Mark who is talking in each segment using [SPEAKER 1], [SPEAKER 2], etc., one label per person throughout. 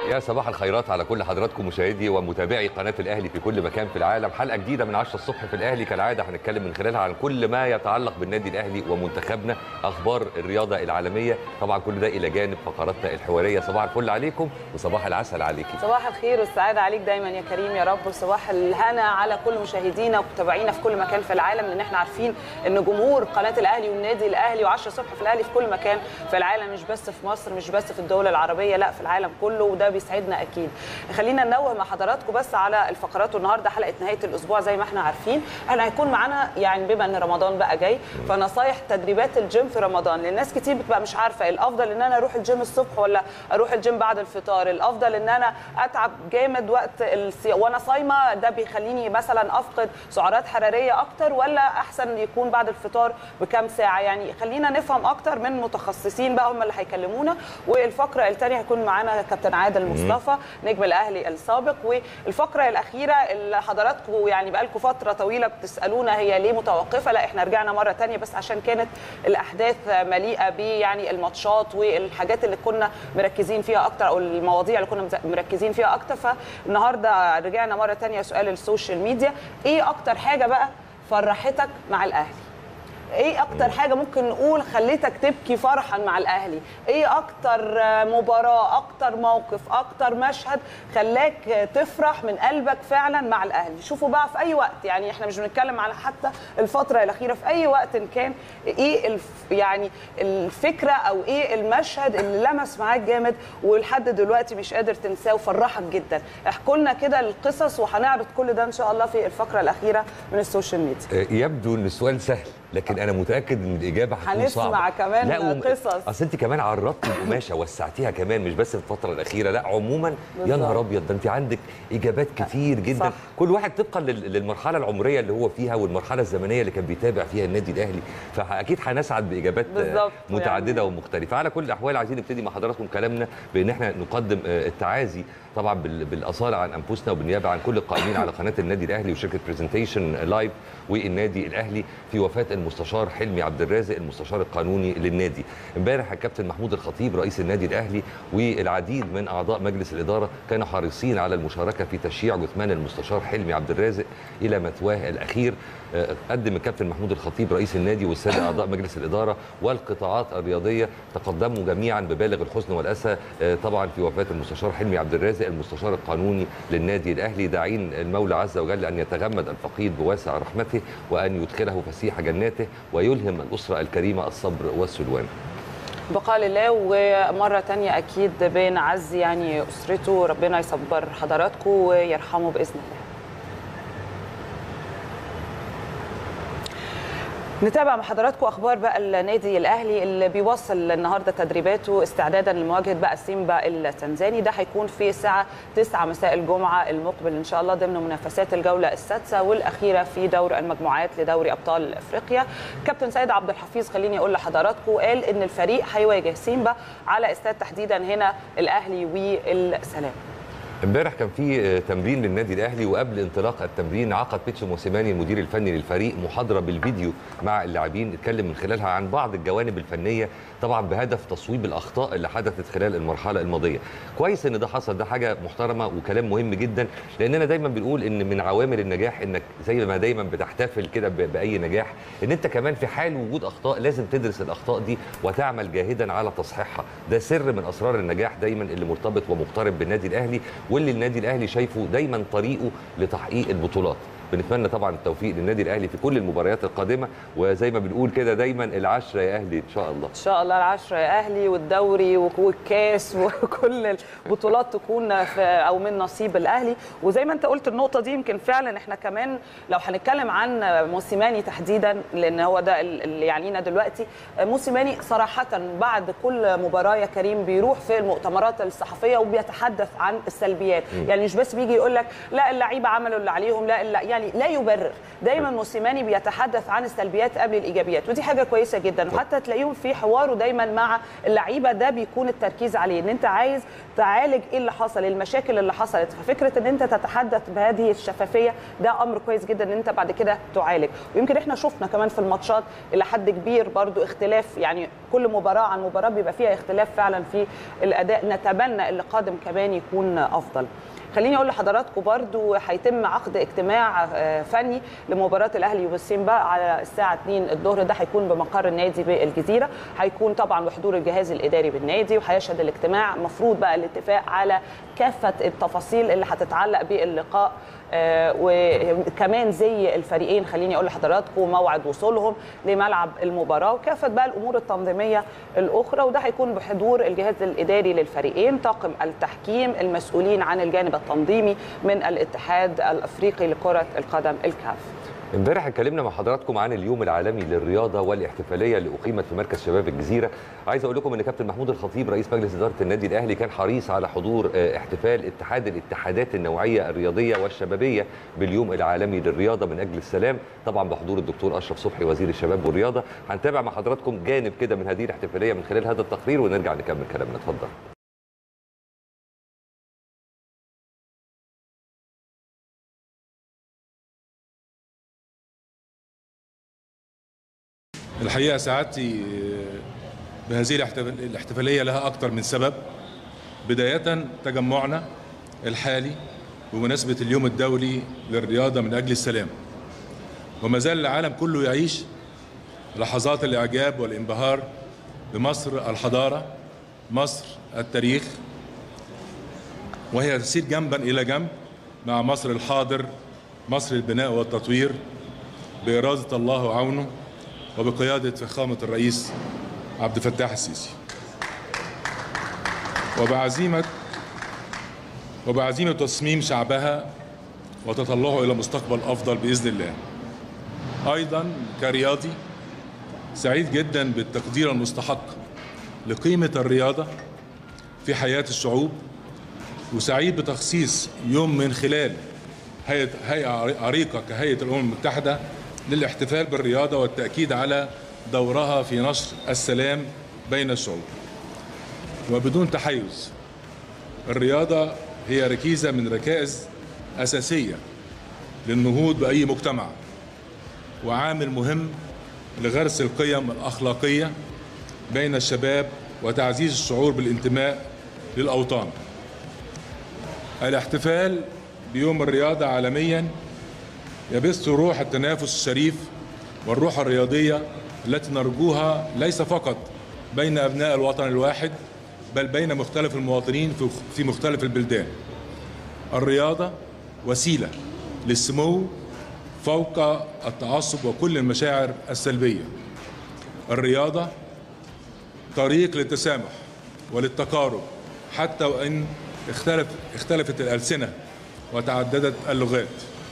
[SPEAKER 1] يا صباح الخيرات على كل حضراتكم مشاهدي ومتابعي قناه الاهلي في كل مكان في العالم حلقه جديده من 10 الصبح في الاهلي كالعاده هنتكلم من خلالها عن كل ما يتعلق بالنادي الاهلي ومنتخبنا اخبار الرياضه العالميه طبعا كل ده الى جانب فقراتنا الحواريه صباح الفل عليكم وصباح العسل عليكي
[SPEAKER 2] صباح الخير والسعادة عليك دايما يا كريم يا رب وصباح الهنا على كل مشاهدينا ومتابعينا في كل مكان في العالم لان احنا عارفين ان جمهور قناة الاهلي والنادي الاهلي و10 الصبح في الاهلي في كل مكان في العالم مش بس في مصر مش بس في الدول العربية لا في العالم كله وده بيسعدنا اكيد خلينا ننوه مع حضراتكم بس على الفقرات والنهارده حلقة نهاية الاسبوع زي ما احنا عارفين احنا هيكون معانا يعني بما ان رمضان بقى جاي فنصايح تدريبات الجيم في رمضان لان ناس كتير بتبقى مش عارفه الافضل ان انا اروح الجيم الصبح ولا اروح الجيم بعد الفطار الافضل ان انا اتعب جامد وقت السي... وانا صايمه ده بيخليني مثلا افقد سعرات حراريه اكتر ولا احسن يكون بعد الفطار بكام ساعه يعني خلينا نفهم اكتر من متخصصين بقى هم اللي هيكلمونا والفقره الثانيه هيكون معانا كابتن عادل مصطفى نجم الاهلي السابق والفقره الاخيره اللي حضراتكم يعني بقالكم فتره طويله بتسالونا هي ليه متوقفه لا احنا رجعنا مره ثانيه بس عشان كانت الاحداث مليئه ب يعني الماتشات والحاجات اللي كنا مركزين فيها اكتر او المواضيع اللي كنا مركزين فيها اكتر فالنهارده رجعنا مره ثانيه سؤال السوشيال ميديا ايه اكتر حاجه بقى فرحتك مع الاهلي ايه اكتر حاجه ممكن نقول خليتك تبكي فرحا مع الاهلي ايه اكتر مباراه اكتر موقف اكتر مشهد خلاك تفرح من قلبك فعلا مع الاهلي شوفوا بقى في اي وقت يعني احنا مش بنتكلم على حتى الفتره الاخيره في اي وقت إن كان ايه الف يعني الفكره او ايه المشهد اللي لمس معاك جامد ولحد دلوقتي مش قادر تنساه وفرحك جدا احكوا لنا كده القصص وهنعرض كل ده ان شاء الله في الفقره الاخيره من السوشيال ميديا
[SPEAKER 1] يبدو ان السؤال سهل لكن انا متاكد ان الاجابه هتكون صعبه
[SPEAKER 2] هنسمع كمان
[SPEAKER 1] لا وم...
[SPEAKER 2] قصص
[SPEAKER 1] اصل انت كمان عرضتي القماشه وسعتيها كمان مش بس في الفتره الاخيره لا عموما يا نهار ابيض ده انت عندك اجابات كتير جدا
[SPEAKER 2] صح.
[SPEAKER 1] كل واحد طبقا لل- للمرحله العمريه اللي هو فيها والمرحله الزمنيه اللي كان بيتابع فيها النادي الاهلي فاكيد هنسعد باجابات
[SPEAKER 2] بالظبط
[SPEAKER 1] متعدده
[SPEAKER 2] يعني.
[SPEAKER 1] ومختلفه على كل الاحوال عايزين نبتدي مع حضراتكم كلامنا بان احنا نقدم آه، التعازي طبعا بال- بالاصاله عن انفسنا وبالنيابه عن كل القائمين على قناه النادي الاهلي وشركه برزنتيشن لايف والنادي الاهلي في وفاه المستشار حلمي عبد الرازق المستشار القانوني للنادي امبارح الكابتن محمود الخطيب رئيس النادي الاهلي والعديد من اعضاء مجلس الاداره كانوا حريصين على المشاركه في تشييع جثمان المستشار حلمي عبد الرازق الى مثواه الاخير آه، قدم الكابتن محمود الخطيب رئيس النادي والساده اعضاء مجلس الاداره والقطاعات الرياضيه تقدموا جميعا ببالغ الحزن والاسى آه، طبعا في وفاه المستشار حلمي عبد الرازق المستشار القانوني للنادي الاهلي داعين المولى عز وجل ان يتغمد الفقيد بواسع رحمته وان يدخله فسيح جناته ويلهم الاسره الكريمه الصبر والسلوان
[SPEAKER 2] بقاء لله ومره تانية اكيد بنعزي يعني اسرته ربنا يصبر حضراتكم ويرحمه باذن الله نتابع مع حضراتكم اخبار بقى النادي الاهلي اللي بيوصل النهارده تدريباته استعدادا لمواجهه بقى سيمبا التنزاني ده هيكون في الساعه 9 مساء الجمعه المقبل ان شاء الله ضمن منافسات الجوله السادسه والاخيره في دور المجموعات لدوري ابطال افريقيا كابتن سيد عبد الحفيظ خليني اقول لحضراتكم قال ان الفريق هيواجه سيمبا على استاد تحديدا هنا الاهلي والسلام
[SPEAKER 1] امبارح كان في آه، تمرين للنادي الاهلي وقبل انطلاق التمرين عقد بيتسو موسيماني المدير الفني للفريق محاضره بالفيديو مع اللاعبين اتكلم من خلالها عن بعض الجوانب الفنيه طبعا بهدف تصويب الاخطاء اللي حدثت خلال المرحله الماضيه كويس ان ده حصل ده حاجه محترمه وكلام مهم جدا لاننا دايما بنقول ان من عوامل النجاح انك زي ما دايما بتحتفل كده ب- باي نجاح ان انت كمان في حال وجود اخطاء لازم تدرس الاخطاء دي وتعمل جاهدا على تصحيحها ده سر من اسرار النجاح دايما اللي مرتبط ومقترب بالنادي الاهلي واللي النادي الاهلي شايفه دايما طريقه لتحقيق البطولات بنتمنى طبعا التوفيق للنادي الاهلي في كل المباريات القادمه وزي ما بنقول كده دايما العشره يا اهلي ان شاء الله
[SPEAKER 2] ان شاء الله العشرة يا اهلي والدوري والكاس وكل البطولات تكون في او من نصيب الاهلي وزي ما انت قلت النقطه دي يمكن فعلا احنا كمان لو هنتكلم عن موسيماني تحديدا لان هو ده اللي يعنينا دلوقتي موسيماني صراحه بعد كل مباراه يا كريم بيروح في المؤتمرات الصحفيه وبيتحدث عن السلبيات يعني مش بس بيجي يقول لك لا اللعيبه عملوا اللي عليهم لا لا يعني لا يبرر دايما موسيماني بيتحدث عن السلبيات قبل الايجابيات ودي حاجه كويسه جدا وحتى تلاقيهم في حواره دايما مع اللعيبه ده بيكون التركيز عليه ان انت عايز تعالج ايه اللي حصل المشاكل اللي حصلت ففكره ان انت تتحدث بهذه الشفافيه ده امر كويس جدا ان انت بعد كده تعالج ويمكن احنا شفنا كمان في الماتشات الى حد كبير برضو اختلاف يعني كل مباراه عن مباراه بيبقى فيها اختلاف فعلا في الاداء نتمنى اللي قادم كمان يكون افضل خليني اقول لحضراتكم برضو هيتم عقد اجتماع آه، فني لمباراه الاهلي والسيمبا على الساعه 2 الظهر ده هيكون بمقر النادي بالجزيره هيكون طبعا بحضور الجهاز الاداري بالنادي وهيشهد الاجتماع مفروض بقى الاتفاق على كافه التفاصيل اللي هتتعلق باللقاء آه، وكمان زي الفريقين خليني اقول لحضراتكم موعد وصولهم لملعب المباراه وكافه بقى الامور التنظيميه الاخرى وده هيكون بحضور الجهاز الاداري للفريقين طاقم التحكيم المسؤولين عن الجانب التنظيمي من الاتحاد الافريقي لكره القدم الكاف
[SPEAKER 1] امبارح اتكلمنا مع حضراتكم عن اليوم العالمي للرياضه والاحتفاليه اللي اقيمت في مركز شباب الجزيره عايز اقول لكم ان كابتن محمود الخطيب رئيس مجلس اداره النادي الاهلي كان حريص على حضور آه، احتفال اتحاد الاتحادات النوعيه الرياضيه والشبابيه باليوم العالمي للرياضه من اجل السلام طبعا بحضور الدكتور اشرف صبحي وزير الشباب والرياضه هنتابع مع حضراتكم جانب كده من هذه الاحتفاليه من خلال هذا التقرير ونرجع نكمل كلامنا اتفضل
[SPEAKER 3] الحقيقه سعادتي بهذه الاحتفال- الاحتفاليه لها اكثر من سبب بدايه تجمعنا الحالي بمناسبه اليوم الدولي للرياضه من اجل السلام وما زال العالم كله يعيش لحظات الاعجاب والانبهار بمصر الحضاره مصر التاريخ وهي تسير جنبا الى جنب مع مصر الحاضر مصر البناء والتطوير باراده الله وعونه وبقيادة فخامة الرئيس عبد الفتاح السيسي وبعزيمة وبعزيمة تصميم شعبها وتطلعه إلى مستقبل أفضل بإذن الله أيضا كرياضي سعيد جدا بالتقدير المستحق لقيمة الرياضة في حياة الشعوب وسعيد بتخصيص يوم من خلال هيئة هيئة عريقة كهيئة الأمم المتحدة للاحتفال بالرياضة والتأكيد على دورها في نشر السلام بين الشعوب وبدون تحيز الرياضة هي ركيزة من ركائز أساسية للنهوض بأي مجتمع وعامل مهم لغرس القيم الأخلاقية بين الشباب وتعزيز الشعور بالانتماء للأوطان الاحتفال بيوم الرياضة عالميا يبث روح التنافس الشريف والروح الرياضية التي نرجوها ليس فقط بين أبناء الوطن الواحد بل بين مختلف المواطنين في- في مختلف البلدان الرياضة وسيلة للسمو فوق التعصب وكل المشاعر السلبية الرياضة طريق للتسامح وللتقارب حتى وإن اختلف اختلفت الألسنة وتعددت اللغات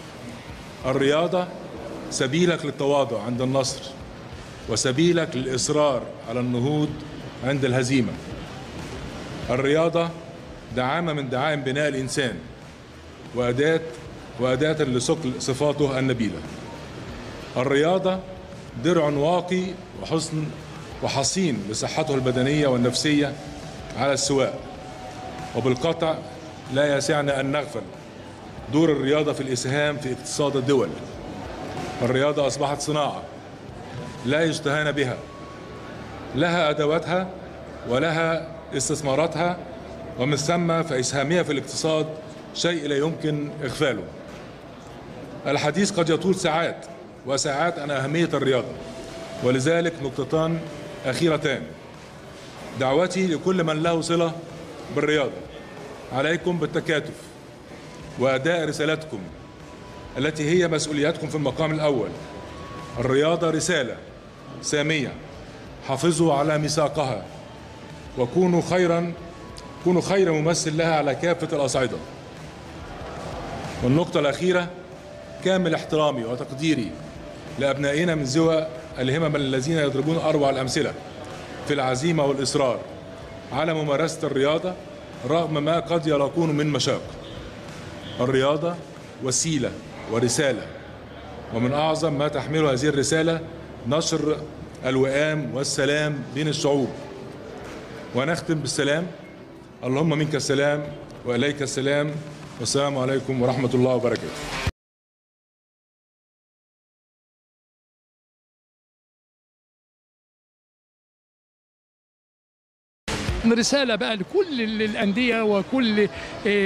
[SPEAKER 3] الرياضة سبيلك للتواضع عند النصر وسبيلك للإصرار على النهوض عند الهزيمة الرياضة دعامة من دعائم بناء الإنسان وأداة وأداة لصقل صفاته النبيلة الرياضة درع واقي وحسن وحصين لصحته البدنية والنفسية على السواء وبالقطع لا يسعنا أن نغفل دور الرياضة في الإسهام في اقتصاد الدول الرياضة أصبحت صناعة لا يستهان بها لها أدواتها ولها استثماراتها ومن ثم فإسهامها في الاقتصاد شيء لا يمكن إغفاله الحديث قد يطول ساعات وساعات عن أهمية الرياضة ولذلك نقطتان أخيرتان دعوتي لكل من له صلة بالرياضة عليكم بالتكاتف وأداء رسالتكم التي هي مسؤولياتكم في المقام الأول الرياضة رسالة سامية حافظوا على ميثاقها وكونوا خيرا كونوا خير ممثل لها على كافة الأصعدة والنقطة الأخيرة كامل احترامي وتقديري لأبنائنا من ذوى الهمم الذين يضربون أروع الأمثلة في العزيمة والإصرار على ممارسة الرياضة رغم ما قد يلاقون من مشاق الرياضة وسيلة ورسالة ومن أعظم ما تحمله هذه الرسالة نشر الوئام والسلام بين الشعوب ونختم بالسلام اللهم منك السلام وإليك السلام والسلام عليكم ورحمة الله وبركاته
[SPEAKER 4] رساله بقى لكل ال- الانديه وكل آه،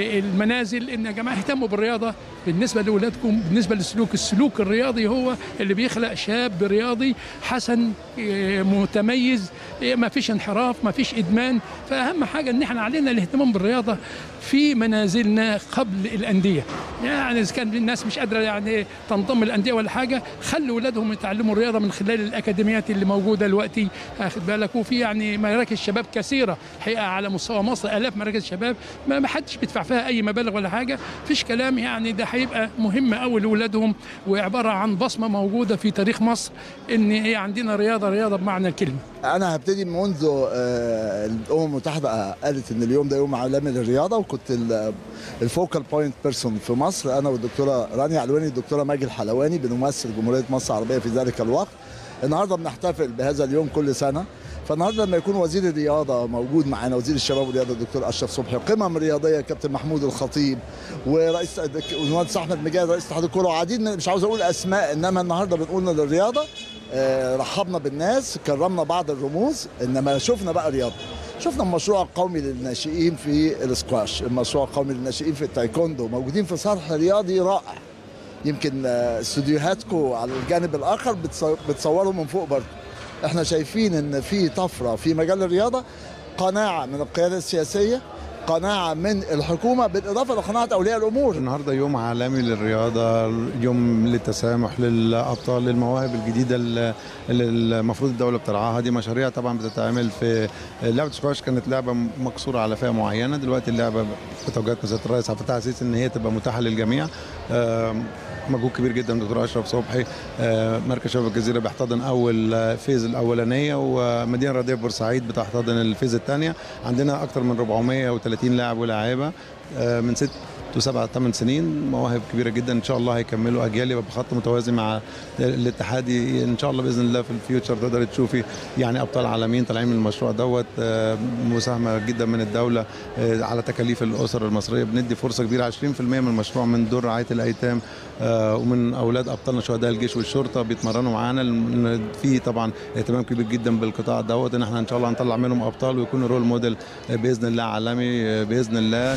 [SPEAKER 4] المنازل ان يا جماعه اهتموا بالرياضه بالنسبه لاولادكم بالنسبه للسلوك السلوك الرياضي هو اللي بيخلق شاب رياضي حسن آه، متميز آه، ما فيش انحراف ما فيش ادمان فاهم حاجه ان احنا علينا الاهتمام بالرياضه في منازلنا قبل الانديه يعني اذا كان الناس مش قادره يعني تنضم الانديه ولا حاجه خلوا اولادهم يتعلموا الرياضه من خلال الاكاديميات اللي موجوده دلوقتي اخد بالك وفي يعني مراكز شباب كثيره حقيقه على مستوى مصر الاف مراكز شباب ما ما حدش بيدفع فيها اي مبالغ ولا حاجه فيش كلام يعني ده هيبقى مهم قوي لاولادهم وعباره عن بصمه موجوده في تاريخ مصر ان هي عندنا رياضه رياضه بمعنى الكلمه
[SPEAKER 5] انا هبتدي منذ آه، الامم المتحده قالت ان اليوم ده يوم عالمي للرياضه وكنت الفوكال بوينت بيرسون في مصر انا والدكتوره رانيا علواني والدكتوره ماجي الحلواني بنمثل جمهوريه مصر العربيه في ذلك الوقت النهارده بنحتفل بهذا اليوم كل سنه فالنهارده لما يكون وزير الرياضه موجود معانا وزير الشباب والرياضه الدكتور اشرف صبحي قمم رياضيه كابتن محمود الخطيب ورئيس المهندس احمد مجاهد رئيس اتحاد الكوره وعديد مش عاوز اقول اسماء انما النهارده بنقول للرياضه آه، رحبنا بالناس كرمنا بعض الرموز انما شفنا بقى رياضه شفنا المشروع القومي للناشئين في الاسكواش المشروع القومي للناشئين في التايكوندو موجودين في صرح رياضي رائع يمكن آه، استوديوهاتكم على الجانب الاخر بتص- بتصوروا من فوق برضه احنا شايفين ان في طفره في مجال الرياضه قناعه من القياده السياسيه قناعه من الحكومه بالاضافه لقناعه اولياء الامور
[SPEAKER 6] النهارده يوم عالمي للرياضه يوم للتسامح للابطال للمواهب الجديده اللي اللي المفروض الدوله بترعاها دي مشاريع طبعا بتتعمل في لعبه سكواش كانت لعبه مقصوره على فئه معينه دلوقتي اللعبه بتوجيهات مسيره الرئيس عبد الفتاح السيسي ان هي تبقى متاحه للجميع آم، مجهود كبير جدا من الدكتور اشرف صبحي آه، مركز شباب الجزيره بيحتضن اول آه، فيز الاولانيه ومدينه رياضيه بورسعيد بتحتضن الفيز الثانيه عندنا اكثر من 430 لاعب ولاعيبه آه، من ست وسبع ثمان سنين مواهب كبيره جدا ان شاء الله هيكملوا اجيال يبقى بخط متوازي مع الاتحادي ان شاء الله باذن الله في الفيوتشر تقدر تشوفي يعني ابطال عالميين طالعين من المشروع دوت آه، مساهمه جدا من الدوله آه، على تكاليف الاسر المصريه بندي فرصه كبيره 20% من المشروع من دور رعايه الايتام آه، ومن اولاد ابطالنا شهداء الجيش والشرطه بيتمرنوا معانا لأن في طبعا اهتمام كبير جدا بالقطاع دوت ان احنا ان شاء الله هنطلع منهم ابطال ويكونوا رول موديل آه، باذن الله عالمي آه، باذن الله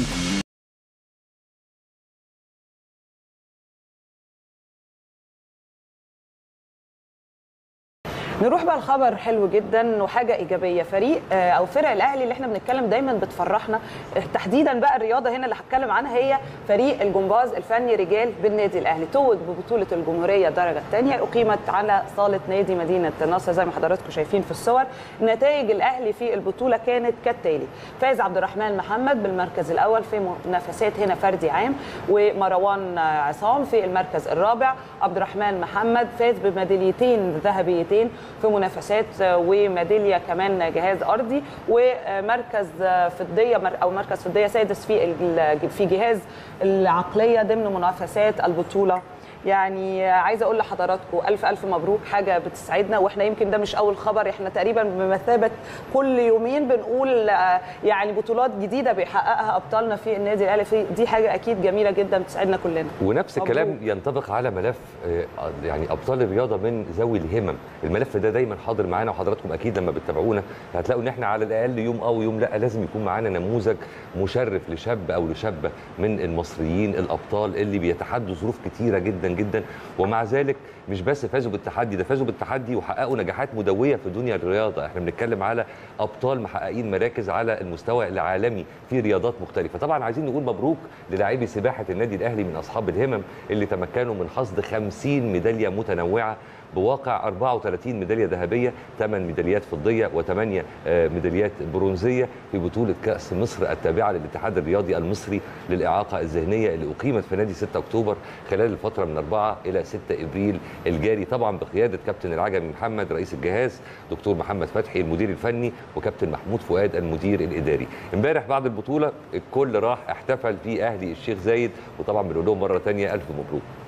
[SPEAKER 2] نروح بقى لخبر حلو جدا وحاجه ايجابيه فريق آه، او فرق الاهلي اللي احنا بنتكلم دايما بتفرحنا آه، تحديدا بقى الرياضه هنا اللي هتكلم عنها هي فريق الجمباز الفني رجال بالنادي الاهلي توج ببطوله الجمهوريه الدرجه الثانيه اقيمت على صاله نادي مدينه نصر زي ما حضراتكم شايفين في الصور نتائج الاهلي في البطوله كانت كالتالي فاز عبد الرحمن محمد بالمركز الاول في منافسات هنا فردي عام ومروان آه، عصام في المركز الرابع عبد الرحمن محمد فاز بميداليتين ذهبيتين في منافسات آه، وميداليه كمان جهاز ارضي ومركز آه، فضيه مر- او مركز فضيه سادس في ال- في جهاز العقليه ضمن منافسات البطوله يعني عايزه اقول لحضراتكم الف الف مبروك حاجه بتسعدنا واحنا يمكن ده مش اول خبر احنا تقريبا بمثابه كل يومين بنقول آه، يعني بطولات جديده بيحققها ابطالنا في النادي الاهلي في دي حاجه اكيد جميله جدا بتسعدنا كلنا
[SPEAKER 1] ونفس
[SPEAKER 2] مبروك.
[SPEAKER 1] الكلام ينطبق على ملف آه، يعني ابطال الرياضه من ذوي الهمم الملف ده دايما حاضر معانا وحضراتكم اكيد لما بتتابعونا هتلاقوا ان احنا على الاقل يوم اه ويوم لا لازم يكون معانا نموذج مشرف لشاب او لشابه من المصريين الابطال اللي بيتحدوا ظروف كتيره جدا جدا ومع ذلك مش بس فازوا بالتحدي ده فازوا بالتحدي وحققوا نجاحات مدويه في دنيا الرياضه احنا بنتكلم على ابطال محققين مراكز على المستوى العالمي في رياضات مختلفه طبعا عايزين نقول مبروك للاعبي سباحه النادي الاهلي من اصحاب الهمم اللي تمكنوا من حصد 50 ميداليه متنوعه بواقع 34 ميداليه ذهبيه 8 ميداليات فضيه و8 ميداليات برونزيه في بطوله كاس مصر التابعه للاتحاد الرياضي المصري للاعاقه الذهنيه اللي اقيمت في نادي 6 اكتوبر خلال الفتره من 4 الى 6 ابريل الجاري طبعا بقياده كابتن العجمي محمد رئيس الجهاز دكتور محمد فتحي المدير الفني وكابتن محمود فؤاد المدير الاداري امبارح بعد البطوله الكل راح احتفل في اهلي الشيخ زايد وطبعا بنقول لهم مره ثانيه الف مبروك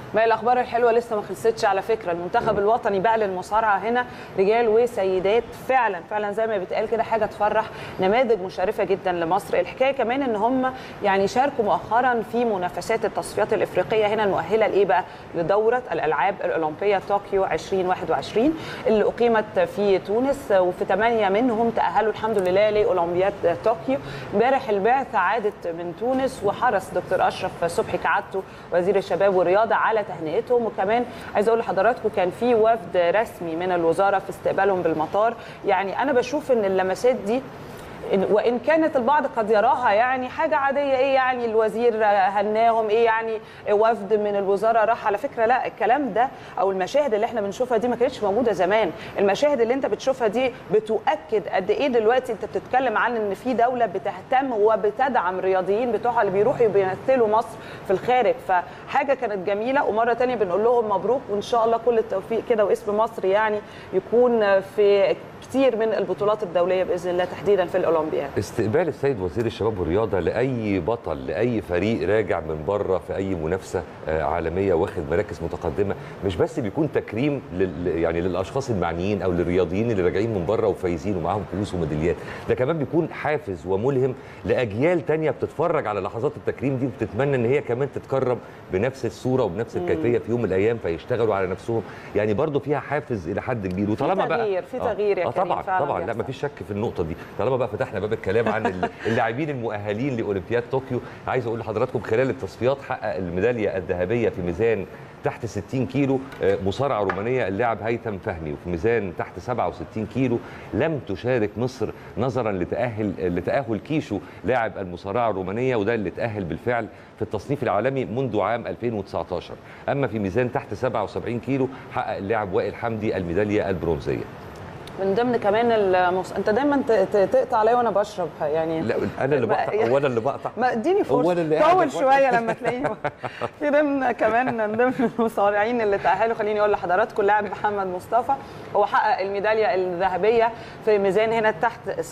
[SPEAKER 2] ما هي الاخبار الحلوه لسه ما خلصتش على فكره المنتخب الوطني بقى للمصارعه هنا رجال وسيدات فعلا فعلا زي ما بيتقال كده حاجه تفرح نماذج مشرفه جدا لمصر الحكايه كمان ان هم يعني شاركوا مؤخرا في منافسات التصفيات الافريقيه هنا المؤهله لايه بقى لدوره الالعاب الاولمبيه طوكيو 2021 اللي اقيمت في تونس وفي ثمانيه منهم تاهلوا الحمد لله لاولمبياد طوكيو امبارح البعثه عادت من تونس وحرص دكتور اشرف صبحي كعادته وزير الشباب والرياضه على تهنئتهم وكمان عايز اقول لحضراتكم كان في وفد رسمي من الوزاره في استقبالهم بالمطار يعني انا بشوف ان اللمسات دي إن- وان كانت البعض قد يراها يعني حاجه عاديه ايه يعني الوزير هناهم ايه يعني وفد من الوزاره راح على فكره لا الكلام ده او المشاهد اللي احنا بنشوفها دي ما كانتش موجوده زمان المشاهد اللي انت بتشوفها دي بتؤكد قد ايه دلوقتي انت بتتكلم عن ان في دوله بتهتم وبتدعم الرياضيين بتوعها اللي بيروحوا بيمثلوا مصر في الخارج فحاجه كانت جميله ومره تانية بنقول لهم مبروك وان شاء الله كل التوفيق كده واسم مصر يعني يكون في كتير من البطولات الدوليه باذن الله تحديدا في الاولمبياد
[SPEAKER 1] استقبال السيد وزير الشباب والرياضه لاي بطل لاي فريق راجع من بره في اي منافسه آه، عالميه واخد مراكز متقدمه مش بس بيكون تكريم لل يعني للاشخاص المعنيين او للرياضيين اللي راجعين من بره وفايزين ومعاهم فلوس وميداليات ده كمان بيكون حافز وملهم لاجيال تانية بتتفرج على لحظات التكريم دي وبتتمنى ان هي كمان تتكرم بنفس الصوره وبنفس الكيفيه في يوم من الايام فيشتغلوا على نفسهم يعني برضو فيها حافز الى حد كبير وطالما بقى
[SPEAKER 2] تغيير- في تغيير يا
[SPEAKER 1] آه
[SPEAKER 2] كريم
[SPEAKER 1] طبعا
[SPEAKER 2] فعلاً
[SPEAKER 1] طبعا لا
[SPEAKER 2] بيحصل.
[SPEAKER 1] مفيش شك في النقطه دي طالما بقى فتحنا باب الكلام عن ال- اللاعبين المؤهلين لاولمبياد طوكيو عايز اقول لحضراتكم خلال التصفيات حقق الميداليه الذهبيه في ميزان تحت 60 كيلو آه، مصارعه رومانيه اللاعب هيثم فهمي وفي ميزان تحت 67 كيلو لم تشارك مصر نظرا لتاهل لتاهل كيشو لاعب المصارعه الرومانيه وده اللي تاهل بالفعل في التصنيف العالمي منذ عام 2019 اما في ميزان تحت 77 كيلو حقق اللاعب وائل حمدي الميداليه البرونزيه
[SPEAKER 2] من ضمن كمان المص... انت دايما ت- ت- تقطع عليا وانا بشرب يعني
[SPEAKER 1] لا انا اللي
[SPEAKER 2] بقى-
[SPEAKER 1] بقطع هو انا اللي بقطع
[SPEAKER 2] ما اديني
[SPEAKER 1] هو
[SPEAKER 2] فرصه
[SPEAKER 1] أنا اللي قاعد
[SPEAKER 2] طول
[SPEAKER 1] أتفرج.
[SPEAKER 2] شويه لما تلاقيني في ضمن كمان من ضمن المصارعين اللي تاهلوا خليني اقول لحضراتكم اللاعب محمد مصطفى هو حقق الميداليه الذهبيه في ميزان هنا تحت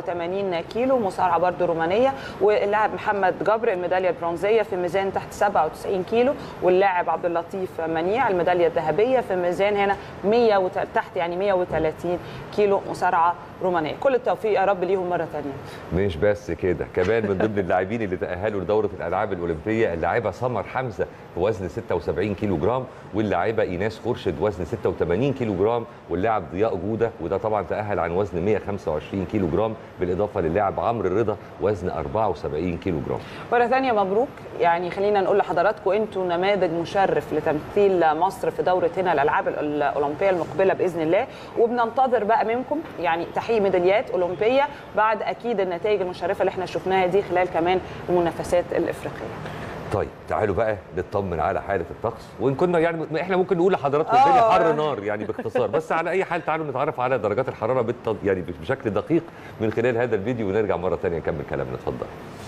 [SPEAKER 2] 87 كيلو مصارعه برضو رومانيه واللاعب محمد جبر الميداليه البرونزيه في ميزان تحت 97 كيلو واللاعب عبد اللطيف منيع الميداليه الذهبيه في ميزان هنا 100 وت... تحت يعني 130 كيلو مصارعه رومانيه كل التوفيق يا رب ليهم مره ثانيه
[SPEAKER 1] مش بس كده كمان من ضمن اللاعبين اللي تأهلوا لدورة الألعاب الأولمبية اللاعبة سمر حمزة في وزن 76 كيلو جرام واللاعبة إيناس خورشيد وزن 86 كيلو جرام واللاعب ضياء جودة وده طبعا تأهل عن وزن 125 كيلو جرام بالإضافة للاعب عمرو الرضا وزن 74 كيلو جرام
[SPEAKER 2] مرة ثانية مبروك يعني خلينا نقول لحضراتكم انتوا نماذج مشرف لتمثيل مصر في دورة هنا الألعاب الأولمبية المقبلة بإذن الله وبننتظر بقى منكم يعني تحقيق ميداليات أولمبية بعد أكيد النتائج المشرفة اللي احنا شفناها دي خلال كمان المنافسات الإفريقية
[SPEAKER 1] طيب تعالوا بقى نطمن على حالة الطقس وإن كنا يعني إحنا ممكن نقول لحضراتكم
[SPEAKER 2] آه.
[SPEAKER 1] الدنيا حر نار يعني باختصار بس على أي حال تعالوا نتعرف على درجات الحرارة بالت... يعني بشكل دقيق من خلال هذا الفيديو ونرجع مرة ثانية نكمل كلامنا اتفضل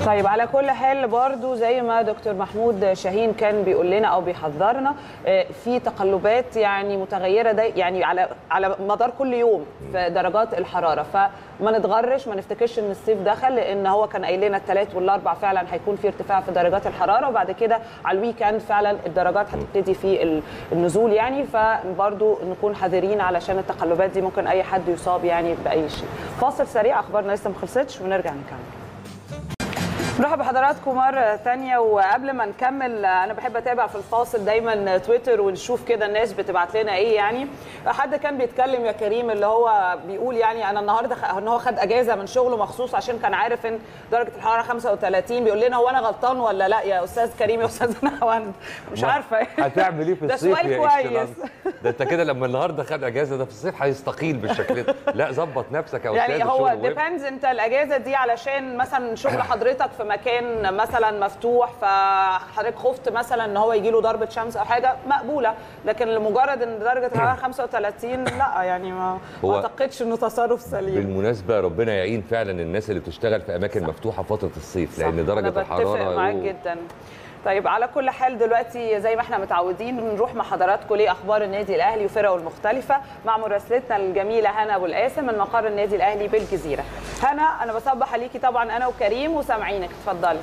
[SPEAKER 2] طيب على كل حال برضو زي ما دكتور محمود شاهين كان بيقول لنا او بيحذرنا آه، في تقلبات يعني متغيره ده يعني على على مدار كل يوم في درجات الحراره فما نتغرش ما نفتكرش ان الصيف دخل لان هو كان قايل لنا الثلاث والاربع فعلا هيكون في ارتفاع في درجات الحراره وبعد كده على الويكند فعلا الدرجات هتبتدي في ال- النزول يعني فبرضو نكون حذرين علشان التقلبات دي ممكن اي حد يصاب يعني باي شيء فاصل سريع اخبارنا لسه ما خلصتش ونرجع نكمل مرحبا بحضراتكم مرة تانية وقبل ما نكمل أنا بحب أتابع في الفاصل دايما تويتر ونشوف كده الناس بتبعت لنا إيه يعني حد كان بيتكلم يا كريم اللي هو بيقول يعني أنا النهاردة خ... إن هو خد أجازة من شغله مخصوص عشان كان عارف إن درجة الحرارة 35 بيقول لنا هو أنا غلطان ولا لا يا أستاذ كريم يا أستاذ نهاوند مش عارفة
[SPEAKER 1] هتعمل ايه في
[SPEAKER 2] ده
[SPEAKER 1] الصيف
[SPEAKER 2] سؤال
[SPEAKER 1] يا
[SPEAKER 2] كويس.
[SPEAKER 1] إكسلانس؟ ده انت كده لما النهارده خد اجازه ده في الصيف هيستقيل بالشكل ده لا ظبط نفسك يا استاذ
[SPEAKER 2] يعني هو
[SPEAKER 1] الشغل مهم.
[SPEAKER 2] ديبندز انت الاجازه دي علشان مثلا شغل حضرتك في مكان مثلا مفتوح فحضرتك خفت مثلا ان هو يجي له ضربه شمس او حاجه مقبوله لكن لمجرد ان درجه الحراره 35 لا يعني ما,
[SPEAKER 1] هو-
[SPEAKER 2] ما اعتقدش انه تصرف سليم
[SPEAKER 1] بالمناسبه ربنا يعين فعلا الناس اللي بتشتغل في اماكن مفتوحه فتره الصيف لان
[SPEAKER 2] صح،
[SPEAKER 1] درجه
[SPEAKER 2] أنا
[SPEAKER 1] الحراره
[SPEAKER 2] بتفق معاك
[SPEAKER 1] يوه.
[SPEAKER 2] جدا طيب على كل حال دلوقتي زي ما احنا متعودين نروح مع حضراتكم لاخبار النادي الاهلي وفرقه المختلفه مع مراسلتنا الجميله هنا ابو القاسم من مقر النادي الاهلي بالجزيره هنا انا بصبح عليكي طبعا انا وكريم وسامعينك اتفضلي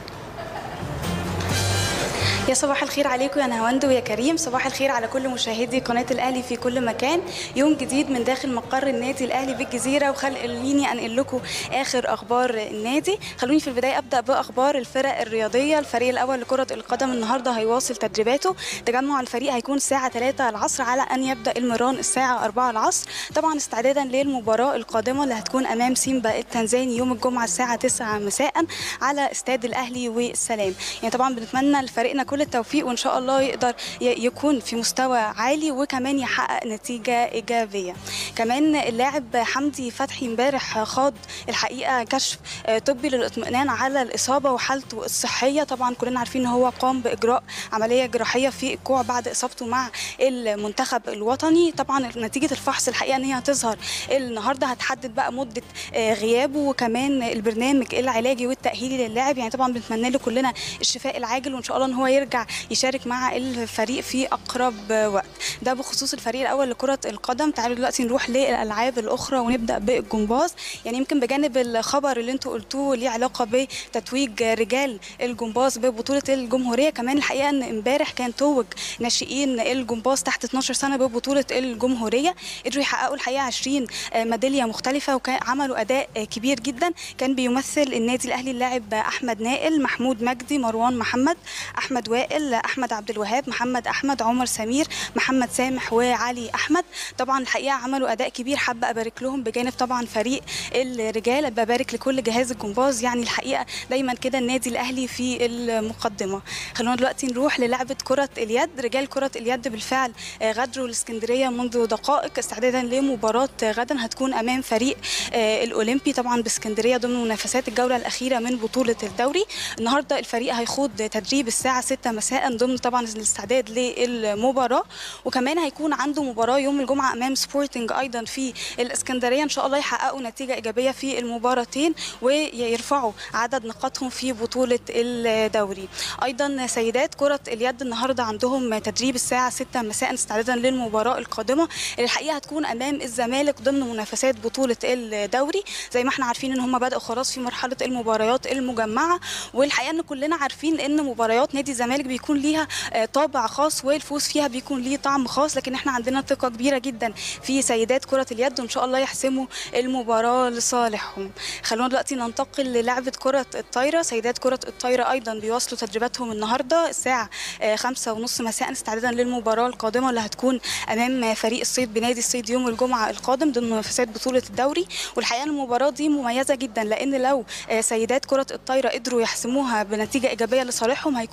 [SPEAKER 7] يا صباح الخير عليكم يا نهاوند ويا كريم صباح الخير على كل مشاهدي قناة الأهلي في كل مكان يوم جديد من داخل مقر النادي الأهلي بالجزيرة وخليني أنقل لكم آخر أخبار النادي خلوني في البداية أبدأ بأخبار الفرق الرياضية الفريق الأول لكرة القدم النهاردة هيواصل تدريباته تجمع الفريق هيكون الساعة 3 العصر على أن يبدأ المران الساعة 4 العصر طبعا استعدادا للمباراة القادمة اللي هتكون أمام سيمبا التنزاني يوم الجمعة الساعة 9 مساء على استاد الأهلي والسلام يعني طبعا بنتمنى لفريقنا كل التوفيق وان شاء الله يقدر ي- يكون في مستوى عالي وكمان يحقق نتيجه ايجابيه كمان اللاعب حمدي فتحي امبارح خاض الحقيقه كشف آه، طبي للاطمئنان على الاصابه وحالته الصحيه طبعا كلنا عارفين ان هو قام باجراء عمليه جراحيه في الكوع بعد اصابته مع المنتخب الوطني طبعا نتيجه الفحص الحقيقه ان هي هتظهر النهارده هتحدد بقى مده آه، غيابه وكمان البرنامج العلاجي والتاهيلي للاعب يعني طبعا بنتمنى له كلنا الشفاء العاجل وان شاء الله ان هو يرجع يشارك مع الفريق في اقرب وقت ده بخصوص الفريق الاول لكره القدم تعالوا دلوقتي نروح للالعاب الاخرى ونبدا بالجمباز يعني يمكن بجانب الخبر اللي انتوا قلتوه ليه علاقه بتتويج رجال الجمباز ببطوله الجمهوريه كمان الحقيقه ان امبارح كان توج ناشئين الجمباز تحت 12 سنه ببطوله الجمهوريه قدروا يحققوا الحقيقه 20 ميداليه مختلفه وعملوا اداء كبير جدا كان بيمثل النادي الاهلي اللاعب احمد نائل محمود مجدي مروان محمد احمد وائل احمد عبد الوهاب محمد احمد عمر سمير محمد سامح وعلي احمد طبعا الحقيقه عملوا اداء كبير حابه ابارك لهم بجانب طبعا فريق الرجال ببارك لكل جهاز الجمباز يعني الحقيقه دايما كده النادي الاهلي في المقدمه خلونا دلوقتي نروح للعبه كره اليد رجال كره اليد بالفعل آه، غادروا الاسكندريه منذ دقائق استعدادا لمباراه غدا هتكون امام فريق آه، الاولمبي طبعا باسكندريه ضمن منافسات الجوله الاخيره من بطوله الدوري النهارده الفريق هيخوض تدريب الساعه 6 مساء ضمن طبعا الاستعداد للمباراه وكمان هيكون عنده مباراه يوم الجمعه امام سبورتنج ايضا في الاسكندريه ان شاء الله يحققوا نتيجه ايجابيه في المباراتين ويرفعوا عدد نقاطهم في بطوله الدوري ايضا سيدات كره اليد النهارده عندهم تدريب الساعه 6 مساء استعدادا للمباراه القادمه اللي الحقيقه هتكون امام الزمالك ضمن منافسات بطوله الدوري زي ما احنا عارفين ان هم بداوا خلاص في مرحله المباريات المجمعه والحقيقه ان كلنا عارفين ان مباريات نادي الزمالك بيكون ليها آه، طابع خاص والفوز فيها بيكون ليه طعم خاص لكن احنا عندنا ثقه كبيره جدا في سيدات كره اليد وان شاء الله يحسموا المباراه لصالحهم خلونا دلوقتي ننتقل للعبه كره الطايره سيدات كره الطايره ايضا بيواصلوا تدريباتهم النهارده الساعه آه، خمسة ونص مساء استعدادا للمباراه القادمه اللي هتكون امام فريق الصيد بنادي الصيد يوم الجمعه القادم ضمن منافسات بطوله الدوري والحقيقه المباراه دي مميزه جدا لان لو آه، سيدات كره الطايره قدروا يحسموها بنتيجه ايجابيه لصالحهم هيكونوا حسموا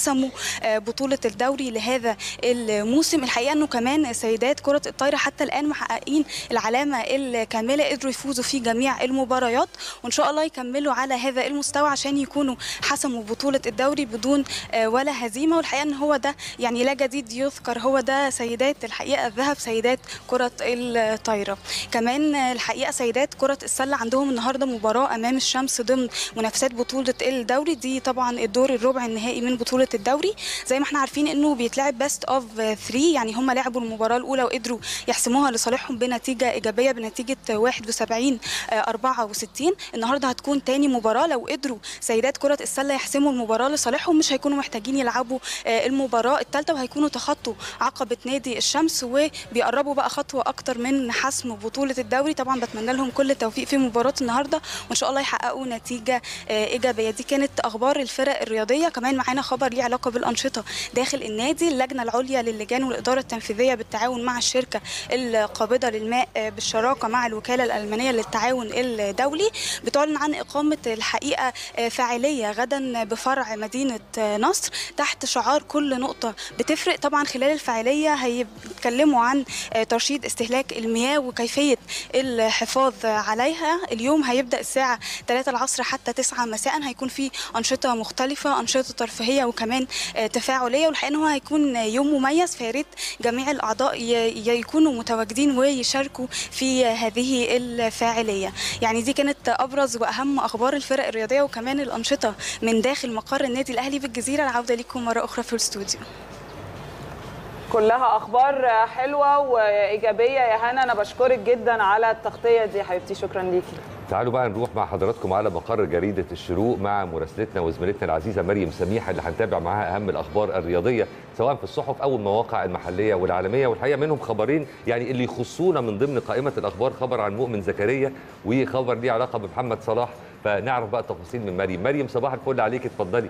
[SPEAKER 7] حسموا آه، بطوله الدوري لهذا الموسم الحقيقه انه كمان سيدات كره الطايره حتى الان محققين العلامه الكامله قدروا يفوزوا في جميع المباريات وان شاء الله يكملوا على هذا المستوى عشان يكونوا حسموا بطوله الدوري بدون آه، ولا هزيمه والحقيقه ان هو ده يعني لا جديد يذكر هو ده سيدات الحقيقه الذهب سيدات كره الطايره كمان آه، الحقيقه سيدات كره السله عندهم النهارده مباراه امام الشمس ضمن منافسات بطوله الدوري دي طبعا الدور الربع النهائي من بطوله الدوري زي ما احنا عارفين انه بيتلعب بيست اوف 3 يعني هم لعبوا المباراه الاولى وقدروا يحسموها لصالحهم بنتيجه ايجابيه بنتيجه 71 آه، 64 النهارده هتكون تاني مباراه لو قدروا سيدات كره السله يحسموا المباراه لصالحهم مش هيكونوا محتاجين يلعبوا آه، المباراه الثالثه وهيكونوا تخطوا عقبه نادي الشمس وبيقربوا بقى خطوه اكتر من حسم بطوله الدوري طبعا بتمنى لهم كل التوفيق في مباراه النهارده وان شاء الله يحققوا نتيجه آه، ايجابيه دي كانت اخبار الفرق الرياضيه كمان معانا خبر ليه علاقه بالانشطه داخل النادي اللجنه العليا للجان والاداره التنفيذيه بالتعاون مع الشركه القابضه للماء آه، بالشراكه مع الوكاله الالمانيه للتعاون الدولي بتعلن عن اقامه الحقيقه آه، فاعليه غدا بفرع مدينه آه، نصر تحت شعار كل نقطه بتفرق طبعا خلال الفاعليه هيتكلموا عن آه، ترشيد استهلاك المياه وكيفيه الحفاظ عليها اليوم هيبدا الساعه 3 العصر حتى 9 مساء هيكون في انشطه مختلفه انشطه ترفيهيه وكمان آه، تفاعليه والحقيقه ان هو هيكون يوم مميز فيا ريت جميع الاعضاء ي- يكونوا متواجدين ويشاركوا في هذه الفاعليه يعني دي كانت ابرز واهم اخبار الفرق الرياضيه وكمان الانشطه من داخل مقر النادي الاهلي بالجزيره العوده لكم مره اخرى في الاستوديو
[SPEAKER 2] كلها اخبار حلوه وايجابيه يا هنا انا بشكرك جدا على التغطيه دي يا حبيبتي شكرا ليكي
[SPEAKER 1] تعالوا بقى نروح مع حضراتكم على مقر جريدة الشروق مع مراسلتنا وزميلتنا العزيزة مريم سميحة اللي هنتابع معاها أهم الأخبار الرياضية سواء في الصحف أو المواقع المحلية والعالمية والحقيقة منهم خبرين يعني اللي يخصونا من ضمن قائمة الأخبار خبر عن مؤمن زكريا وخبر ليه علاقة بمحمد صلاح فنعرف بقى التفاصيل من مريم مريم صباح الفل عليك اتفضلي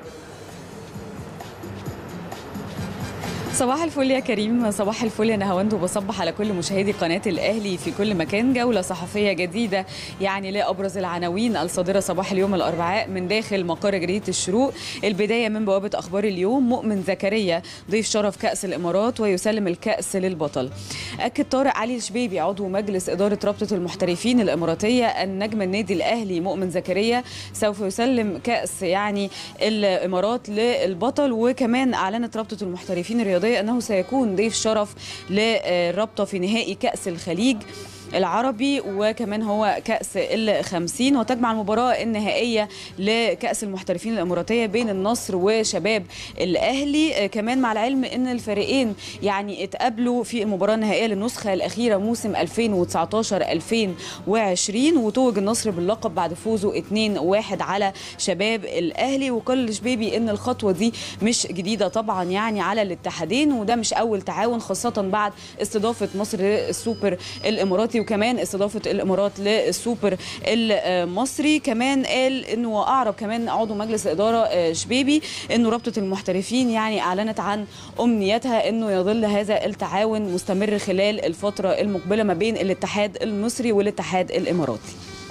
[SPEAKER 8] صباح الفل يا كريم صباح الفل يا نهاوند وبصبح على كل مشاهدي قناة الأهلي في كل مكان جولة صحفية جديدة يعني لأبرز العناوين الصادرة صباح اليوم الأربعاء من داخل مقر جريدة الشروق البداية من بوابة أخبار اليوم مؤمن زكريا ضيف شرف كأس الإمارات ويسلم الكأس للبطل أكد طارق علي الشبيبي عضو مجلس إدارة رابطة المحترفين الإماراتية أن نجم النادي الأهلي مؤمن زكريا سوف يسلم كأس يعني الإمارات للبطل وكمان أعلنت رابطة المحترفين الرياضية أنه سيكون ضيف شرف للرابطة في نهائي كأس الخليج العربي وكمان هو كأس الخمسين وتجمع المباراة النهائية لكأس المحترفين الإماراتية بين النصر وشباب الأهلي آه، كمان مع العلم أن الفريقين يعني اتقابلوا في المباراة النهائية للنسخة الأخيرة موسم 2019-2020 وتوج النصر باللقب بعد فوزه 2-1 على شباب الأهلي وقال الشبيبي أن الخطوة دي مش جديدة طبعا يعني على الاتحادين وده مش أول تعاون خاصة بعد استضافة مصر للسوبر الإماراتي وكمان استضافة الإمارات للسوبر المصري كمان قال أنه أعرب كمان عضو مجلس الإدارة آه، شبيبي أنه رابطة المحترفين يعني أعلنت عن أمنيتها أنه يظل هذا التعاون مستمر خلال الفترة المقبلة ما بين الاتحاد المصري والاتحاد الإماراتي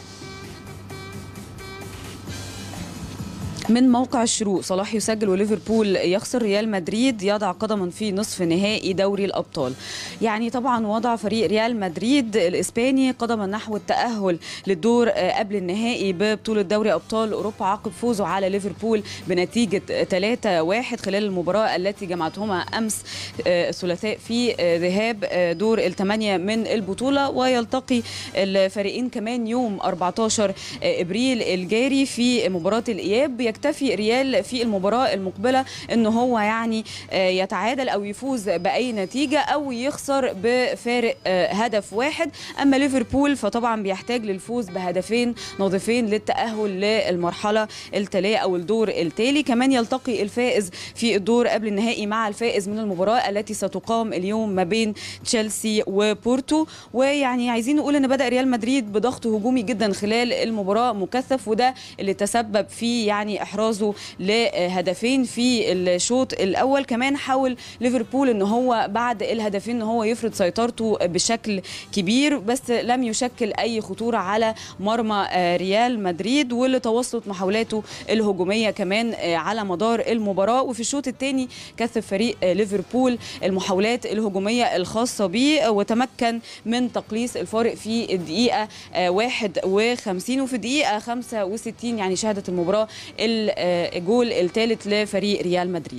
[SPEAKER 8] من موقع الشروق صلاح يسجل وليفربول يخسر ريال مدريد يضع قدما في نصف نهائي دوري الابطال يعني طبعا وضع فريق ريال مدريد الاسباني قدما نحو التاهل للدور آه، قبل النهائي ببطوله دوري ابطال اوروبا عقب فوزه على ليفربول بنتيجه 3-1 خلال المباراه التي جمعتهما امس آه، الثلاثاء في آه، ذهاب آه، دور الثمانيه من البطوله ويلتقي الفريقين كمان يوم 14 ابريل الجاري في مباراه الاياب يكتفي ريال في المباراه المقبله ان هو يعني آه، يتعادل او يفوز باي نتيجه او يخسر بفارق آه، هدف واحد اما ليفربول فطبعا بيحتاج للفوز بهدفين نظيفين للتاهل للمرحله التاليه او الدور التالي كمان يلتقي الفائز في الدور قبل النهائي مع الفائز من المباراه التي ستقام اليوم ما بين تشيلسي وبورتو ويعني عايزين نقول ان بدا ريال مدريد بضغط هجومي جدا خلال المباراه مكثف وده اللي تسبب في يعني واحرازه لهدفين في الشوط الاول كمان حاول ليفربول ان هو بعد الهدفين ان هو يفرض سيطرته بشكل كبير بس لم يشكل اي خطوره على مرمى ريال مدريد واللي تواصلت محاولاته الهجوميه كمان على مدار المباراه وفي الشوط الثاني كثف فريق ليفربول المحاولات الهجوميه الخاصه به وتمكن من تقليص الفارق في الدقيقه 51 وفي الدقيقه 65 يعني شهدت المباراه الجول الثالث لفريق ريال مدريد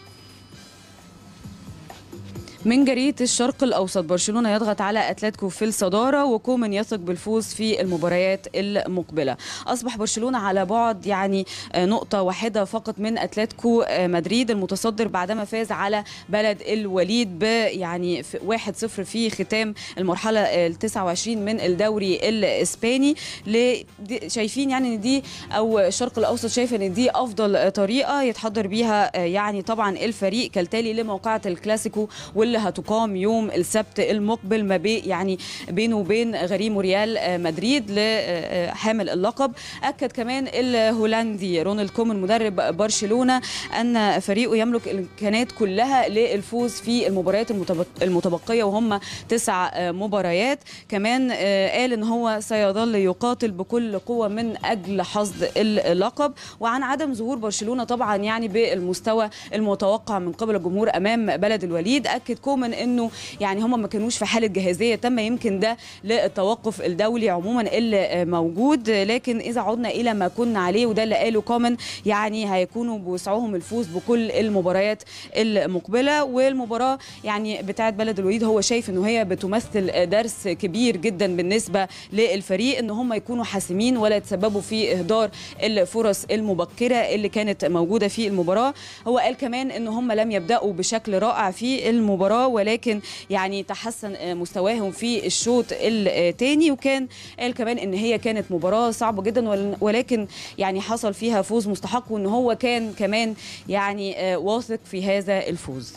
[SPEAKER 8] من جريدة الشرق الأوسط برشلونة يضغط على أتلتيكو في الصدارة وكومن يثق بالفوز في المباريات المقبلة أصبح برشلونة على بعد يعني نقطة واحدة فقط من أتلتيكو مدريد المتصدر بعدما فاز على بلد الوليد ب يعني 1-0 في ختام المرحلة ال 29 من الدوري الإسباني شايفين يعني ان دي او الشرق الاوسط شايف ان دي افضل طريقه يتحضر بيها يعني طبعا الفريق كالتالي لموقعه الكلاسيكو واللي هتقام يوم السبت المقبل ما بين يعني بينه وبين غريم ريال مدريد لحامل اللقب اكد كمان الهولندي رونالد كومان مدرب برشلونه ان فريقه يملك الامكانيات كلها للفوز في المباريات المتبقيه وهم تسع مباريات كمان قال ان هو سيظل يقاتل بكل قوه من اجل حصد اللقب وعن عدم ظهور برشلونه طبعا يعني بالمستوى المتوقع من قبل الجمهور امام بلد الوليد اكد كومان انه يعني هم ما كانوش في حاله جاهزيه تم يمكن ده للتوقف الدولي عموما اللي موجود لكن اذا عدنا الى ما كنا عليه وده اللي قاله كومان يعني هيكونوا بوسعهم الفوز بكل المباريات المقبله والمباراه يعني بتاعه بلد الوليد هو شايف انه هي بتمثل درس كبير جدا بالنسبه للفريق ان هم يكونوا حاسمين ولا يتسببوا في اهدار الفرص المبكره اللي كانت موجوده في المباراه هو قال كمان ان هم لم يبداوا بشكل رائع في المباراه ولكن يعني تحسن مستواهم في الشوط الثاني وكان قال كمان ان هي كانت مباراه صعبه جدا ولكن يعني حصل فيها فوز مستحق وان هو كان كمان يعني واثق في هذا الفوز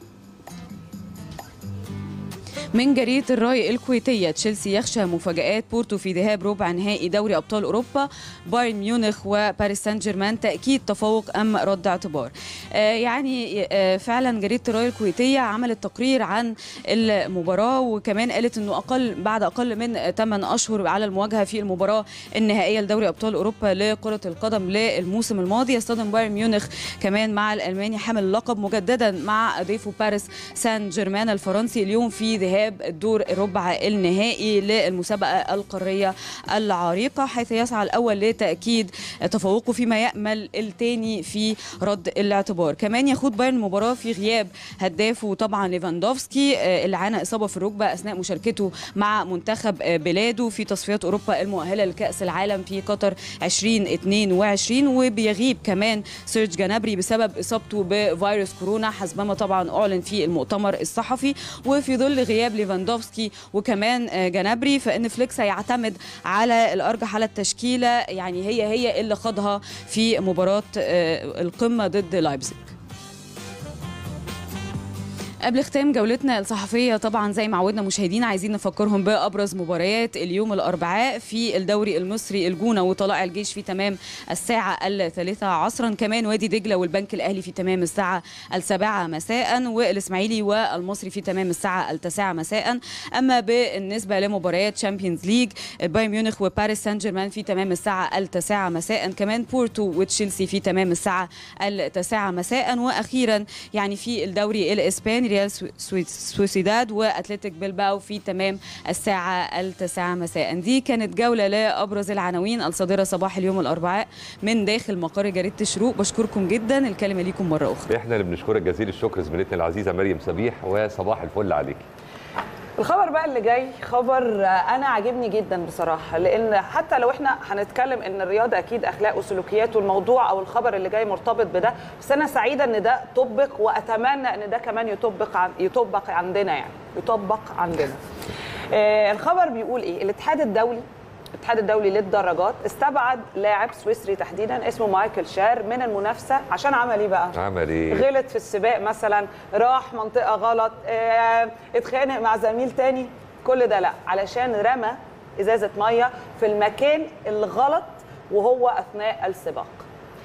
[SPEAKER 8] من جريدة الراي الكويتية تشيلسي يخشى مفاجآت بورتو في ذهاب ربع نهائي دوري أبطال أوروبا بايرن ميونخ وباريس سان جيرمان تأكيد تفوق أم رد اعتبار آه يعني آه فعلا جريدة الراي الكويتية عملت تقرير عن المباراة وكمان قالت أنه أقل بعد أقل من 8 أشهر على المواجهة في المباراة النهائية لدوري أبطال أوروبا لكرة القدم للموسم الماضي يصطدم بايرن ميونخ كمان مع الألماني حامل اللقب مجددا مع ضيفه باريس سان جيرمان الفرنسي اليوم في ذهاب ذهاب الدور الربع النهائي للمسابقة القارية العريقة حيث يسعى الأول لتأكيد تفوقه فيما يأمل الثاني في رد الاعتبار كمان يخوض بايرن المباراة في غياب هدافه طبعا ليفاندوفسكي اللي عانى إصابة في الركبة أثناء مشاركته مع منتخب بلاده في تصفيات أوروبا المؤهلة لكأس العالم في قطر 2022 وبيغيب كمان سيرج جنابري بسبب إصابته بفيروس كورونا حسبما طبعا أعلن في المؤتمر الصحفي وفي ظل غياب ليفاندوفسكي وكمان جنابري فان فليكس هيعتمد على الارجح على التشكيله يعني هي هي اللي خاضها في مباراه القمه ضد لايبزيج قبل ختام جولتنا الصحفيه طبعا زي ما عودنا مشاهدينا عايزين نفكرهم بابرز مباريات اليوم الاربعاء في الدوري المصري الجونه وطلائع الجيش في تمام الساعه الثالثه عصرا كمان وادي دجله والبنك الاهلي في تمام الساعه السابعه مساء والاسماعيلي والمصري في تمام الساعه التاسعه مساء اما بالنسبه لمباريات شامبيونز ليج بايرن ميونخ وباريس سان جيرمان في تمام الساعه التاسعه مساء كمان بورتو وتشيلسي في تمام الساعه التاسعه مساء واخيرا يعني في الدوري الاسباني ريال سوسيداد واتلتيك بلباو في تمام الساعه التاسعه مساء دي كانت جوله لابرز العناوين الصادره صباح اليوم الاربعاء من داخل مقر جريده الشروق بشكركم جدا الكلمه ليكم مره اخرى
[SPEAKER 1] احنا اللي بنشكرك جزيل الشكر زميلتنا العزيزه مريم صبيح وصباح الفل عليك
[SPEAKER 2] الخبر بقى اللي جاي خبر انا عاجبني جدا بصراحه لان حتى لو احنا هنتكلم ان الرياضه اكيد اخلاق وسلوكيات والموضوع او الخبر اللي جاي مرتبط بده بس انا سعيده ان ده طبق واتمنى ان ده كمان يطبق عن يطبق عندنا يعني يطبق عندنا آه الخبر بيقول ايه الاتحاد الدولي الاتحاد الدولي للدراجات استبعد لاعب سويسري تحديدا اسمه مايكل شار من المنافسه عشان عمل ايه بقى؟
[SPEAKER 1] عمل ايه؟
[SPEAKER 2] غلط في السباق مثلا راح منطقه غلط اه اتخانق مع زميل تاني كل ده لا علشان رمى ازازه ميه في المكان الغلط وهو اثناء السباق.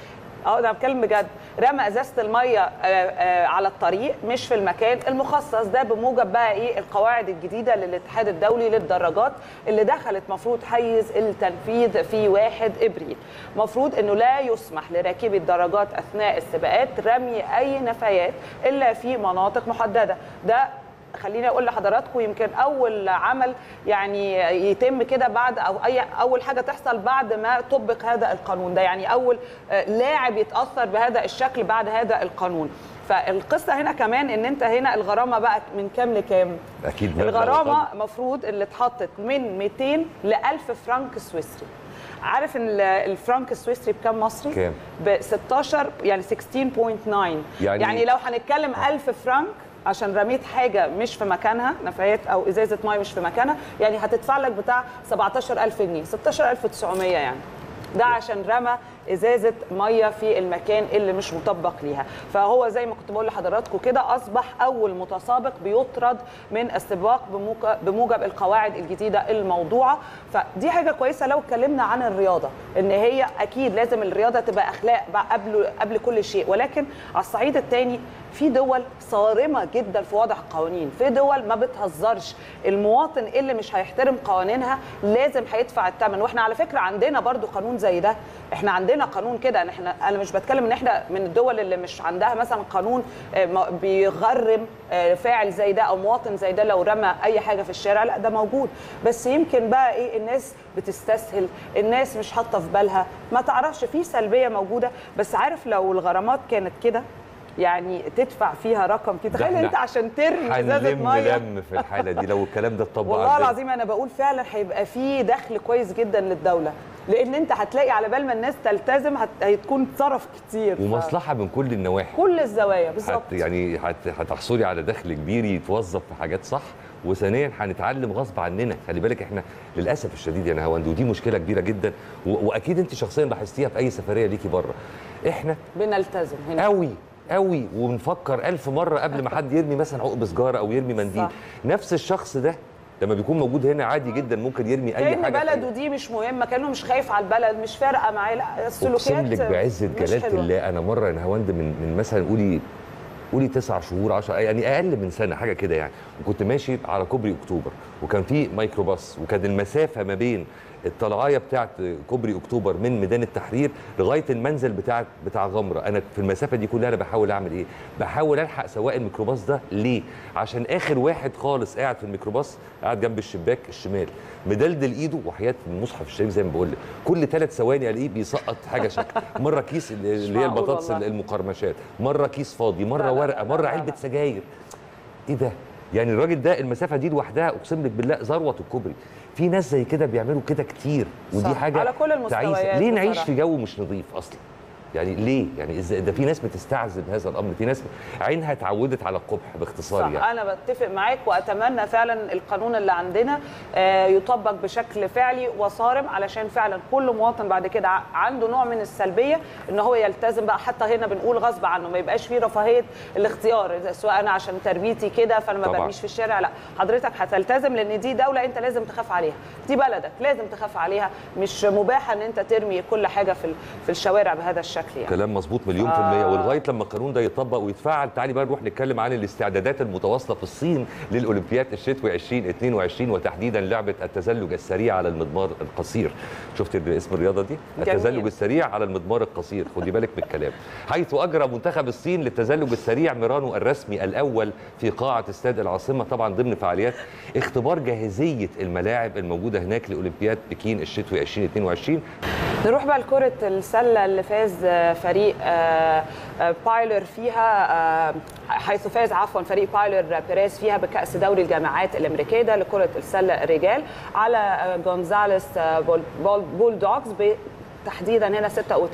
[SPEAKER 2] اه انا بتكلم بجد رمى ازازه الميه آه، آه، على الطريق مش في المكان المخصص ده بموجب بقى ايه القواعد الجديده للاتحاد الدولي للدراجات اللي دخلت مفروض حيز التنفيذ في 1 ابريل مفروض انه لا يسمح لراكبي الدراجات اثناء السباقات رمي اي نفايات الا في مناطق محدده ده خليني اقول لحضراتكم يمكن اول عمل يعني يتم كده بعد او اي اول حاجه تحصل بعد ما طبق هذا القانون ده يعني اول آه، لاعب يتاثر بهذا الشكل بعد هذا القانون فالقصه هنا كمان ان انت هنا الغرامه بقى من كام لكام
[SPEAKER 1] اكيد مبلغ
[SPEAKER 2] الغرامه
[SPEAKER 1] طبعاً.
[SPEAKER 2] مفروض اللي اتحطت من 200 ل 1000 فرنك سويسري عارف ان ال- الفرنك السويسري بكام مصري؟
[SPEAKER 1] كام؟
[SPEAKER 2] ب 16 يعني 16.9 يعني,
[SPEAKER 1] يعني-
[SPEAKER 2] يعني لو هنتكلم 1000 فرنك عشان رميت حاجه مش في مكانها نفايات او ازازه ميه مش في مكانها يعني هتدفع لك بتاع 17000 جنيه 16900 يعني ده عشان رمى ازازه ميه في المكان اللي مش مطبق ليها فهو زي ما كنت بقول لحضراتكم كده اصبح اول متسابق بيطرد من السباق بموك- بموجب القواعد الجديده الموضوعه فدي حاجه كويسه لو اتكلمنا عن الرياضه ان هي اكيد لازم الرياضه تبقى اخلاق بقى قبل قبل كل شيء ولكن على الصعيد الثاني في دول صارمه جدا في وضع القوانين في دول ما بتهزرش المواطن اللي مش هيحترم قوانينها لازم هيدفع الثمن واحنا على فكره عندنا برضو قانون زي ده احنا عندنا قانون كده إن احنا انا مش بتكلم ان احنا من الدول اللي مش عندها مثلا قانون آه، ما- بيغرم آه، فاعل زي ده او مواطن زي ده لو رمى اي حاجه في الشارع لا ده موجود بس يمكن بقى ايه الناس بتستسهل الناس مش حاطه في بالها ما تعرفش في سلبيه موجوده بس عارف لو الغرامات كانت كده يعني تدفع فيها رقم كده
[SPEAKER 1] ده
[SPEAKER 2] تخيل
[SPEAKER 1] إحنا
[SPEAKER 2] انت عشان ترمي ازازه
[SPEAKER 1] هنلم
[SPEAKER 2] ميه
[SPEAKER 1] لم في الحاله دي لو الكلام ده اتطبق
[SPEAKER 2] والله
[SPEAKER 1] عندنا.
[SPEAKER 2] العظيم انا بقول فعلا هيبقى في دخل كويس جدا للدوله لان انت هتلاقي على بال ما الناس تلتزم هت... هتكون صرف كتير ف-
[SPEAKER 1] ومصلحه من كل النواحي
[SPEAKER 2] كل الزوايا بالظبط
[SPEAKER 1] هت يعني هت هتحصلي على دخل كبير يتوظف في حاجات صح وثانيا هنتعلم غصب عننا خلي بالك احنا للاسف الشديد يا نهاوند ودي مشكله كبيره جدا و... واكيد انت شخصيا لاحظتيها في اي سفريه ليكي بره احنا
[SPEAKER 2] بنلتزم هنا
[SPEAKER 1] قوي قوي ونفكر ألف مرة قبل ما حد يرمي مثلا عقب سجارة أو يرمي منديل
[SPEAKER 2] صح.
[SPEAKER 1] نفس الشخص ده لما بيكون موجود هنا عادي جدا ممكن يرمي أي
[SPEAKER 2] كان
[SPEAKER 1] حاجة في أي-
[SPEAKER 2] بلده دي مش مهمه كانه مش خايف على البلد مش فارقه معاه لا السلوكيات
[SPEAKER 1] اقسم لك بعزه
[SPEAKER 2] مش
[SPEAKER 1] جلاله
[SPEAKER 2] حلوة.
[SPEAKER 1] الله انا مره يا نهاوند من من مثلا قولي قولي تسع شهور 10 يعني اقل من سنه حاجه كده يعني وكنت ماشي على كوبري اكتوبر وكان في ميكروباص وكان المسافه ما بين الطلعايه بتاعت كوبري اكتوبر من ميدان التحرير لغايه المنزل بتاع بتاع غمره انا في المسافه دي كلها انا بحاول اعمل ايه بحاول الحق سواق الميكروباص ده ليه عشان اخر واحد خالص قاعد في الميكروباص قاعد جنب الشباك الشمال مدلدل ايده وحياه المصحف الشريف زي ما بقول لك كل ثلاث ثواني الاقيه بيسقط حاجه شكل مره كيس اللي هي
[SPEAKER 2] معقول
[SPEAKER 1] البطاطس
[SPEAKER 2] والله.
[SPEAKER 1] المقرمشات مره كيس فاضي
[SPEAKER 2] لا،
[SPEAKER 1] مره
[SPEAKER 2] لا،
[SPEAKER 1] ورقه
[SPEAKER 2] لا،
[SPEAKER 1] مره
[SPEAKER 2] لا،
[SPEAKER 1] علبه
[SPEAKER 2] لا.
[SPEAKER 1] سجاير ايه ده يعني الراجل ده المسافه دي لوحدها اقسم لك بالله ذروه الكوبري في ناس زي كده بيعملوا كده كتير ودي
[SPEAKER 2] صح،
[SPEAKER 1] حاجه
[SPEAKER 2] على كل المستويات
[SPEAKER 1] تعيسة. ليه نعيش
[SPEAKER 2] بصراحة.
[SPEAKER 1] في جو مش نظيف اصلا يعني ليه يعني ازاي ده في ناس بتستعذب هذا الامر في ناس عينها اتعودت على القبح باختصار
[SPEAKER 2] صح
[SPEAKER 1] يعني
[SPEAKER 2] انا بتفق معاك واتمنى فعلا القانون اللي عندنا آه، يطبق بشكل فعلي وصارم علشان فعلا كل مواطن بعد كده ع- عنده نوع من السلبيه ان هو يلتزم بقى حتى هنا بنقول غصب عنه ما يبقاش فيه رفاهيه الاختيار إذا سواء انا عشان تربيتي كده فانا ما
[SPEAKER 1] طبعاً.
[SPEAKER 2] برميش في الشارع لا حضرتك هتلتزم لان دي دوله انت لازم تخاف عليها دي بلدك لازم تخاف عليها مش مباح ان انت ترمي كل حاجه في ال- في الشوارع بهذا الشكل يعني
[SPEAKER 1] كلام مظبوط مليون في المية ولغاية لما القانون ده يطبق ويتفعل تعالي بقى نروح نتكلم عن الاستعدادات المتواصلة في الصين للأولمبياد الشتوي 2022 وتحديدا لعبة التزلج السريع على المضمار القصير شفت اسم الرياضة دي؟
[SPEAKER 2] جميل.
[SPEAKER 1] التزلج السريع على المضمار القصير خدي بالك من الكلام حيث أجرى منتخب الصين للتزلج السريع ميرانو الرسمي الأول في قاعة استاد العاصمة طبعا ضمن فعاليات اختبار جاهزية الملاعب الموجودة هناك لأولمبياد بكين الشتوي 2022
[SPEAKER 2] نروح بقى لكرة السلة اللي فاز آه، فريق آه، آه، بايلر فيها آه، حيث فاز عفوا فريق بايلر بيريز فيها بكأس دوري الجامعات الأمريكية ده لكرة السلة الرجال على آه، جونزاليس آه، بول, بول, بول دوغز ب تحديدا هنا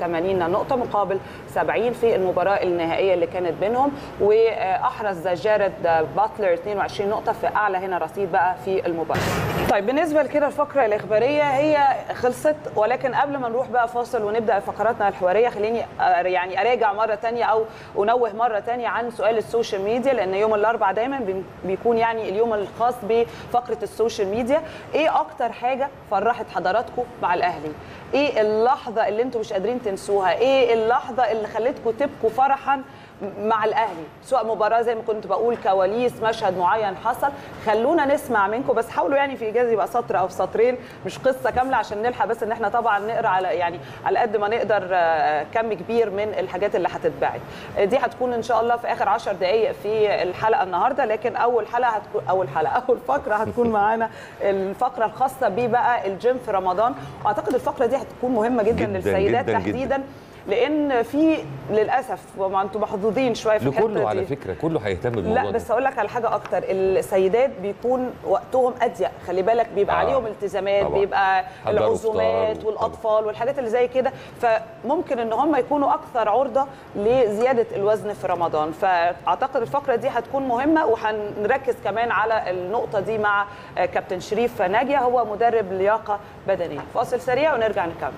[SPEAKER 2] 86 نقطة مقابل 70 في المباراة النهائية اللي كانت بينهم وأحرز جارد باتلر 22 نقطة في أعلى هنا رصيد بقى في المباراة طيب بالنسبه لكده الفقره الاخباريه هي خلصت ولكن قبل ما نروح بقى فاصل ونبدا فقراتنا الحواريه خليني أر- يعني اراجع مره تانية او انوه مره تانية عن سؤال السوشيال ميديا لان يوم الاربعاء دايما بي- بيكون يعني اليوم الخاص بفقره السوشيال ميديا ايه اكتر حاجه فرحت حضراتكم مع الاهلي ايه اللحظه اللي انتم مش قادرين تنسوها ايه اللحظه اللي خلتكم تبكوا فرحا مع الاهلي سواء مباراه زي ما كنت بقول كواليس مشهد معين حصل خلونا نسمع منكم بس حاولوا يعني في اجازه يبقى سطر او سطرين مش قصه كامله عشان نلحق بس ان احنا طبعا نقرا على يعني على قد ما نقدر آه، كم كبير من الحاجات اللي هتتباعت آه، دي هتكون ان شاء الله في اخر 10 دقائق في الحلقه النهارده لكن اول حلقه هتكون اول حلقه اول فقره هتكون معانا الفقره الخاصه ببقى الجيم في رمضان واعتقد الفقره دي هتكون مهمه جدا,
[SPEAKER 1] جداً،
[SPEAKER 2] للسيدات
[SPEAKER 1] جداً،
[SPEAKER 2] تحديدا لان في للاسف وما انتم محظوظين شويه في الحته
[SPEAKER 1] لكله على
[SPEAKER 2] دي.
[SPEAKER 1] فكره كله هيهتم بالموضوع
[SPEAKER 2] لا
[SPEAKER 1] ده.
[SPEAKER 2] بس اقول لك على حاجه اكتر السيدات بيكون وقتهم اضيق خلي بالك بيبقى
[SPEAKER 1] آه.
[SPEAKER 2] آه. عليهم التزامات
[SPEAKER 1] طبعا.
[SPEAKER 2] بيبقى
[SPEAKER 1] حضروا
[SPEAKER 2] العزومات
[SPEAKER 1] فطار و-
[SPEAKER 2] والاطفال والحاجات اللي زي كده فممكن ان هم يكونوا اكثر عرضه لزياده الوزن في رمضان فاعتقد الفقره دي هتكون مهمه وهنركز كمان على النقطه دي مع آه، كابتن شريف ناجيه هو مدرب لياقه بدنيه فاصل سريع ونرجع نكمل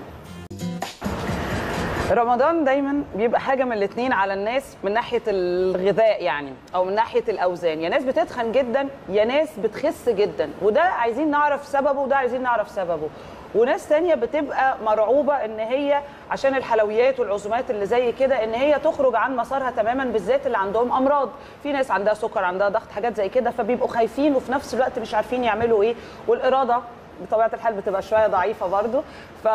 [SPEAKER 2] رمضان دايما بيبقى حاجه من الاثنين على الناس من ناحيه الغذاء يعني او من ناحيه الاوزان يا ناس بتتخن جدا يا ناس بتخس جدا وده عايزين نعرف سببه وده عايزين نعرف سببه وناس تانية بتبقى مرعوبة ان هي عشان الحلويات والعزومات اللي زي كده ان هي تخرج عن مسارها تماما بالذات اللي عندهم امراض في ناس عندها سكر عندها ضغط حاجات زي كده فبيبقوا خايفين وفي نفس الوقت مش عارفين يعملوا ايه والاراده بطبيعه الحال بتبقى شويه ضعيفه برضو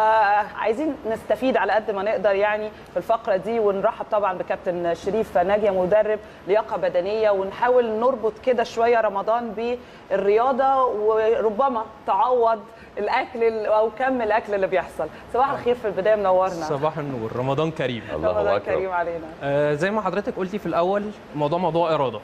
[SPEAKER 2] فعايزين نستفيد على قد ما نقدر يعني في الفقره دي ونرحب طبعا بكابتن شريف ناجيه مدرب لياقه بدنيه ونحاول نربط كده شويه رمضان بالرياضه وربما تعوض الاكل ال- او كم الاكل اللي بيحصل صباح الخير في البدايه منورنا
[SPEAKER 9] صباح النور رمضان كريم
[SPEAKER 1] الله
[SPEAKER 2] رمضان
[SPEAKER 1] اكبر
[SPEAKER 2] كريم علينا
[SPEAKER 9] آه زي ما حضرتك قلتي في الاول الموضوع موضوع اراده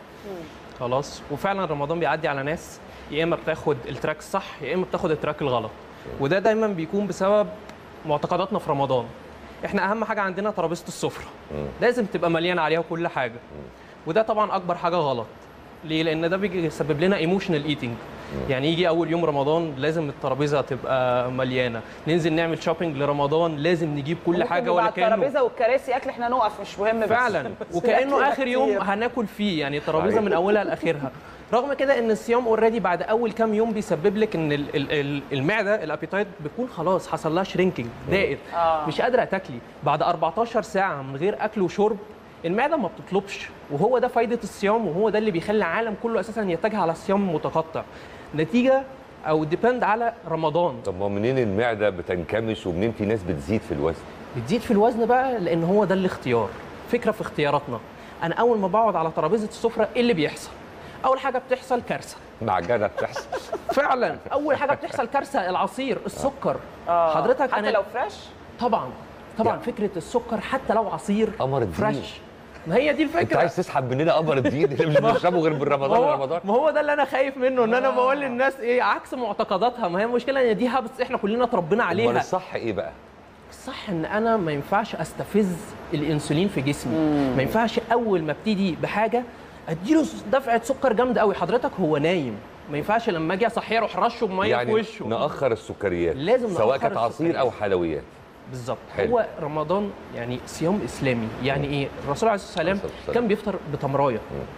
[SPEAKER 9] خلاص وفعلا رمضان بيعدي على ناس يا اما بتاخد التراك الصح يا اما بتاخد التراك الغلط وده دايما بيكون بسبب معتقداتنا في رمضان احنا اهم حاجه عندنا ترابيزه السفره لازم تبقى مليانه عليها كل حاجه وده طبعا اكبر حاجه غلط ليه لان ده بيسبب لنا ايموشنال ايتنج يعني يجي اول يوم رمضان لازم الترابيزه تبقى مليانه ننزل نعمل شوبينج لرمضان لازم نجيب كل
[SPEAKER 2] ممكن
[SPEAKER 9] حاجه
[SPEAKER 2] يبقى
[SPEAKER 9] ولا
[SPEAKER 2] على
[SPEAKER 9] كانه
[SPEAKER 2] الترابيزه والكراسي اكل احنا نقف مش مهم بس
[SPEAKER 9] فعلا
[SPEAKER 2] بس الأكل
[SPEAKER 9] وكانه
[SPEAKER 2] يبقى
[SPEAKER 9] اخر يوم
[SPEAKER 2] كتير.
[SPEAKER 9] هناكل فيه يعني ترابيزه
[SPEAKER 1] صحيح.
[SPEAKER 9] من اولها لاخرها رغم كده ان الصيام اوريدي بعد اول كام يوم بيسبب لك ان ال- ال- ال- المعده الابيتايت بيكون خلاص حصل لها شرينكينج ضاقت
[SPEAKER 2] آه.
[SPEAKER 9] مش قادره تاكلي بعد 14 ساعه من غير اكل وشرب المعده ما بتطلبش وهو ده فايده الصيام وهو ده اللي بيخلي العالم كله اساسا يتجه على الصيام متقطع نتيجه او ديبند على رمضان
[SPEAKER 1] طب ما منين المعده بتنكمش ومنين في ناس بتزيد في الوزن
[SPEAKER 9] بتزيد في الوزن بقى لان هو ده الاختيار فكره في اختياراتنا انا اول ما بقعد على ترابيزه السفره ايه اللي بيحصل اول حاجه بتحصل كارثه
[SPEAKER 1] معجنه بتحصل
[SPEAKER 9] فعلا اول حاجه بتحصل كارثه العصير السكر
[SPEAKER 2] آه.
[SPEAKER 9] حضرتك
[SPEAKER 2] حتى
[SPEAKER 9] انا
[SPEAKER 2] لو فريش
[SPEAKER 9] طبعا طبعا
[SPEAKER 1] يعني.
[SPEAKER 9] فكره السكر حتى لو عصير
[SPEAKER 1] قمر الدين.
[SPEAKER 9] فريش ما هي دي الفكره
[SPEAKER 1] انت عايز تسحب مننا قمر الدين اللي مش بنشربه غير من
[SPEAKER 9] ما
[SPEAKER 1] رمضان
[SPEAKER 9] هو,
[SPEAKER 1] لرمضان
[SPEAKER 9] ما هو ده اللي انا خايف منه ان انا بقول للناس ايه عكس معتقداتها ما هي المشكله ان دي هابتس احنا كلنا اتربينا
[SPEAKER 1] امال
[SPEAKER 9] عليها
[SPEAKER 1] الصح ايه بقى؟
[SPEAKER 9] الصح ان انا ما ينفعش استفز الانسولين في جسمي ما ينفعش اول ما ابتدي بحاجه اديله دفعه سكر جامده قوي حضرتك هو نايم ما ينفعش لما اجي اصحيه اروح رشه بميه
[SPEAKER 1] يعني
[SPEAKER 9] في وشه
[SPEAKER 1] ناخر السكريات
[SPEAKER 9] لازم
[SPEAKER 1] سواء
[SPEAKER 9] نأخر
[SPEAKER 1] كانت عصير او حلويات
[SPEAKER 9] بالظبط
[SPEAKER 1] حلو.
[SPEAKER 9] هو رمضان يعني صيام اسلامي يعني ايه الرسول عليه الصلاه
[SPEAKER 1] عليه
[SPEAKER 9] والسلام
[SPEAKER 1] الصلاة والسلام.
[SPEAKER 9] كان بيفطر بتمرايه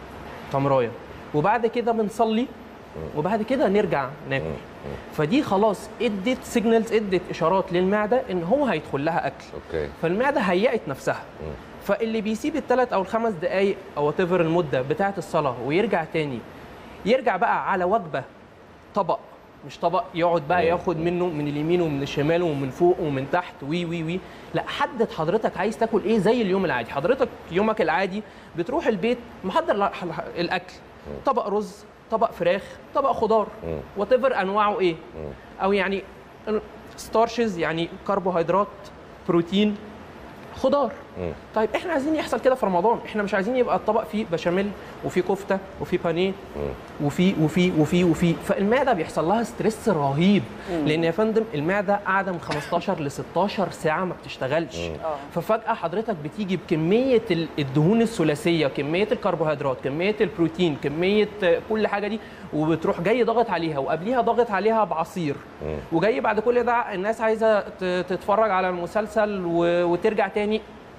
[SPEAKER 9] تمرايه وبعد كده بنصلي وبعد كده نرجع ناكل فدي خلاص ادت سيجنالز ادت اشارات للمعده ان هو هيدخل لها اكل
[SPEAKER 1] اوكي
[SPEAKER 9] فالمعده هيأت نفسها فاللي بيسيب الثلاث او الخمس دقائق او وات المده بتاعه الصلاه ويرجع تاني يرجع بقى على وجبه طبق مش طبق يقعد بقى ياخد منه من اليمين ومن الشمال ومن فوق ومن تحت وي وي وي لا حدد حضرتك عايز تاكل ايه زي اليوم العادي حضرتك يومك العادي بتروح البيت محضر ل- الاكل طبق رز طبق فراخ طبق خضار وات انواعه ايه او يعني ستارشز يعني كربوهيدرات بروتين خضار
[SPEAKER 1] مم.
[SPEAKER 9] طيب احنا عايزين يحصل كده في رمضان احنا مش عايزين يبقى الطبق فيه بشاميل وفيه كفته وفيه بانيه وفي وفي وفي وفي فالمعده بيحصل لها ستريس رهيب لان يا فندم المعده قاعده من 15 ل 16 ساعه ما بتشتغلش ففجاه حضرتك بتيجي بكميه ال- الدهون الثلاثيه كميه الكربوهيدرات كميه البروتين كميه آه، كل حاجه دي وبتروح جاي ضاغط عليها وقبليها ضاغط عليها بعصير وجاي بعد كل ده الناس عايزه ت- تتفرج على المسلسل و- وترجع تاني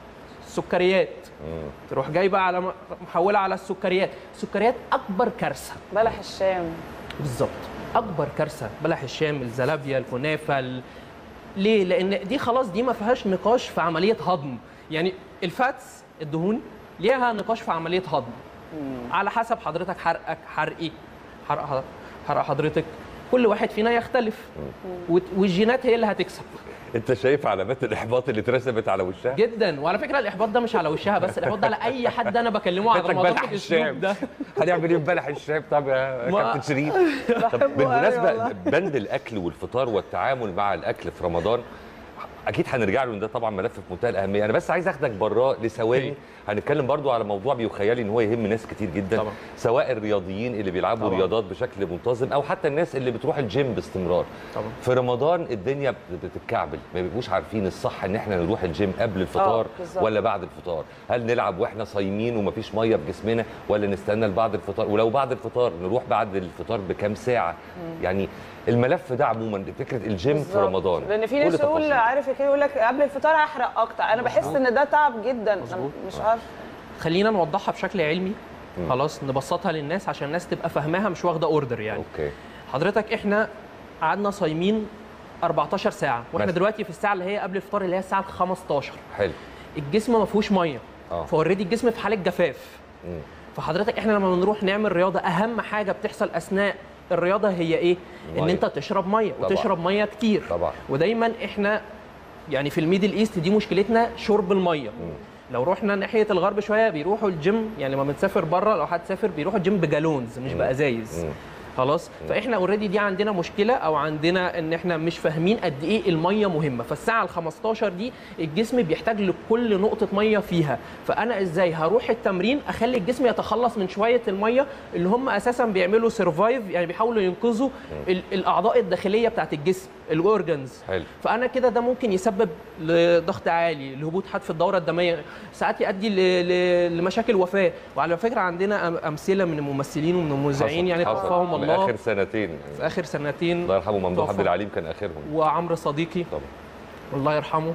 [SPEAKER 9] سكريات تروح جايبه على م- محوله على السكريات السكريات اكبر كارثه
[SPEAKER 2] بلح الشام
[SPEAKER 9] بالظبط اكبر كارثه بلح الشام الزلابيا الكنافه ال... ليه لان دي خلاص دي ما فيهاش نقاش في عمليه هضم يعني الفاتس الدهون ليها نقاش في عمليه هضم على حسب حضرتك حرقك حرقي حرق حض- حرق حضرتك كل واحد فينا يختلف وت- والجينات هي اللي هتكسب
[SPEAKER 1] انت شايف علامات الاحباط اللي اترسمت على وشها
[SPEAKER 9] جدا وعلى فكره الاحباط ده مش على وشها بس الاحباط ده على اي حد انا بكلمه عن
[SPEAKER 1] فاتك
[SPEAKER 9] رمضان
[SPEAKER 1] بلح
[SPEAKER 9] بالاسلوب
[SPEAKER 1] الشام
[SPEAKER 9] ده
[SPEAKER 1] هنعمل ايه ببلح الشام طب يا
[SPEAKER 9] ما-
[SPEAKER 1] كابتن شريف طب
[SPEAKER 2] بحبه أوي
[SPEAKER 1] بالمناسبه
[SPEAKER 2] والله.
[SPEAKER 1] بند الاكل والفطار والتعامل مع الاكل في رمضان اكيد هنرجع له إن ده طبعا ملف في منتهى الاهميه انا بس عايز اخدك براه لثواني
[SPEAKER 9] أوكي.
[SPEAKER 1] هنتكلم برضو على موضوع بيخيلي ان هو يهم ناس كتير جدا
[SPEAKER 9] طبعا.
[SPEAKER 1] سواء الرياضيين اللي بيلعبوا
[SPEAKER 9] طبعا.
[SPEAKER 1] رياضات بشكل منتظم او حتى الناس اللي بتروح الجيم باستمرار
[SPEAKER 9] طبعا.
[SPEAKER 1] في رمضان الدنيا بت- بتتكعبل ما بيبقوش عارفين الصح ان احنا نروح الجيم قبل الفطار
[SPEAKER 2] بالظبط.
[SPEAKER 1] ولا بعد الفطار هل نلعب واحنا صايمين ومفيش ميه في جسمنا ولا نستنى لبعد الفطار ولو بعد الفطار نروح بعد الفطار بكام ساعه يعني الملف ده عموما فكره الجيم في
[SPEAKER 2] بالظبط.
[SPEAKER 1] رمضان
[SPEAKER 2] لان في
[SPEAKER 1] كل
[SPEAKER 2] ناس يقول
[SPEAKER 1] تفاصيل.
[SPEAKER 2] عارف كده يقول لك قبل الفطار احرق اكتر انا بحس ان ده تعب جدا أنا
[SPEAKER 9] مظبوط.
[SPEAKER 2] مش عارف
[SPEAKER 9] خلينا نوضحها بشكل علمي خلاص نبسطها للناس عشان الناس تبقى فاهماها مش واخده اوردر يعني
[SPEAKER 1] اوكي
[SPEAKER 9] حضرتك احنا قعدنا صايمين 14 ساعه واحنا
[SPEAKER 1] مثلا.
[SPEAKER 9] دلوقتي في الساعه اللي هي قبل الفطار اللي هي الساعه 15
[SPEAKER 1] حلو
[SPEAKER 9] الجسم ما فيهوش ميه
[SPEAKER 1] اه
[SPEAKER 9] فاوريدي الجسم في حاله جفاف
[SPEAKER 1] مم.
[SPEAKER 9] فحضرتك احنا لما بنروح نعمل رياضه اهم حاجه بتحصل اثناء الرياضه هي ايه ان
[SPEAKER 1] مية.
[SPEAKER 9] انت تشرب ميه
[SPEAKER 1] طبعا.
[SPEAKER 9] وتشرب ميه كتير
[SPEAKER 1] طبعا
[SPEAKER 9] ودايما احنا يعني في الميدل ايست دي مشكلتنا شرب الميه لو رحنا ناحيه الغرب شويه بيروحوا الجيم يعني لما بنسافر بره لو حد سافر بيروحوا الجيم بجالونز مش
[SPEAKER 1] مم.
[SPEAKER 9] بازايز
[SPEAKER 1] مم.
[SPEAKER 9] خلاص فاحنا اوريدي دي عندنا مشكله او عندنا ان احنا مش فاهمين قد ايه الميه مهمه فالساعه ال 15 دي الجسم بيحتاج لكل نقطه ميه فيها فانا ازاي هروح التمرين اخلي الجسم يتخلص من شويه الميه اللي هم اساسا بيعملوا سرفايف يعني بيحاولوا ينقذوا ال- الاعضاء الداخليه بتاعت الجسم الاورجنز
[SPEAKER 1] حلو
[SPEAKER 9] فانا كده ده ممكن يسبب لضغط عالي لهبوط حاد في الدوره الدمويه ساعات يؤدي ل- ل- لمشاكل وفاه وعلى فكره عندنا أم- امثله من الممثلين ومن المذيعين
[SPEAKER 1] حصل-
[SPEAKER 9] يعني
[SPEAKER 1] حصل.
[SPEAKER 9] توفاهم
[SPEAKER 1] من
[SPEAKER 9] الله
[SPEAKER 1] اخر سنتين
[SPEAKER 9] في اخر سنتين
[SPEAKER 1] الله يرحمه ممدوح
[SPEAKER 9] توفى.
[SPEAKER 1] عبد العليم كان اخرهم
[SPEAKER 9] وعمرو صديقي
[SPEAKER 1] طبعا
[SPEAKER 9] الله يرحمه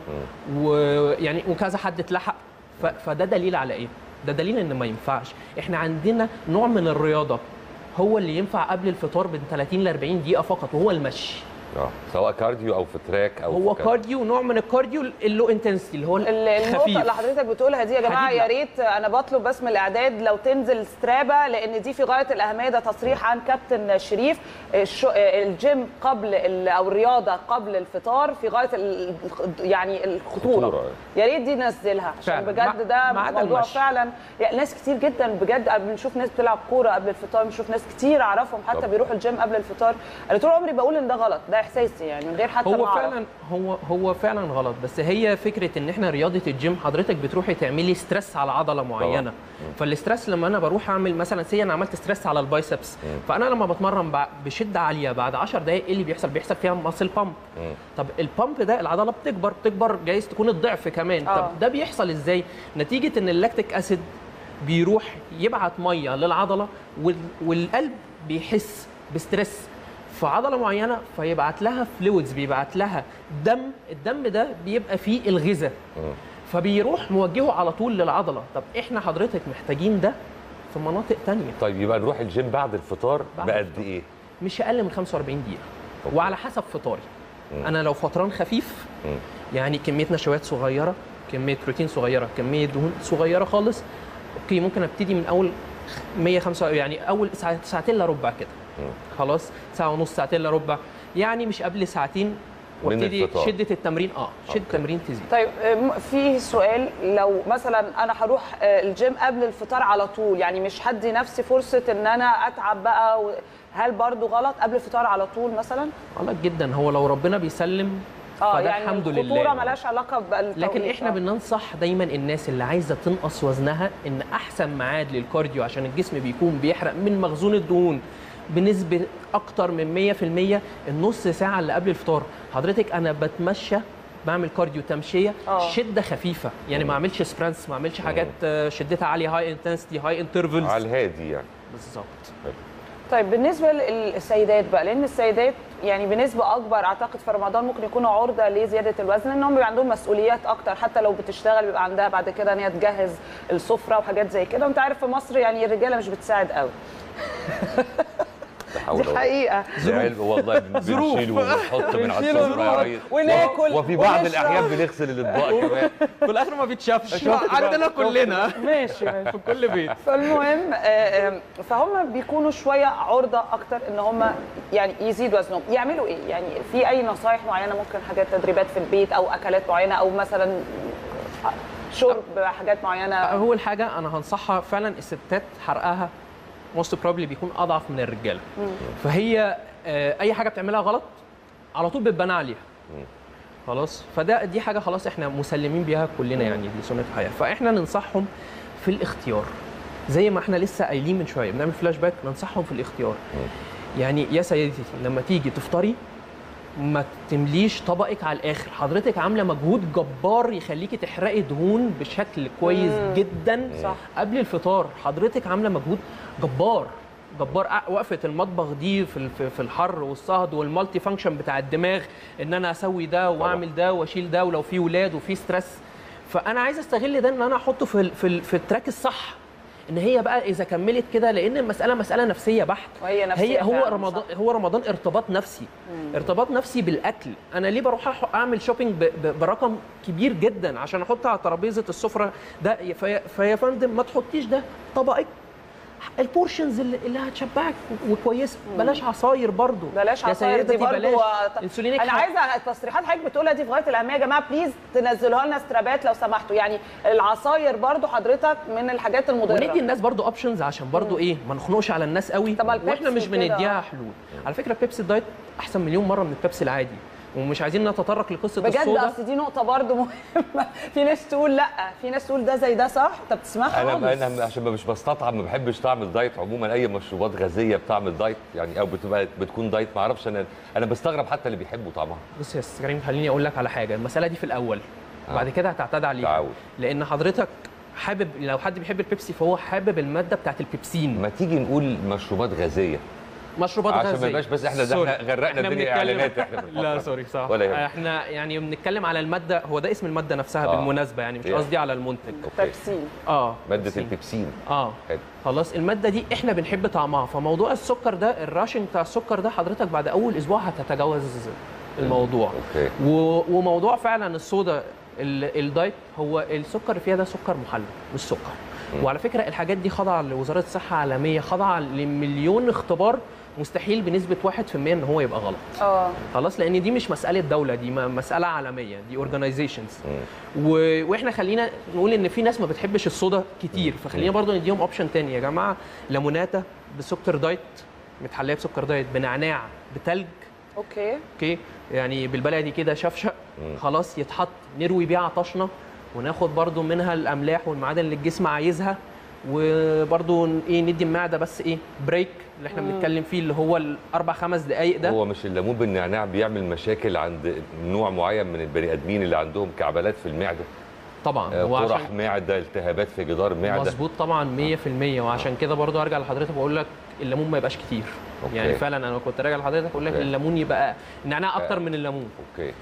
[SPEAKER 9] ويعني وكذا حد اتلحق ف- فده دليل على ايه؟ ده دليل ان ما ينفعش احنا عندنا نوع من الرياضه هو اللي ينفع قبل الفطار من 30 ل 40 دقيقه فقط وهو المشي
[SPEAKER 1] اه سواء كارديو او في تراك او
[SPEAKER 9] هو
[SPEAKER 1] في
[SPEAKER 9] كارديو نوع من الكارديو اللو انتنسيتي اللي هو
[SPEAKER 2] ال- النقطة
[SPEAKER 9] الخفيف
[SPEAKER 2] اللي حضرتك بتقولها دي يا جماعة
[SPEAKER 9] حديد
[SPEAKER 2] يا
[SPEAKER 9] لا.
[SPEAKER 2] ريت أنا بطلب بس من الإعداد لو تنزل سترابا لأن دي في غاية الأهمية ده تصريح عن كابتن شريف الش- الجيم قبل ال- أو الرياضة قبل الفطار في غاية ال- يعني الخطورة
[SPEAKER 1] خطورة.
[SPEAKER 2] يا ريت دي ننزلها عشان
[SPEAKER 9] فعلا.
[SPEAKER 2] بجد
[SPEAKER 9] ما-
[SPEAKER 2] ده
[SPEAKER 9] ما عدا
[SPEAKER 2] موضوع
[SPEAKER 9] المشي.
[SPEAKER 2] فعلا يعني ناس كتير جدا بجد بنشوف ناس بتلعب كورة قبل الفطار بنشوف ناس كتير أعرفهم حتى
[SPEAKER 1] طبعا.
[SPEAKER 2] بيروحوا الجيم قبل الفطار أنا طول عمري بقول إن ده غلط ده إحساسي يعني من غير حتى
[SPEAKER 9] هو
[SPEAKER 2] ما أعرف.
[SPEAKER 9] فعلا هو هو فعلا غلط بس هي فكره ان احنا رياضه الجيم حضرتك بتروحي تعملي ستريس على عضله معينه فالاسترس لما انا بروح اعمل مثلا سي انا عملت ستريس على البايسبس فانا لما بتمرن بع- بشده عاليه بعد 10 دقائق ايه اللي بيحصل بيحصل فيها ماسل بامب طب البامب ده العضله بتكبر بتكبر جايز تكون الضعف كمان
[SPEAKER 2] آه.
[SPEAKER 9] طب ده بيحصل ازاي نتيجه ان اللاكتيك اسيد بيروح يبعت ميه للعضله وال- والقلب بيحس بستريس في عضله معينه فيبعت لها فلويدز بيبعت لها دم الدم ده بيبقى فيه الغذاء فبيروح موجهه على طول للعضله طب احنا حضرتك محتاجين ده في مناطق تانية
[SPEAKER 1] طيب يبقى نروح الجيم بعد الفطار
[SPEAKER 9] بعد
[SPEAKER 1] بقد
[SPEAKER 9] الفطار.
[SPEAKER 1] ايه
[SPEAKER 9] مش اقل من 45 دقيقه
[SPEAKER 1] أوكي.
[SPEAKER 9] وعلى حسب فطاري
[SPEAKER 1] مم.
[SPEAKER 9] انا لو فطران خفيف
[SPEAKER 1] مم.
[SPEAKER 9] يعني كميه نشويات صغيره كميه بروتين صغيره كميه دهون صغيره خالص اوكي ممكن ابتدي من اول 105 يعني اول ساعة- ساعتين الا ربع كده
[SPEAKER 1] مم.
[SPEAKER 9] خلاص ساعه ونص ساعتين الا ربع يعني مش قبل ساعتين وابتدي
[SPEAKER 1] الفطار.
[SPEAKER 9] شده التمرين اه شده
[SPEAKER 1] أوكي.
[SPEAKER 9] التمرين تزيد
[SPEAKER 2] طيب أم، في سؤال لو مثلا انا هروح آه، الجيم قبل الفطار على طول يعني مش هدي نفسي فرصه ان انا اتعب بقى و- هل برضو غلط قبل الفطار على طول مثلا
[SPEAKER 9] غلط جدا هو لو ربنا بيسلم
[SPEAKER 2] اه
[SPEAKER 9] فده
[SPEAKER 2] يعني
[SPEAKER 9] الحمد
[SPEAKER 2] الخطوره
[SPEAKER 9] لله
[SPEAKER 2] ملهاش علاقه بالتوقيت
[SPEAKER 9] لكن احنا
[SPEAKER 2] آه.
[SPEAKER 9] بننصح دايما الناس اللي عايزه تنقص وزنها ان احسن ميعاد للكارديو عشان الجسم بيكون بيحرق من مخزون الدهون بنسبه اكتر من 100% النص ساعه اللي قبل الفطار حضرتك انا بتمشى بعمل كارديو تمشيه
[SPEAKER 2] آه.
[SPEAKER 9] شده خفيفه يعني ما اعملش سبرانتس ما اعملش حاجات آه، شدتها عاليه هاي انتنسيتي هاي انترفلز
[SPEAKER 1] على الهادي يعني
[SPEAKER 9] بالظبط
[SPEAKER 2] طيب بالنسبه للسيدات بقى لان السيدات يعني بنسبه اكبر اعتقد في رمضان ممكن يكونوا عرضه لزياده الوزن لانهم بيبقى عندهم مسؤوليات اكتر حتى لو بتشتغل بيبقى عندها بعد كده ان هي تجهز السفره وحاجات زي كده وانت عارف في مصر يعني الرجاله مش بتساعد قوي
[SPEAKER 1] لا حول
[SPEAKER 2] دي
[SPEAKER 1] ولا قوة.
[SPEAKER 2] حقيقه
[SPEAKER 1] ظروف والله بنشيل وبنحط من على
[SPEAKER 2] بنشيل
[SPEAKER 1] السفره يا
[SPEAKER 2] ونروح
[SPEAKER 1] ريس
[SPEAKER 2] وناكل
[SPEAKER 1] وفي بعض
[SPEAKER 2] ونشرب.
[SPEAKER 1] الاحيان بنغسل الاطباق كمان
[SPEAKER 9] في الاخر ما بيتشافش
[SPEAKER 1] شفت بقى،
[SPEAKER 9] عندنا
[SPEAKER 1] شفت.
[SPEAKER 9] كلنا
[SPEAKER 2] ماشي ماشي
[SPEAKER 9] في كل بيت
[SPEAKER 2] فالمهم آه، آه، فهم بيكونوا شويه عرضه اكتر ان هم يعني يزيد وزنهم يعملوا ايه يعني في اي نصايح معينه ممكن حاجات تدريبات في البيت او اكلات معينه او مثلا شرب حاجات معينه
[SPEAKER 9] اول حاجه انا هنصحها فعلا الستات حرقها موست بروبلي بيكون اضعف من الرجاله فهي آه، اي حاجه بتعملها غلط على طول بتبان عليها خلاص فده دي حاجه خلاص احنا مسلمين بيها كلنا يعني دي سنه الحياه فاحنا ننصحهم في الاختيار زي ما احنا لسه قايلين من شويه بنعمل فلاش باك ننصحهم في الاختيار يعني يا سيدتي لما تيجي تفطري ما تمليش طبقك على الاخر حضرتك عامله مجهود جبار يخليكي تحرقي دهون بشكل كويس
[SPEAKER 2] مم.
[SPEAKER 9] جدا
[SPEAKER 2] صح.
[SPEAKER 9] قبل الفطار حضرتك عامله مجهود جبار جبار أ- وقفه المطبخ دي في ال- في- في الحر والصهد والمالتي فانكشن بتاع الدماغ ان انا اسوي ده واعمل ده واشيل ده ولو في ولاد وفي ستريس فانا عايز استغل ده ان انا احطه في ال- في ال- في التراك الصح ان هي بقى اذا كملت كده لان المساله مساله نفسيه بحت
[SPEAKER 2] وهي نفسية
[SPEAKER 9] هي هو
[SPEAKER 2] فعلاً،
[SPEAKER 9] رمضان
[SPEAKER 2] صح.
[SPEAKER 9] هو رمضان ارتباط نفسي ارتباط نفسي بالاكل انا ليه بروح أح- اعمل شوبينج ب- ب- برقم كبير جدا عشان احط على ترابيزه السفره ده في- فيا فندم ما تحطيش ده طبقك البورشنز اللي, اللي هتشبعك وكويسه بلاش عصاير برضو
[SPEAKER 2] بلاش
[SPEAKER 9] يا
[SPEAKER 2] عصاير دي
[SPEAKER 9] سيدتي
[SPEAKER 2] برضو
[SPEAKER 9] بلاش
[SPEAKER 2] وط-
[SPEAKER 9] انسولينك
[SPEAKER 2] انا
[SPEAKER 9] حق.
[SPEAKER 2] عايزه التصريحات حضرتك بتقولها دي في غايه الاهميه يا جماعه بليز تنزلوها لنا استرابات لو سمحتوا يعني العصاير برضو حضرتك من الحاجات المضره
[SPEAKER 9] وندي الناس برضو اوبشنز عشان برضو ايه ما نخنقش على الناس قوي
[SPEAKER 2] طب ما البيبسي
[SPEAKER 9] واحنا مش
[SPEAKER 2] وكده.
[SPEAKER 9] بنديها حلول على فكره بيبسي الدايت احسن مليون مره من البيبسي العادي ومش عايزين نتطرق لقصه
[SPEAKER 2] بجد
[SPEAKER 9] الصودا
[SPEAKER 2] اصل دي نقطه برضو مهمه في ناس تقول لا في ناس تقول ده زي ده صح انت بتسمعها
[SPEAKER 1] انا
[SPEAKER 2] خالص.
[SPEAKER 1] انا عشان ما مش بستطعم ما بحبش طعم الدايت عموما اي مشروبات غازيه بطعم الدايت يعني او بتبقى بتكون دايت ما اعرفش انا انا بستغرب حتى اللي بيحبوا طعمها
[SPEAKER 9] بص يا استاذ كريم خليني اقول لك على حاجه المساله دي في الاول
[SPEAKER 1] آه.
[SPEAKER 9] وبعد كده هتعتاد عليها
[SPEAKER 1] تعود.
[SPEAKER 9] لان حضرتك حابب لو حد بيحب البيبسي فهو حابب الماده بتاعت البيبسين
[SPEAKER 1] ما تيجي نقول مشروبات غازيه
[SPEAKER 9] مشروبات
[SPEAKER 1] عشان
[SPEAKER 9] غازيه
[SPEAKER 1] ما يبقاش بس احنا ده
[SPEAKER 9] سوري.
[SPEAKER 1] احنا غرقنا
[SPEAKER 9] إحنا
[SPEAKER 1] الدنيا
[SPEAKER 9] بنتكلم-
[SPEAKER 1] اعلانات احنا في
[SPEAKER 9] لا
[SPEAKER 1] الفترة.
[SPEAKER 9] سوري صح
[SPEAKER 1] ولا يهمك.
[SPEAKER 9] احنا يعني بنتكلم على الماده هو ده اسم الماده نفسها
[SPEAKER 1] آه.
[SPEAKER 9] بالمناسبه يعني مش
[SPEAKER 1] Yeah.
[SPEAKER 9] قصدي على المنتج
[SPEAKER 1] اوكي
[SPEAKER 2] تبسيم
[SPEAKER 9] اه
[SPEAKER 1] ماده
[SPEAKER 9] بيبسين.
[SPEAKER 1] البيبسين
[SPEAKER 9] اه
[SPEAKER 1] حلو.
[SPEAKER 9] خلاص الماده دي احنا بنحب طعمها فموضوع السكر ده الراشنج بتاع السكر ده حضرتك بعد اول اسبوع هتتجاوز الموضوع
[SPEAKER 1] اوكي
[SPEAKER 9] و- وموضوع فعلا الصودا ال- الدايت هو السكر اللي فيها ده سكر محلى مش سكر وعلى فكره الحاجات دي خاضعه لوزاره الصحه العالميه خاضعه لمليون اختبار مستحيل بنسبه 1% ان هو يبقى غلط
[SPEAKER 2] اه
[SPEAKER 9] خلاص لان دي مش مساله دوله دي م- مساله عالميه دي اورجانيزيشنز
[SPEAKER 1] مم.
[SPEAKER 9] و... واحنا خلينا نقول ان في ناس ما بتحبش الصودا كتير فخلينا برضو نديهم اوبشن تاني يا جماعه ليموناتا بسكر دايت متحليه بسكر دايت بنعناع بتلج
[SPEAKER 2] اوكي
[SPEAKER 9] اوكي يعني بالبلدي كده شفشق
[SPEAKER 1] مم.
[SPEAKER 9] خلاص يتحط نروي بيه عطشنا وناخد برضو منها الاملاح والمعادن اللي الجسم عايزها وبرضو ن- ايه ندي المعده بس ايه بريك اللي احنا بنتكلم فيه اللي هو الاربع خمس دقائق ده
[SPEAKER 1] هو مش الليمون بالنعناع بيعمل مشاكل عند نوع معين من البني ادمين اللي عندهم كعبلات في المعده
[SPEAKER 9] طبعا
[SPEAKER 1] آه،
[SPEAKER 9] هو
[SPEAKER 1] قرح
[SPEAKER 9] عشان
[SPEAKER 1] معده التهابات في جدار المعده
[SPEAKER 9] مظبوط طبعا 100% وعشان كده برضو ارجع لحضرتك واقول لك الليمون ما يبقاش كتير
[SPEAKER 1] أوكي.
[SPEAKER 9] يعني فعلا انا كنت راجع لحضرتك اقول لك
[SPEAKER 1] أوكي.
[SPEAKER 9] الليمون يبقى النعناع اكتر من الليمون
[SPEAKER 1] اوكي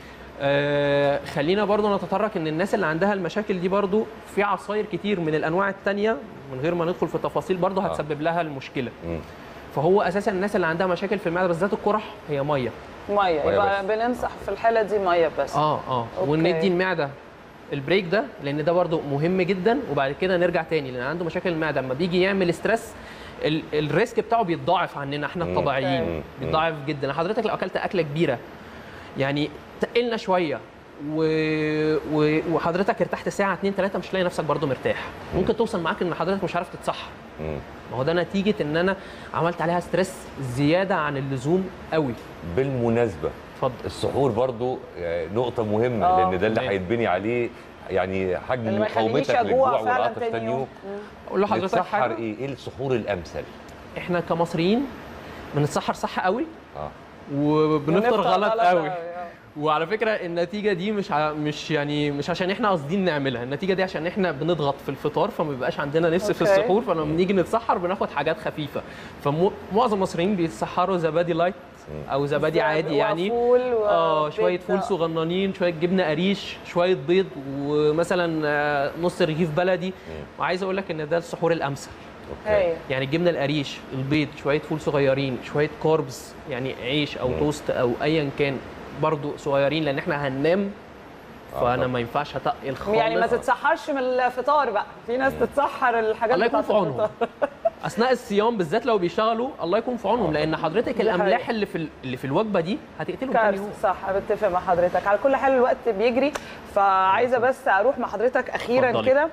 [SPEAKER 9] آه خلينا برضو نتطرق ان الناس اللي عندها المشاكل دي برضو في عصاير كتير من الانواع التانية من غير ما ندخل في تفاصيل برضو هتسبب لها المشكله
[SPEAKER 1] مم.
[SPEAKER 9] فهو اساسا الناس اللي عندها مشاكل في المعده بالذات القرح هي ميه
[SPEAKER 2] ميه يبقى
[SPEAKER 1] بس.
[SPEAKER 2] بننصح في الحاله دي ميه بس
[SPEAKER 9] اه اه
[SPEAKER 2] أوكي.
[SPEAKER 9] وندي المعده البريك ده لان ده برضو مهم جدا وبعد كده نرجع تاني لان عنده مشاكل المعده لما بيجي يعمل ستريس ال- الريسك بتاعه بيتضاعف عننا احنا
[SPEAKER 1] مم.
[SPEAKER 9] الطبيعيين
[SPEAKER 1] مم.
[SPEAKER 9] بيتضاعف جدا حضرتك لو اكلت اكله كبيره يعني تقلنا شويه و... و... وحضرتك ارتحت ساعه اتنين تلاته مش لاقي نفسك برضو مرتاح ممكن توصل معاك ان حضرتك مش عارف تتصحى
[SPEAKER 1] مم.
[SPEAKER 9] ما هو ده نتيجه ان انا عملت عليها ستريس زياده عن اللزوم قوي
[SPEAKER 1] بالمناسبه
[SPEAKER 9] اتفضل
[SPEAKER 1] السحور برضو آه، نقطة مهمة
[SPEAKER 2] آه.
[SPEAKER 1] لأن ده اللي
[SPEAKER 9] تمام.
[SPEAKER 1] هيتبني عليه يعني حجم
[SPEAKER 2] اللي ما يخلينيش
[SPEAKER 1] مقاومتك
[SPEAKER 2] أجوع
[SPEAKER 1] للجوع
[SPEAKER 2] فعلا
[SPEAKER 1] والعطش
[SPEAKER 2] تاني
[SPEAKER 1] تاني
[SPEAKER 2] يوم.
[SPEAKER 1] يوم
[SPEAKER 9] اقول لحضرتك
[SPEAKER 1] نتسحر
[SPEAKER 9] حاجه
[SPEAKER 1] ايه ايه السحور الامثل
[SPEAKER 9] احنا كمصريين بنتسحر صح قوي
[SPEAKER 1] اه
[SPEAKER 9] وبنفطر
[SPEAKER 2] ونفطر
[SPEAKER 9] غلط قوي
[SPEAKER 2] آه.
[SPEAKER 9] وعلى فكره النتيجه دي مش ع... مش يعني مش عشان احنا قاصدين نعملها النتيجه دي عشان احنا بنضغط في الفطار فما بيبقاش عندنا نفس في
[SPEAKER 2] أوكي.
[SPEAKER 9] السحور فلما بنيجي نتسحر بناخد حاجات خفيفه فمعظم المصريين بيتسحروا زبادي لايت او زبادي عادي يعني
[SPEAKER 2] وفول
[SPEAKER 9] اه
[SPEAKER 2] وبيض.
[SPEAKER 9] شويه فول صغننين شويه جبنه قريش شويه بيض ومثلا آه، نص رغيف بلدي وعايز اقول لك ان ده السحور الامثل
[SPEAKER 2] هاي.
[SPEAKER 9] يعني الجبنه القريش البيض شويه فول صغيرين شويه كاربز يعني عيش او توست او ايا كان برضو صغيرين لان احنا هننام فانا ما ينفعش اتقل خالص
[SPEAKER 2] يعني ما تتسحرش من الفطار بقى في ناس تتسحر الحاجات
[SPEAKER 9] الله يكون
[SPEAKER 2] بتاعت
[SPEAKER 9] في عونهم
[SPEAKER 2] الفطار.
[SPEAKER 9] اثناء الصيام بالذات لو بيشتغلوا الله يكون في عونهم لان حضرتك
[SPEAKER 2] دي
[SPEAKER 9] الاملاح
[SPEAKER 2] حقيقة.
[SPEAKER 9] اللي في ال- اللي في الوجبه دي هتقتلهم تاني يوم
[SPEAKER 2] كارثه صح بتفق مع حضرتك على كل حال الوقت بيجري فعايزه بس اروح مع حضرتك اخيرا
[SPEAKER 9] اتفضلي.
[SPEAKER 2] كده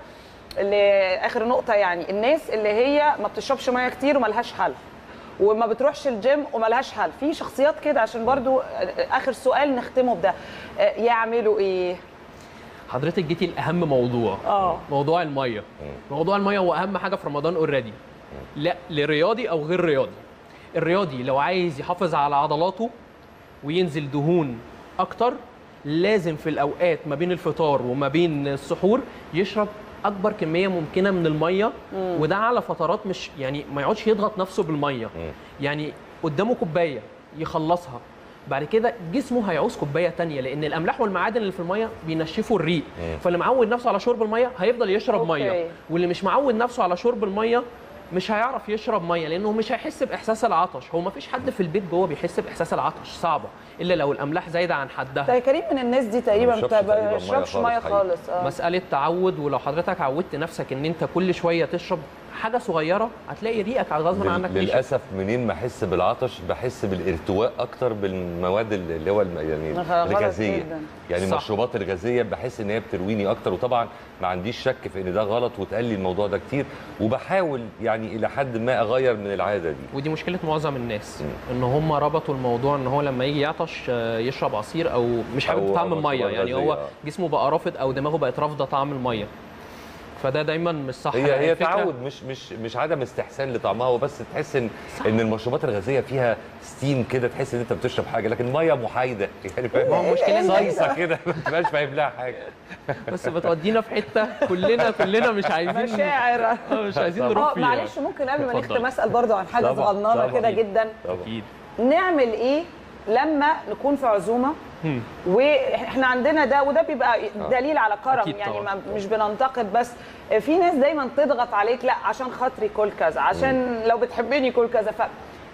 [SPEAKER 2] لاخر نقطه يعني الناس اللي هي ما بتشربش ميه كتير وملهاش حل وما بتروحش الجيم وملهاش حل في شخصيات كده عشان برضو اخر سؤال نختمه بده يعملوا ايه
[SPEAKER 9] حضرتك جيتي لاهم موضوع
[SPEAKER 2] اه
[SPEAKER 9] موضوع الميه موضوع الميه هو اهم حاجه في رمضان اوريدي لا لرياضي او غير رياضي الرياضي لو عايز يحافظ على عضلاته وينزل دهون اكتر لازم في الاوقات ما بين الفطار وما بين السحور يشرب اكبر كميه ممكنه من الميه وده على فترات مش يعني ما يقعدش يضغط نفسه بالميه يعني قدامه كوبايه يخلصها بعد كده جسمه هيعوز كوبايه تانية لان الاملاح والمعادن اللي في الميه بينشفوا الريق فاللي معود نفسه على شرب الميه هيفضل يشرب
[SPEAKER 2] أوكي.
[SPEAKER 9] ميه واللي مش معود نفسه على شرب الميه مش هيعرف يشرب ميه لانه مش هيحس باحساس العطش هو ما فيش حد في البيت جوه بيحس باحساس العطش صعبه الا لو الاملاح زايده عن حدها
[SPEAKER 2] طيب كريم من الناس دي تقريبا
[SPEAKER 1] ما
[SPEAKER 2] ما
[SPEAKER 1] بيشربش تقريباً مية
[SPEAKER 2] بيشربش
[SPEAKER 1] خالص
[SPEAKER 2] ميه
[SPEAKER 1] حقيقي.
[SPEAKER 2] خالص اه
[SPEAKER 9] مساله تعود ولو حضرتك عودت نفسك ان انت كل شويه تشرب حاجه صغيره هتلاقي ريقك غصب
[SPEAKER 1] لل-
[SPEAKER 9] عنك بيشرب.
[SPEAKER 1] للاسف منين ما احس بالعطش بحس بالارتواء اكتر بالمواد اللي هو الم- يعني
[SPEAKER 2] غلط
[SPEAKER 1] الغازيه
[SPEAKER 2] جداً.
[SPEAKER 1] يعني
[SPEAKER 9] صح.
[SPEAKER 1] المشروبات الغازيه بحس ان هي بترويني اكتر وطبعا ما عنديش شك في ان ده غلط واتقال لي الموضوع ده كتير وبحاول يعني الى حد ما اغير من العاده دي
[SPEAKER 9] ودي مشكله معظم الناس ان هم ربطوا الموضوع ان هو لما يجي يعطش آه، يشرب عصير او مش حابب
[SPEAKER 1] أو-
[SPEAKER 9] طعم
[SPEAKER 1] أو
[SPEAKER 9] الميه
[SPEAKER 1] مشروبات
[SPEAKER 9] يعني
[SPEAKER 1] غازية،
[SPEAKER 9] هو
[SPEAKER 1] آه.
[SPEAKER 9] جسمه بقى رافض او دماغه بقت رافضه طعم الميه فده دايما مش صح
[SPEAKER 1] هي هي
[SPEAKER 9] الفكرة-
[SPEAKER 1] تعود مش مش مش عدم استحسان لطعمها هو بس تحس ان ان المشروبات الغازيه فيها ستيم كده تحس ان انت بتشرب حاجه لكن ميه محايده يعني فاهم؟
[SPEAKER 9] ما هو المشكلة إن-
[SPEAKER 1] صيصه كده ما تبقاش فاهم لها حاجه
[SPEAKER 9] بس بتودينا في حته كلنا كلنا مش عايزين
[SPEAKER 2] مشاعر
[SPEAKER 9] آه، مش عايزين
[SPEAKER 1] طبعاً.
[SPEAKER 9] نروح
[SPEAKER 2] اه
[SPEAKER 9] فيها
[SPEAKER 2] معلش ممكن قبل ما
[SPEAKER 9] اتفضل.
[SPEAKER 2] نختم اسال برضو عن حاجه
[SPEAKER 1] طبعاً،
[SPEAKER 2] صغننه
[SPEAKER 1] طبعاً.
[SPEAKER 2] كده جدا
[SPEAKER 1] طبعا
[SPEAKER 9] اكيد
[SPEAKER 2] نعمل ايه لما نكون في عزومه
[SPEAKER 9] هم.
[SPEAKER 2] واحنا عندنا ده وده بيبقى دليل على كرم
[SPEAKER 9] أكيد
[SPEAKER 2] يعني
[SPEAKER 9] طبعاً.
[SPEAKER 2] ما مش بننتقد بس في ناس دايما تضغط عليك لا عشان خاطري كل كذا عشان لو بتحبني كل كذا ف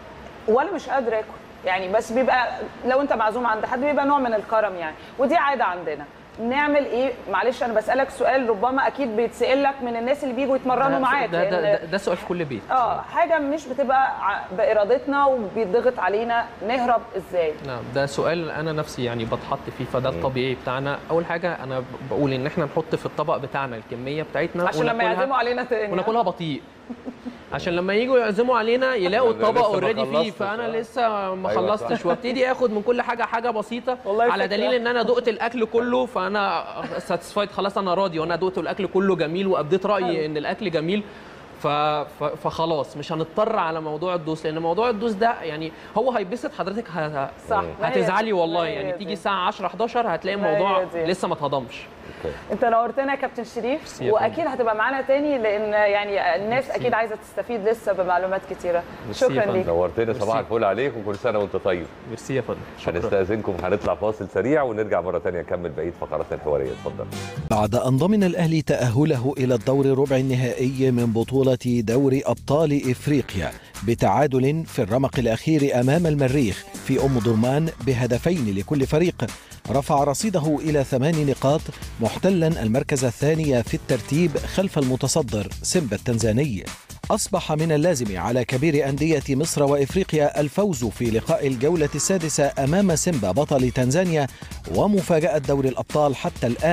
[SPEAKER 2] وانا مش قادره اكل يعني بس بيبقى لو انت معزوم عند حد بيبقى نوع من الكرم يعني ودي عاده عندنا نعمل ايه معلش انا بسالك سؤال ربما اكيد بيتسال لك من الناس اللي بيجوا يتمرنوا معاك
[SPEAKER 9] ده, ده,
[SPEAKER 2] لأن-
[SPEAKER 9] ده, ده سؤال في كل بيت
[SPEAKER 2] اه حاجه مش بتبقى ع- بارادتنا وبيضغط علينا نهرب ازاي
[SPEAKER 9] نعم ده سؤال انا نفسي يعني بتحط فيه فده الطبيعي بتاعنا اول حاجه انا ب- بقول ان احنا نحط في الطبق بتاعنا الكميه بتاعتنا
[SPEAKER 2] عشان لما
[SPEAKER 9] وناكلها-
[SPEAKER 2] يعزموا علينا تاني
[SPEAKER 9] وناكلها بطيء عشان لما يجوا يعزموا علينا يلاقوا
[SPEAKER 1] ده
[SPEAKER 9] الطبق
[SPEAKER 1] لسه ما
[SPEAKER 9] اوريدي فيه
[SPEAKER 1] خلصتش،
[SPEAKER 9] فانا
[SPEAKER 1] آه.
[SPEAKER 9] لسه ما
[SPEAKER 1] أيوة
[SPEAKER 9] خلصتش وابتدي اخد من كل حاجه حاجه بسيطه
[SPEAKER 2] والله
[SPEAKER 9] على
[SPEAKER 2] فكرة.
[SPEAKER 9] دليل ان انا دقت الاكل كله فانا ساتسفايد خلاص انا راضي وانا دقت الاكل كله جميل وابديت رايي ان الاكل جميل ف... ف... فخلاص مش هنضطر على موضوع الدوس لان موضوع الدوس ده يعني هو هيبسط حضرتك ه...
[SPEAKER 2] صح ما هي
[SPEAKER 9] هتزعلي
[SPEAKER 2] دي.
[SPEAKER 9] والله
[SPEAKER 2] ما هي
[SPEAKER 9] يعني
[SPEAKER 2] دي.
[SPEAKER 9] تيجي الساعه 10 11 هتلاقي
[SPEAKER 2] ما هي
[SPEAKER 9] الموضوع
[SPEAKER 2] دي.
[SPEAKER 9] لسه ما اتهضمش
[SPEAKER 2] انت نورتنا يا كابتن شريف
[SPEAKER 9] ميرسي يا
[SPEAKER 2] واكيد هتبقى معانا تاني لان يعني الناس اكيد عايزه تستفيد لسه بمعلومات كتيره
[SPEAKER 9] ميرسي يا
[SPEAKER 2] شكرا
[SPEAKER 9] فندم.
[SPEAKER 2] ليك
[SPEAKER 1] نورتنا صباح
[SPEAKER 9] ميرسي.
[SPEAKER 1] الفل عليك وكل سنه وانت طيب
[SPEAKER 9] ميرسي يا فندم شكرا
[SPEAKER 1] هنستاذنكم هنطلع فاصل سريع ونرجع مره ثانيه نكمل بقيه فقراتنا الحواريه اتفضل
[SPEAKER 10] بعد أن ضمن الأهلي تأهله إلى الدور الربع النهائي من بطولة دوري أبطال إفريقيا بتعادل في الرمق الأخير أمام المريخ في أم درمان بهدفين لكل فريق رفع رصيده إلى ثمان نقاط محتلا المركز الثاني في الترتيب خلف المتصدر سيمبا التنزاني أصبح من اللازم على كبير أندية مصر وإفريقيا الفوز في لقاء الجولة السادسة أمام سيمبا بطل تنزانيا ومفاجأة دوري الأبطال حتى الآن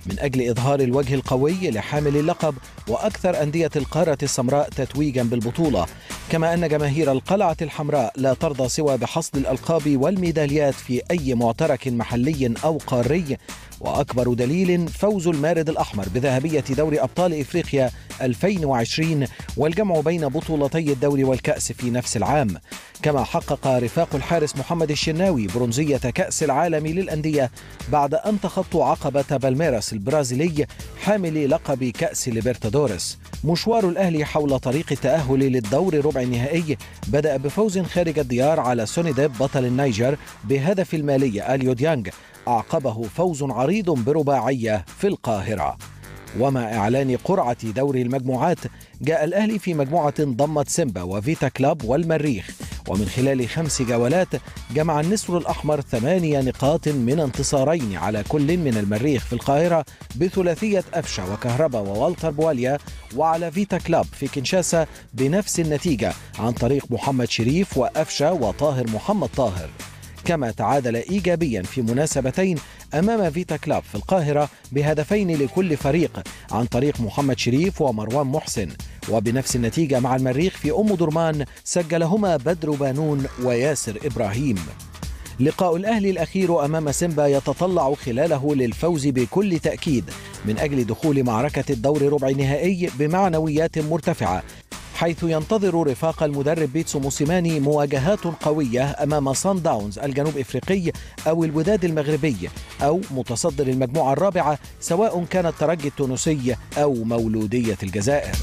[SPEAKER 10] من أجل إظهار الوجه القوي لحامل اللقب وأكثر أندية القارة السمراء تتويجا بالبطولة كما أن جماهير القلعة الحمراء لا ترضى سوى بحصد الألقاب والميداليات في أي معترك محلي أو قاري وأكبر دليل فوز المارد الأحمر بذهبية دوري أبطال إفريقيا 2020 والجمع بين بطولتي الدوري والكأس في نفس العام كما حقق رفاق الحارس محمد الشناوي برونزية كأس العالم للأندية بعد أن تخطوا عقبة بالميراس البرازيلي حامل لقب كأس ليبرتادوريس مشوار الأهلي حول طريق التأهل للدور ربع النهائي بدأ بفوز خارج الديار على سونيديب بطل النيجر بهدف المالية أليو ديانج أعقبه فوز عريض برباعية في القاهرة ومع إعلان قرعة دوري المجموعات جاء الأهلي في مجموعة ضمت سيمبا وفيتا كلاب والمريخ ومن خلال خمس جولات جمع النسر الأحمر ثمانية نقاط من انتصارين على كل من المريخ في القاهرة بثلاثية أفشا وكهربا ووالتر بواليا وعلى فيتا كلاب في كنشاسا بنفس النتيجة عن طريق محمد شريف وأفشا وطاهر محمد طاهر كما تعادل ايجابيا في مناسبتين امام فيتا كلاب في القاهره بهدفين لكل فريق عن طريق محمد شريف ومروان محسن وبنفس النتيجه مع المريخ في ام درمان سجلهما بدر بانون وياسر ابراهيم لقاء الاهلي الاخير امام سيمبا يتطلع خلاله للفوز بكل تاكيد من اجل دخول معركه الدور ربع النهائي بمعنويات مرتفعه حيث ينتظر رفاق المدرب بيتسو موسيماني مواجهات قوية أمام صن داونز الجنوب إفريقي أو الوداد المغربي أو متصدر المجموعة الرابعة سواء كان الترجي التونسي أو مولودية الجزائر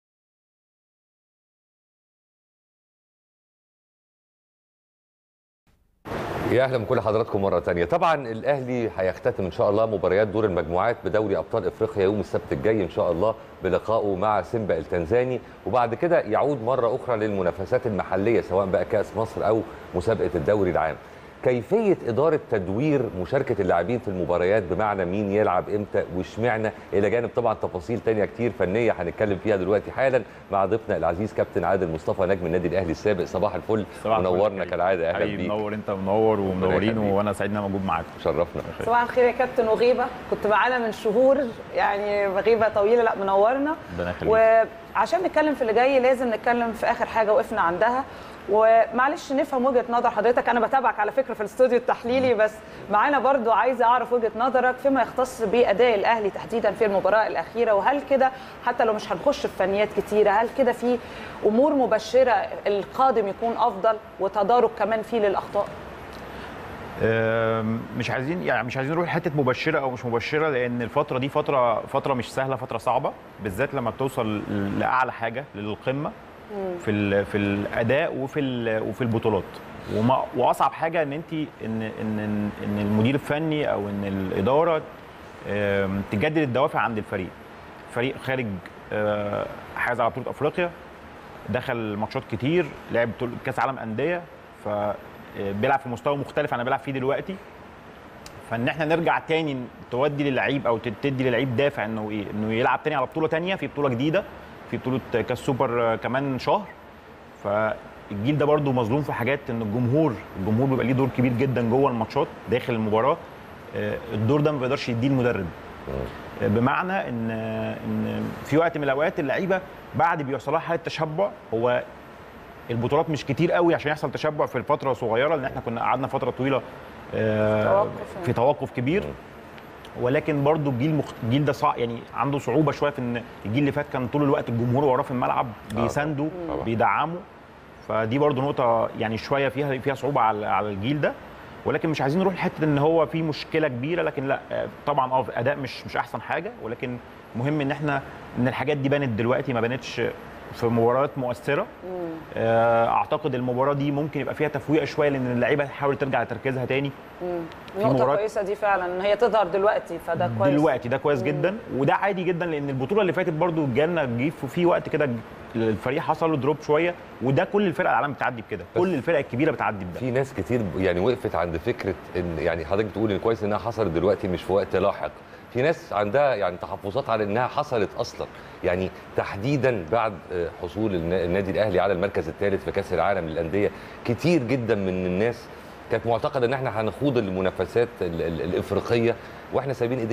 [SPEAKER 1] يا اهلا بكل حضراتكم مره تانية طبعا الاهلي هيختتم ان شاء الله مباريات دور المجموعات بدوري ابطال افريقيا يوم السبت الجاي ان شاء الله بلقائه مع سيمبا التنزاني وبعد كده يعود مره اخرى للمنافسات المحليه سواء بقى كاس مصر او مسابقه الدوري العام كيفيه اداره تدوير مشاركه اللاعبين في المباريات بمعنى مين يلعب امتى واشمعنى الى جانب طبعا تفاصيل تانية كتير فنيه هنتكلم فيها دلوقتي حالا مع ضيفنا العزيز كابتن عادل مصطفى نجم النادي الاهلي السابق صباح الفل
[SPEAKER 11] صباح الفل
[SPEAKER 1] منورنا
[SPEAKER 11] يا
[SPEAKER 1] كالعاده اهلا
[SPEAKER 11] حبيبي
[SPEAKER 1] بيك
[SPEAKER 11] منور انت منور ومنورين
[SPEAKER 1] يخليك.
[SPEAKER 11] وانا سعيد ان انا موجود معاكم
[SPEAKER 1] شرفنا
[SPEAKER 2] صباح الخير يا كابتن وغيبه كنت معانا من شهور يعني غيبه طويله لا منورنا
[SPEAKER 11] ربنا يخليك.
[SPEAKER 2] وعشان نتكلم في اللي جاي لازم نتكلم في اخر حاجه وقفنا عندها ومعلش نفهم وجهه نظر حضرتك انا بتابعك على فكره في الاستوديو التحليلي بس معانا برضو عايزه اعرف وجهه نظرك فيما يختص باداء الاهلي تحديدا في المباراه الاخيره وهل كده حتى لو مش هنخش في فنيات كتيره هل كده في امور مبشره القادم يكون افضل وتدارك كمان فيه للاخطاء
[SPEAKER 11] آم، مش عايزين يعني مش عايزين نروح لحته مبشره او مش مبشره لان الفتره دي فتره فتره مش سهله فتره صعبه بالذات لما بتوصل لاعلى حاجه للقمه في ال- في الاداء وفي ال- وفي البطولات وما واصعب حاجه ان انت ان ان ان إن المدير الفني او ان الاداره آم، تجدد الدوافع عند الفريق فريق خارج آه، حاز على بطوله افريقيا دخل ماتشات كتير لعب بطولة كاس عالم انديه فبيلعب في مستوى مختلف عن اللي بيلعب فيه دلوقتي فان احنا نرجع تاني تودي للعيب او تدي للعيب دافع انه ايه انه يلعب تاني على بطوله تانيه في بطوله جديده في بطوله كاس سوبر آه، كمان شهر فالجيل ده برضو مظلوم في حاجات ان الجمهور الجمهور بيبقى ليه دور كبير جدا جوه الماتشات داخل المباراه آه، الدور ده ما بيقدرش يديه المدرب بمعنى ان ان في وقت من الاوقات اللعيبه بعد بيحصل لها حاله تشبع هو البطولات مش كتير قوي عشان يحصل تشبع في الفتره صغيره لان احنا كنا قعدنا فتره طويله آه،
[SPEAKER 2] توقف
[SPEAKER 11] في توقف كبير ولكن برضو الجيل مخ... الجيل ده صع... يعني عنده صعوبه شويه في ان الجيل اللي فات كان طول الوقت الجمهور وراه في الملعب بيساندوا
[SPEAKER 1] طبعاً.
[SPEAKER 11] بيدعموا فدي برضو نقطه يعني شويه فيها فيها صعوبه على على الجيل ده ولكن مش عايزين نروح لحته ان هو في مشكله كبيره لكن لا آه، طبعا اه اداء مش مش احسن حاجه ولكن مهم ان احنا ان الحاجات دي بانت دلوقتي ما بانتش في مباريات مؤثره آه، اعتقد المباراه دي ممكن يبقى فيها تفويقه شويه لان اللعيبه تحاول ترجع لتركيزها تاني
[SPEAKER 2] نقطه
[SPEAKER 11] مباراة-
[SPEAKER 2] كويسه دي فعلا ان هي تظهر دلوقتي فده كويس
[SPEAKER 11] دلوقتي ده كويس جدا وده عادي جدا لان البطوله اللي فاتت برضو جالنا جه في- في وقت كده الفريق حصل له دروب شويه وده كل الفرق العالم بتعدي بكده كل الفرق الكبيره بتعدي بده
[SPEAKER 1] في ناس كتير يعني وقفت عند فكره ان يعني حضرتك بتقول ان كويس انها حصلت دلوقتي مش في وقت لاحق في ناس عندها يعني تحفظات على انها حصلت اصلا يعني تحديدا بعد آه، حصول النا- النادي الاهلي على المركز الثالث في كاس العالم للانديه كتير جدا من الناس كانت معتقده ان احنا هنخوض المنافسات ال- ال- الافريقيه واحنا سايبين ايدينا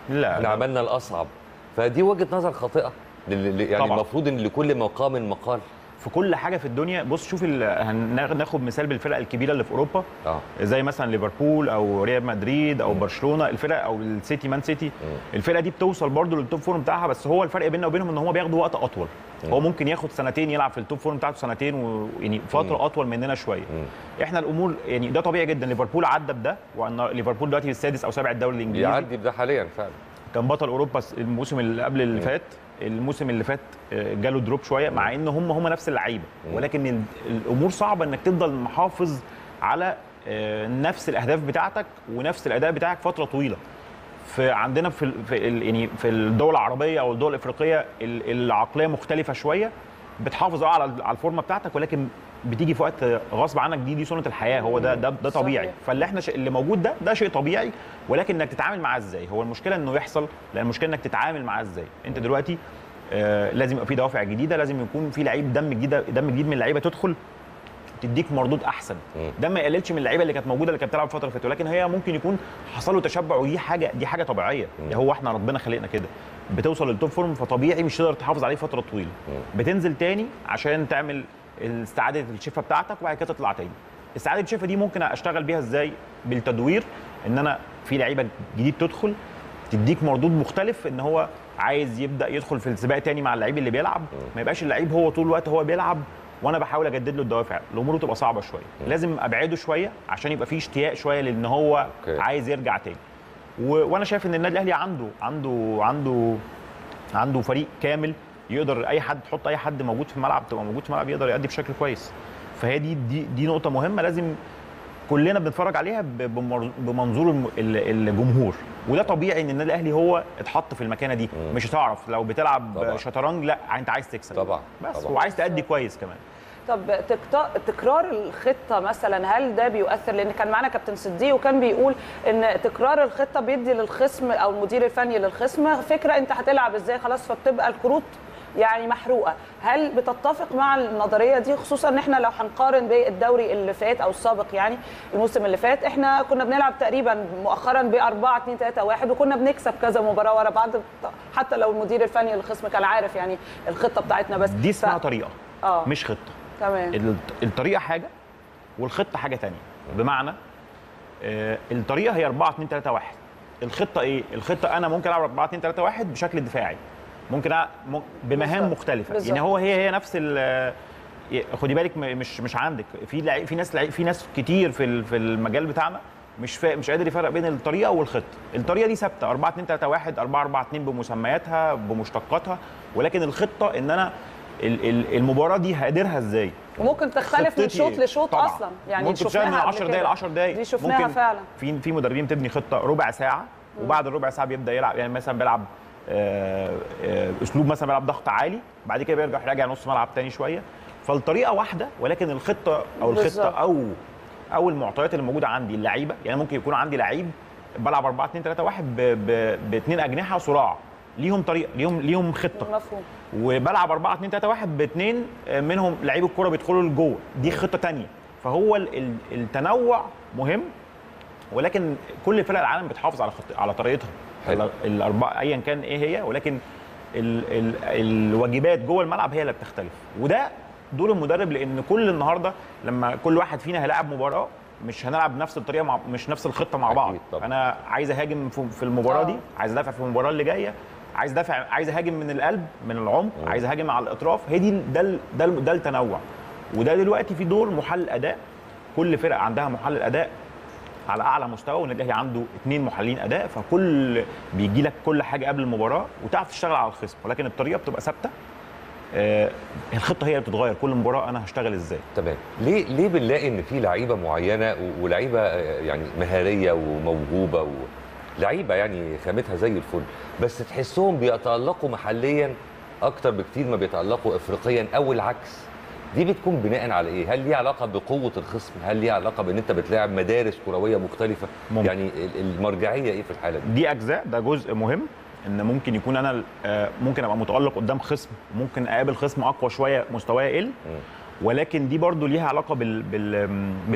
[SPEAKER 11] لا
[SPEAKER 1] احنا
[SPEAKER 11] لا.
[SPEAKER 1] عملنا الاصعب فدي وجهه نظر خاطئه لل- ل- يعني
[SPEAKER 11] طبعاً.
[SPEAKER 1] المفروض ان لكل مقام مقال
[SPEAKER 11] في كل حاجه في الدنيا بص شوف ال- هناخد ناخد مثال بالفرق الكبيره اللي في اوروبا
[SPEAKER 1] اه
[SPEAKER 11] زي مثلا ليفربول او ريال مدريد او برشلونه الفرق او السيتي مان سيتي الفرقه دي بتوصل برضو للتوب فورم بتاعها بس هو الفرق بيننا وبينهم ان هم بياخدوا وقت اطول هو ممكن ياخد سنتين يلعب في التوب فورم بتاعته سنتين ويعني فتره اطول مننا شويه احنا الامور يعني ده طبيعي جدا ليفربول عدى بده وان ليفربول دلوقتي السادس او سابع الدوري الانجليزي
[SPEAKER 1] بيعدي بده حاليا فعلا
[SPEAKER 11] كان بطل اوروبا الموسم اللي قبل اللي فات الموسم اللي فات آه، جاله دروب شويه مع ان هم هم نفس اللعيبه ولكن ال- الامور صعبه انك تفضل محافظ على آه، نفس الاهداف بتاعتك ونفس الاداء بتاعك فتره طويله في عندنا في ال- في ال- يعني في الدول العربيه او الدول الافريقيه ال- العقليه مختلفه شويه بتحافظ اه على على الفورمه بتاعتك ولكن بتيجي في وقت غصب عنك دي دي سنه الحياه هو ده ده, ده طبيعي
[SPEAKER 2] صحيح.
[SPEAKER 11] فاللي احنا ش... اللي موجود ده ده شيء طبيعي ولكن انك تتعامل معاه ازاي هو المشكله انه يحصل لان المشكله انك تتعامل معاه ازاي انت دلوقتي آه لازم يبقى في دوافع جديده لازم يكون في لعيب دم جديد دم جديد من اللعيبه تدخل تديك مردود احسن ده ما يقللش من اللعيبه اللي كانت موجوده اللي كانت بتلعب الفتره اللي فاتت ولكن هي ممكن يكون حصل له تشبع ودي حاجه دي حاجه طبيعيه هو احنا ربنا خلقنا كده بتوصل للتوب فورم فطبيعي مش تقدر تحافظ عليه فتره طويله بتنزل تاني عشان تعمل استعاده الشفه بتاعتك وبعد كده تطلع تاني استعاده الشفه دي ممكن اشتغل بيها ازاي بالتدوير ان انا في لعيبه جديد تدخل تديك مردود مختلف ان هو عايز يبدا يدخل في السباق تاني مع اللعيب اللي بيلعب ما يبقاش اللعيب هو طول الوقت هو بيلعب وانا بحاول اجدد له الدوافع الامور تبقى صعبه شويه لازم ابعده شويه عشان يبقى فيه اشتياق شويه لان هو
[SPEAKER 1] أوكي.
[SPEAKER 11] عايز يرجع تاني و... وانا شايف ان النادي الاهلي عنده عنده عنده عنده فريق كامل يقدر اي حد تحط اي حد موجود في الملعب تبقى موجود في الملعب يقدر يأدي بشكل كويس فهي دي دي دي نقطه مهمه لازم كلنا بنتفرج عليها ب- بمر- بمنظور الم- ال- الجمهور وده طبيعي ان النادي الاهلي هو اتحط في المكانه دي مش هتعرف لو بتلعب
[SPEAKER 1] طبعا.
[SPEAKER 11] شطرنج لا انت عايز تكسب
[SPEAKER 1] طبعا
[SPEAKER 11] بس
[SPEAKER 1] طبعا.
[SPEAKER 11] وعايز تأدي كويس كمان
[SPEAKER 2] طب تكت- تكرار الخطه مثلا هل ده بيؤثر لان كان معانا كابتن صديق وكان بيقول ان تكرار الخطه بيدي للخصم او المدير الفني للخصم فكره انت هتلعب ازاي خلاص فبتبقى الكروت يعني محروقه هل بتتفق مع النظريه دي خصوصا ان احنا لو هنقارن بالدوري اللي فات او السابق يعني الموسم اللي فات احنا كنا بنلعب تقريبا مؤخرا ب 4 2 3 1 وكنا بنكسب كذا مباراه ورا بعض حتى لو المدير الفني للخصم كان عارف يعني الخطه بتاعتنا بس
[SPEAKER 11] دي اسمها
[SPEAKER 2] ف-
[SPEAKER 11] طريقه
[SPEAKER 2] اه
[SPEAKER 11] مش خطه
[SPEAKER 2] تمام
[SPEAKER 11] ال- الطريقه حاجه والخطه حاجه تانية بمعنى آه، الطريقه هي 4 2 3 1 الخطه ايه الخطه انا ممكن العب 4 2 3 1 بشكل دفاعي ممكن أ... م... بمهام
[SPEAKER 2] بالظبط.
[SPEAKER 11] مختلفه
[SPEAKER 2] بالظبط.
[SPEAKER 11] يعني هو هي هي نفس ال خدي بالك م- مش مش عندك في لعيب في ناس لعيب في ناس كتير في ال- في المجال بتاعنا مش فا... مش قادر يفرق بين الطريقه والخطه الطريقه دي ثابته 4 2 3 1 4 4 2 بمسمياتها بمشتقاتها ولكن الخطه ان انا ال- ال- المباراه دي هقدرها ازاي
[SPEAKER 2] وممكن تختلف من
[SPEAKER 11] خطتي
[SPEAKER 2] شوط
[SPEAKER 11] إيه؟
[SPEAKER 2] لشوط
[SPEAKER 11] طبعاً.
[SPEAKER 2] اصلا يعني
[SPEAKER 11] ممكن تشتغل من
[SPEAKER 2] شفناها
[SPEAKER 11] 10
[SPEAKER 2] قبل
[SPEAKER 11] دقائق ل
[SPEAKER 2] كده.
[SPEAKER 11] 10 دقائق
[SPEAKER 2] دي شفناها
[SPEAKER 11] ممكن
[SPEAKER 2] فعلا
[SPEAKER 11] في في مدربين بتبني خطه ربع ساعه وبعد الربع ساعه بيبدا يلعب يعني مثلا بيلعب آه، آه، اسلوب مثلا بيلعب ضغط عالي بعد كده بيرجع يراجع نص ملعب تاني شويه فالطريقه واحده ولكن الخطه او الخطه
[SPEAKER 2] بالظبط.
[SPEAKER 11] او او المعطيات اللي موجوده عندي اللعيبه يعني ممكن يكون عندي لعيب بلعب 4 2 3 1 باثنين اجنحه صراع ليهم طريقه ليهم ليهم خطه
[SPEAKER 2] مفهوم
[SPEAKER 11] وبلعب 4 2 3 1 باثنين منهم لعيب الكوره بيدخلوا لجوه دي خطه تانية فهو ال- ال- التنوع مهم ولكن كل فرق العالم بتحافظ على خط... على طريقتها
[SPEAKER 1] حلو.
[SPEAKER 11] ال- الاربعه ايا كان ايه هي ولكن ال... ال... الواجبات جوه الملعب هي اللي بتختلف وده دور المدرب لان كل النهارده لما كل واحد فينا هيلاعب مباراه مش هنلعب بنفس الطريقه مع مش نفس الخطه مع بعض
[SPEAKER 1] أكيد طبعا.
[SPEAKER 11] انا عايز اهاجم في في المباراه
[SPEAKER 2] آه.
[SPEAKER 11] دي عايز ادافع في المباراه اللي جايه عايز دافع عايز اهاجم من القلب من العمق عايز اهاجم على الاطراف هي دي ده ال- ده ال- ده التنوع وده دلوقتي في دور محلل اداء كل فرقه عندها محلل اداء على اعلى مستوى والنادي الاهلي عنده اثنين محللين اداء فكل بيجي لك كل حاجه قبل المباراه وتعرف تشتغل على الخصم ولكن الطريقه بتبقى ثابته آه الخطه هي اللي بتتغير كل مباراه انا هشتغل ازاي
[SPEAKER 1] تمام ليه ليه بنلاقي ان في لعيبه معينه و- ولعيبه آه، يعني مهاريه وموهوبه و... لعيبه يعني خامتها زي الفل بس تحسهم بيتالقوا محليا اكتر بكتير ما بيتالقوا افريقيا او العكس دي بتكون بناء على ايه؟ هل ليها علاقه بقوه الخصم؟ هل ليها علاقه بان انت بتلاعب مدارس كرويه مختلفه؟
[SPEAKER 11] ممكن.
[SPEAKER 1] يعني ال- المرجعيه ايه في الحاله دي؟
[SPEAKER 11] دي اجزاء ده جزء مهم ان ممكن يكون انا آه، ممكن ابقى متالق قدام خصم ممكن اقابل خصم اقوى شويه مستواه يقل ولكن دي برضو ليها علاقه بال... بال...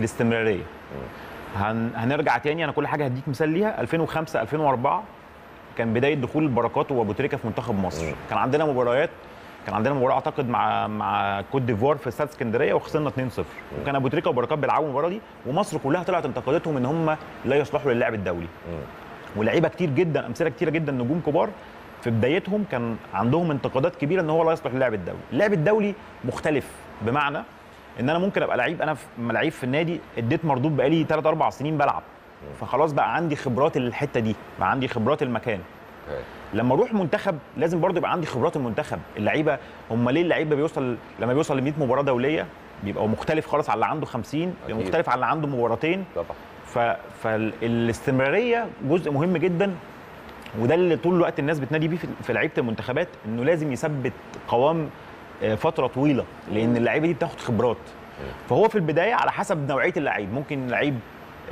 [SPEAKER 11] بالاستمراريه هن... هنرجع تاني انا كل حاجه هديك مثال ليها 2005 2004 كان بدايه دخول البركات وابو تريكه في منتخب مصر كان عندنا مباريات كان عندنا مباراه اعتقد مع مع كوت ديفوار في استاد اسكندريه وخسرنا 2-0 وكان ابو تريكه وبركات بيلعبوا المباراه دي ومصر كلها طلعت انتقدتهم ان هم لا يصلحوا للعب الدولي ولاعيبه كتير جدا امثله كتيره جدا نجوم كبار في بدايتهم كان عندهم انتقادات كبيره ان هو لا يصلح للعب الدولي اللعب الدولي مختلف بمعنى ان انا ممكن ابقى لعيب انا في لعيب في النادي اديت مردود بقالي 3 4 سنين بلعب فخلاص بقى عندي خبرات الحته دي بقى عندي خبرات المكان لما اروح منتخب لازم برضه يبقى عندي خبرات المنتخب اللعيبه هم ليه اللعيبه بيوصل لما بيوصل ل 100 مباراه دوليه بيبقى مختلف خالص على اللي عنده 50 بيبقى
[SPEAKER 1] أكيد.
[SPEAKER 11] مختلف على اللي عنده مباراتين
[SPEAKER 1] طبعا
[SPEAKER 11] ف... فالاستمراريه جزء مهم جدا وده اللي طول الوقت الناس بتنادي بيه في- في لعيبه المنتخبات انه لازم يثبت قوام آه، فتره طويله لان اللعيبه دي بتاخد خبرات فهو في البدايه على حسب نوعيه اللعيب ممكن لعيب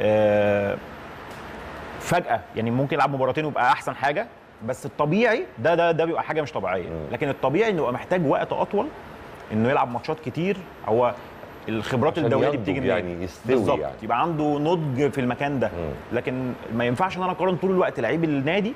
[SPEAKER 11] آه، فجاه يعني ممكن يلعب مباراتين ويبقى احسن حاجه بس الطبيعي ده ده ده بيبقى حاجه مش طبيعيه لكن الطبيعي انه يبقى محتاج وقت اطول انه يلعب ماتشات كتير هو الخبرات
[SPEAKER 1] عشان
[SPEAKER 11] الدوليه دي
[SPEAKER 1] ينضج
[SPEAKER 11] بتيجي منين؟
[SPEAKER 1] يعني يستوي
[SPEAKER 11] بالظبط
[SPEAKER 1] يعني.
[SPEAKER 11] يبقى عنده نضج في المكان ده لكن ما ينفعش ان انا اقارن طول الوقت لعيب النادي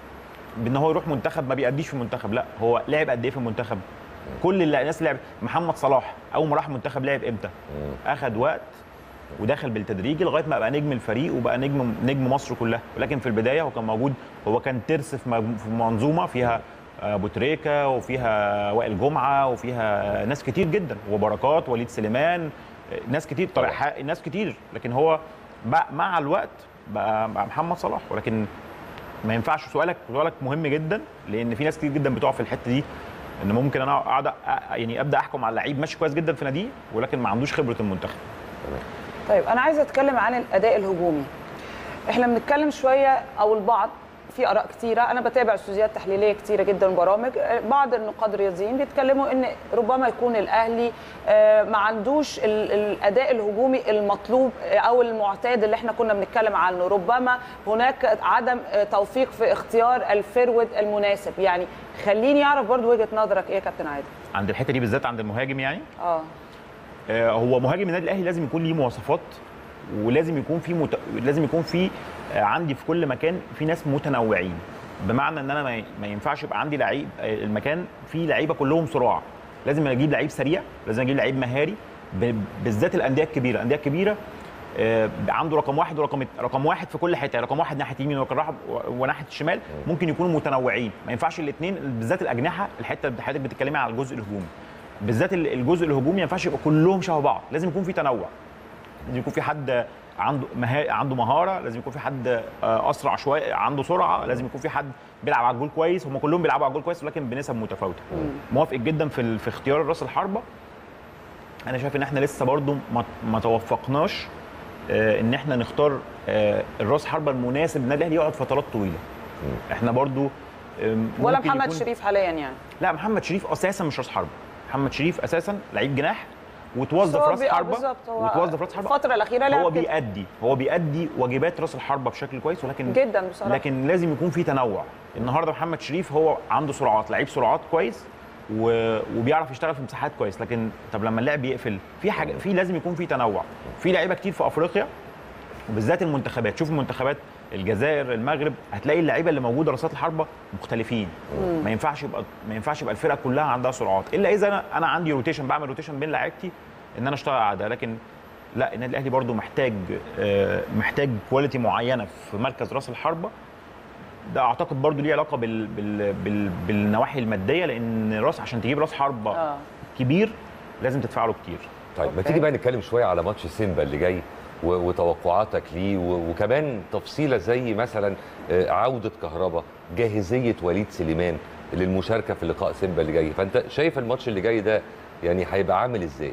[SPEAKER 11] بان هو يروح منتخب ما بيأديش في المنتخب لا هو لعب قد ايه في المنتخب كل اللي- الناس لعب محمد صلاح اول ما راح منتخب لعب امتى اخد وقت ودخل بالتدريج لغايه ما بقى نجم الفريق وبقى نجم نجم مصر كلها ولكن في البدايه هو كان موجود هو كان ترس في مج- في منظومه فيها ابو تريكه وفيها وائل جمعه وفيها ناس كتير جدا وبركات وليد سليمان ناس كتير طارق حق ناس كتير لكن هو بقى مع الوقت بقى, بقى محمد صلاح ولكن ما ينفعش سؤالك سؤالك مهم جدا لان في ناس كتير جدا بتقع في الحته دي ان ممكن انا اقعد أ- يعني ابدا احكم على اللعيب ماشي كويس جدا في ناديه ولكن ما عندوش خبره المنتخب
[SPEAKER 2] طيب انا عايزه اتكلم عن الاداء الهجومي احنا بنتكلم شويه او البعض في اراء كتيره انا بتابع استوديوهات تحليليه كتيره جدا وبرامج بعض النقاد الرياضيين بيتكلموا ان ربما يكون الاهلي آه، ما عندوش ال- الاداء الهجومي المطلوب آه، او المعتاد اللي احنا كنا بنتكلم عنه ربما هناك عدم آه، توفيق في اختيار الفرود المناسب يعني خليني اعرف برضو وجهه نظرك ايه يا كابتن عادل
[SPEAKER 11] عند الحته دي بالذات عند المهاجم يعني
[SPEAKER 2] اه
[SPEAKER 11] آه، هو مهاجم النادي الاهلي لازم يكون ليه مواصفات ولازم يكون في مت... لازم يكون في آه، عندي في كل مكان في ناس متنوعين بمعنى ان انا ما, ي... ما ينفعش يبقى عندي لعيب آه، المكان فيه لعيبه كلهم صراع لازم اجيب لعيب سريع لازم اجيب لعيب مهاري ب... بالذات الانديه الكبيره الانديه الكبيره آه، عنده رقم واحد ورقم ات- رقم واحد في كل حته رقم واحد ناحيه اليمين ورقم واحد و- وناحيه الشمال ممكن يكونوا متنوعين ما ينفعش الاثنين بالذات الاجنحه الحته اللي حضرتك بتتكلمي على الجزء الهجومي بالذات ال- الجزء الهجومي ما ينفعش يبقى كلهم شبه بعض لازم يكون في تنوع لازم يكون في حد عنده مها... عنده مهاره لازم يكون في حد آه، اسرع شويه عنده سرعه لازم يكون في حد بيلعب على الجول كويس هم كلهم بيلعبوا على الجول كويس ولكن بنسب متفاوته موافق جدا في ال... في اختيار راس الحربه انا شايف ان احنا لسه برضو ما, ما توفقناش آه، ان احنا نختار آه، الراس حربه المناسب للنادي الاهلي يقعد فترات طويله احنا برضو آم،
[SPEAKER 2] ولا
[SPEAKER 11] ممكن
[SPEAKER 2] محمد
[SPEAKER 11] يكون-
[SPEAKER 2] شريف حاليا يعني
[SPEAKER 11] لا محمد شريف اساسا مش راس حربه محمد شريف اساسا لعيب جناح وتوظف
[SPEAKER 2] هو
[SPEAKER 11] راس
[SPEAKER 2] بي- آه
[SPEAKER 11] حربه
[SPEAKER 2] بالظبط، هو
[SPEAKER 11] وتوظف راس حربه
[SPEAKER 2] الفترة الأخيرة لعب
[SPEAKER 11] هو
[SPEAKER 2] كده.
[SPEAKER 11] بيأدي هو بيأدي واجبات راس الحربه بشكل كويس ولكن
[SPEAKER 2] جدا بصراحه
[SPEAKER 11] لكن لازم يكون في تنوع النهارده محمد شريف هو عنده سرعات لعيب سرعات كويس و... وبيعرف يشتغل في مساحات كويس لكن طب لما اللاعب يقفل في حاجه في لازم يكون في تنوع في لعيبه كتير في افريقيا وبالذات المنتخبات شوف المنتخبات الجزائر المغرب هتلاقي اللعيبه اللي موجوده راسات الحربه مختلفين
[SPEAKER 2] مم.
[SPEAKER 11] ما ينفعش يبقى ما ينفعش يبقى الفرقه كلها عندها سرعات الا اذا انا انا عندي روتيشن بعمل روتيشن بين لعيبتي ان انا اشتغل على ده لكن لا النادي الاهلي برضو محتاج آه، محتاج كواليتي معينه في مركز راس الحربه ده اعتقد برضو ليه علاقه بال بال بال بالنواحي الماديه لان راس عشان تجيب راس حربه
[SPEAKER 2] اه
[SPEAKER 11] كبير لازم تدفع له كتير
[SPEAKER 1] طيب ما تيجي بقى نتكلم شويه على ماتش سيمبا اللي جاي و- وتوقعاتك ليه و- وكمان تفصيله زي مثلا آه، عوده كهربا جاهزيه وليد سليمان للمشاركه في لقاء سيمبا اللي جاي فانت شايف الماتش اللي جاي ده يعني هيبقى عامل ازاي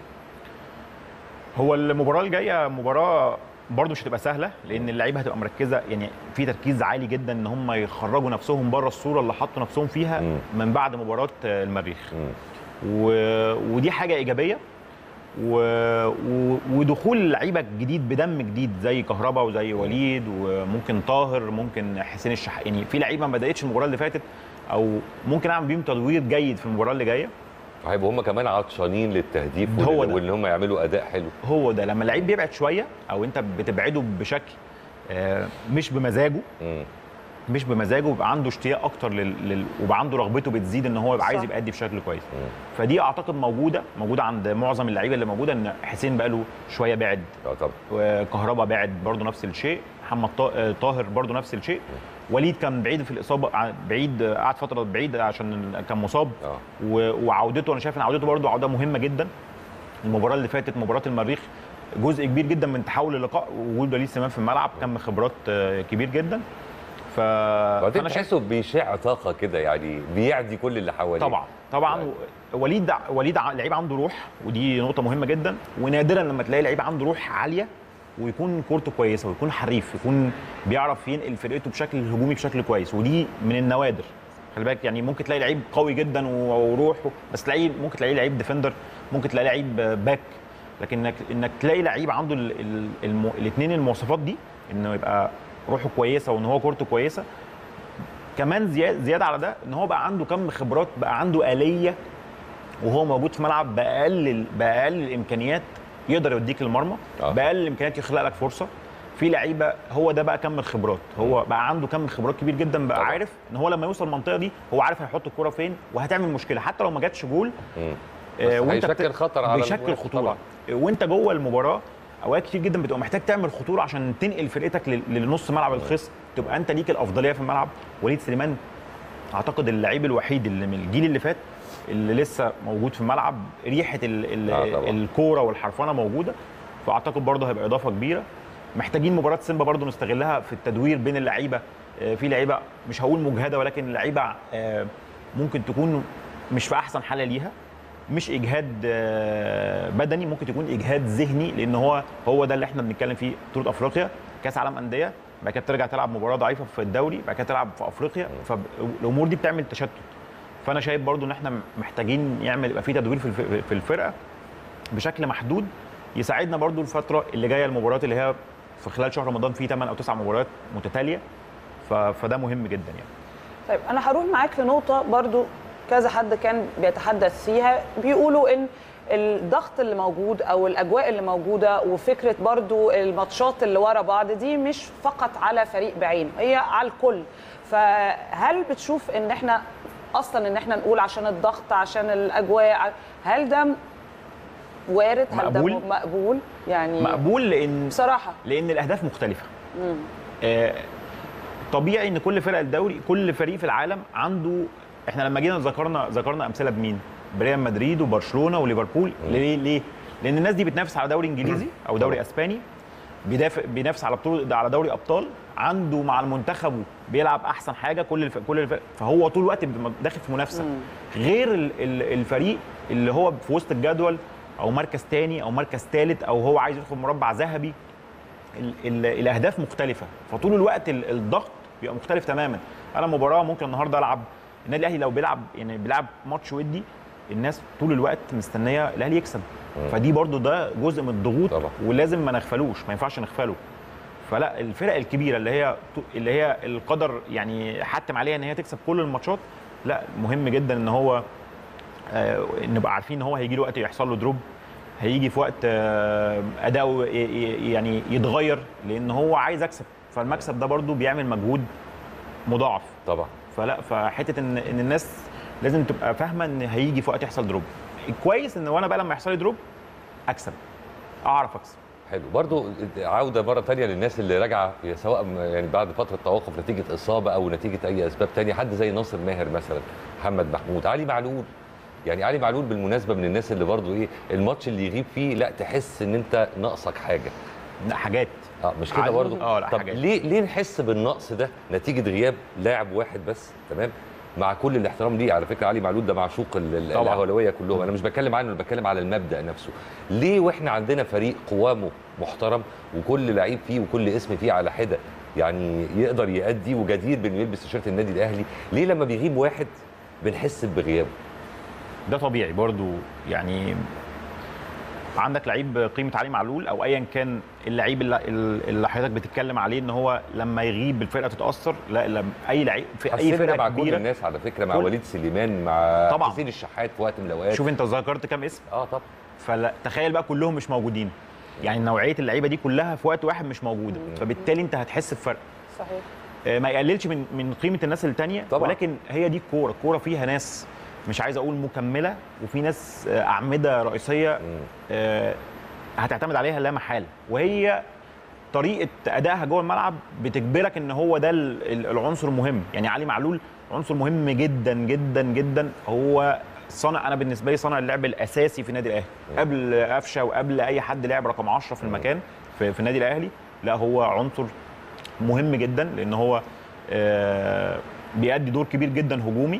[SPEAKER 11] هو المباراه الجايه مباراه برضه مش هتبقى سهله لان اللعيبه هتبقى مركزه يعني في تركيز عالي جدا ان هم يخرجوا نفسهم بره الصوره اللي حطوا نفسهم فيها من بعد مباراه المريخ و... ودي حاجه ايجابيه و... و... ودخول لعيبه جديد بدم جديد زي كهربا وزي وليد وممكن طاهر ممكن حسين الشح يعني في لعيبه ما بداتش المباراه اللي فاتت او ممكن اعمل بيهم تدوير جيد في المباراه اللي جايه
[SPEAKER 1] هيبقوا هم كمان عطشانين للتهديف
[SPEAKER 11] هو
[SPEAKER 1] وال-
[SPEAKER 11] ده.
[SPEAKER 1] وان هم يعملوا اداء حلو
[SPEAKER 11] هو ده لما اللعيب بيبعد شويه او انت بتبعده بشكل آه، مش بمزاجه مش بمزاجه ويبقى عنده اشتياق اكتر لل... لل... ويبقى عنده رغبته بتزيد ان هو يبقى عايز
[SPEAKER 2] صح.
[SPEAKER 11] يبقى يدي بشكل كويس فدي اعتقد موجوده موجوده عند معظم اللعيبه اللي موجوده ان حسين بقى له شويه بعد
[SPEAKER 1] اه طبعا
[SPEAKER 11] وكهربا بعد برضه نفس الشيء محمد طا- آه، طاهر برضه نفس الشيء وليد كان بعيد في الاصابه ع- بعيد آه، قعد فتره بعيد عشان كان مصاب
[SPEAKER 1] اه
[SPEAKER 11] و- وعودته انا شايف ان عودته برضه عوده مهمه جدا المباراه اللي فاتت مباراه المريخ جزء كبير جدا من تحول اللقاء ووجود وليد سليمان في الملعب كم خبرات آه، كبير جدا ف
[SPEAKER 1] بعدين
[SPEAKER 11] فانا شايف
[SPEAKER 1] تحسه بيشع طاقه كده يعني بيعدي كل اللي حواليه
[SPEAKER 11] طبعا طبعا وليد وليد ع- لعيب عنده روح ودي نقطه مهمه جدا ونادرا لما تلاقي لعيب عنده روح عاليه ويكون كورته كويسه ويكون حريف يكون بيعرف ينقل فرقته بشكل هجومي بشكل كويس ودي من النوادر خلي بالك يعني ممكن تلاقي لعيب قوي جدا و- وروح بس تلاقيه ممكن تلاقيه لعيب ديفندر ممكن تلاقي لعيب باك لكن انك انك تلاقي لعيب عنده الاثنين المواصفات دي انه يبقى روحه كويسه وان هو كورته كويسه كمان زياده زياده على ده ان هو بقى عنده كم خبرات بقى عنده آلية وهو موجود في ملعب باقل باقل الامكانيات يقدر يوديك المرمى
[SPEAKER 1] آه.
[SPEAKER 11] باقل الامكانيات يخلق لك فرصه في لعيبه هو ده بقى كم الخبرات هو بقى عنده كم خبرات كبير جدا بقى
[SPEAKER 1] طبعا.
[SPEAKER 11] عارف ان هو لما يوصل المنطقه دي هو عارف هيحط الكرة فين وهتعمل مشكله حتى لو ما جاتش جول
[SPEAKER 1] مم.
[SPEAKER 11] آه،
[SPEAKER 1] بس
[SPEAKER 11] وانت
[SPEAKER 1] هيشكل
[SPEAKER 11] بت-
[SPEAKER 1] خطر على
[SPEAKER 11] بيشكل
[SPEAKER 1] المنافس
[SPEAKER 11] خطوره
[SPEAKER 1] طبعا.
[SPEAKER 11] وانت جوه المباراه اوقات كتير جدا بتبقى محتاج تعمل خطوره عشان تنقل فرقتك لل- لنص ملعب الخصم تبقى انت ليك الافضليه في الملعب وليد سليمان اعتقد اللعيب الوحيد اللي من الجيل اللي فات اللي لسه موجود في الملعب ريحه ال ال
[SPEAKER 1] آه طبعا.
[SPEAKER 11] الكوره والحرفنه موجوده فاعتقد برضه هيبقى اضافه كبيره محتاجين مباراه سيمبا برضه نستغلها في التدوير بين اللعيبه آه، في لعيبه مش هقول مجهده ولكن لعيبه آه، ممكن تكون مش في احسن حاله ليها مش اجهاد آه، بدني ممكن تكون اجهاد ذهني لان هو هو ده اللي احنا بنتكلم فيه بطوله افريقيا كاس عالم انديه بعد كده ترجع تلعب مباراه ضعيفه في الدوري بعد كده تلعب في افريقيا فالامور دي بتعمل تشتت فانا شايف برضو ان احنا محتاجين يعمل يبقى في تدوير في الف- في الفرقه بشكل محدود يساعدنا برضو الفتره اللي جايه المباريات اللي هي في خلال شهر رمضان في 8 او 9 مباريات متتاليه ف- فده مهم جدا يعني
[SPEAKER 2] طيب انا هروح معاك لنقطه برضو كذا حد كان بيتحدث فيها بيقولوا ان الضغط اللي موجود او الاجواء اللي موجوده وفكره برضو الماتشات اللي ورا بعض دي مش فقط على فريق بعينه هي على الكل فهل بتشوف ان احنا اصلا ان احنا نقول عشان الضغط عشان الاجواء هل ده وارد هل ده
[SPEAKER 11] مقبول؟
[SPEAKER 2] مقبول يعني
[SPEAKER 11] مقبول لان
[SPEAKER 2] بصراحه
[SPEAKER 11] لان الاهداف مختلفه
[SPEAKER 2] مم.
[SPEAKER 11] آه، طبيعي ان كل فرق الدوري كل فريق في العالم عنده احنا لما جينا ذكرنا ذكرنا امثله بمين؟ بريال مدريد وبرشلونه وليفربول ليه ليه؟ لان الناس دي بتنافس على دوري انجليزي او دوري اسباني بيدافع بينافس على بطوله على دوري ابطال عنده مع المنتخب بيلعب احسن حاجه كل الف... كل الف... فهو طول الوقت بيبقى داخل في منافسه غير ال... ال... الفريق اللي هو في وسط الجدول او مركز تاني او مركز ثالث او هو عايز يدخل مربع ذهبي ال ال الاهداف مختلفه فطول الوقت ال- الضغط بيبقى مختلف تماما انا مباراه ممكن النهارده العب النادي الاهلي لو بيلعب يعني بيلعب ماتش ودي الناس طول الوقت مستنيه الاهلي يكسب فدي برضو ده جزء من الضغوط
[SPEAKER 1] طبعا.
[SPEAKER 11] ولازم ما نغفلوش ما ينفعش نغفله فلا الفرق الكبيره اللي هي اللي هي القدر يعني حتم عليها ان هي تكسب كل الماتشات لا مهم جدا ان هو آه، نبقى عارفين ان هو هيجي له وقت يحصل له دروب هيجي في وقت آه، اداؤه ي- ي- يعني يتغير لان هو عايز اكسب فالمكسب ده برضو بيعمل مجهود مضاعف
[SPEAKER 1] طبعا
[SPEAKER 11] فلا فحته ان ان الناس لازم تبقى فاهمه ان هيجي في وقت يحصل دروب الكويس ان وانا بقى لما يحصل لي دروب اكسب اعرف اكسب
[SPEAKER 1] حلو برضو عوده مره تانية للناس اللي راجعه سواء يعني بعد فتره توقف نتيجه اصابه او نتيجه اي اسباب تانية حد زي ناصر ماهر مثلا محمد محمود علي معلول يعني علي معلول بالمناسبه من الناس اللي برضو ايه الماتش اللي يغيب فيه لا تحس ان انت ناقصك حاجه
[SPEAKER 11] لا حاجات
[SPEAKER 1] اه مش كده
[SPEAKER 11] علي-
[SPEAKER 1] برضو
[SPEAKER 11] اه لا
[SPEAKER 1] طب
[SPEAKER 11] حاجات.
[SPEAKER 1] ليه ليه نحس بالنقص ده نتيجه غياب لاعب واحد بس تمام مع كل الاحترام ليه على فكره علي معلول ده معشوق ال- ال-
[SPEAKER 11] طبعاً.
[SPEAKER 1] الاهلاويه كلهم انا مش بتكلم عنه انا بتكلم على المبدا نفسه ليه واحنا عندنا فريق قوامه محترم وكل لعيب فيه وكل اسم فيه على حده يعني يقدر يأدي وجدير بانه يلبس تيشيرت النادي الاهلي ليه لما بيغيب واحد بنحس بغيابه
[SPEAKER 11] ده طبيعي برضو يعني عندك لعيب قيمه علي معلول او ايا كان اللعيب اللي, اللي حضرتك بتتكلم عليه ان هو لما يغيب الفرقه تتاثر لا لما اي لعيب في اي
[SPEAKER 1] حسينا
[SPEAKER 11] فرقه
[SPEAKER 1] مع كل
[SPEAKER 11] كبيره
[SPEAKER 1] الناس على فكره مع
[SPEAKER 11] كل-
[SPEAKER 1] وليد سليمان مع
[SPEAKER 11] طبعاً.
[SPEAKER 1] حسين الشحات في وقت من الاوقات
[SPEAKER 11] شوف انت ذكرت كام اسم
[SPEAKER 1] اه طبعا
[SPEAKER 11] فلا تخيل بقى كلهم مش موجودين يعني نوعيه اللعيبه دي كلها في وقت واحد مش موجوده فبالتالي انت هتحس بفرق
[SPEAKER 2] صحيح
[SPEAKER 11] آه، ما يقللش من من قيمه الناس التانية
[SPEAKER 1] طبعاً.
[SPEAKER 11] ولكن هي دي الكوره الكوره فيها ناس مش عايز اقول مكمله وفي ناس آه، اعمده رئيسيه آه، هتعتمد عليها لا محاله وهي طريقه ادائها جوه الملعب بتجبرك ان هو ده ال- ال- العنصر المهم يعني علي معلول عنصر مهم جدا جدا جدا هو صانع انا بالنسبه لي صانع اللعب الاساسي في النادي الاهلي قبل قفشه وقبل اي حد لعب رقم 10 في المكان في, في النادي الاهلي لا هو عنصر مهم جدا لان هو آه، بيأدي دور كبير جدا هجومي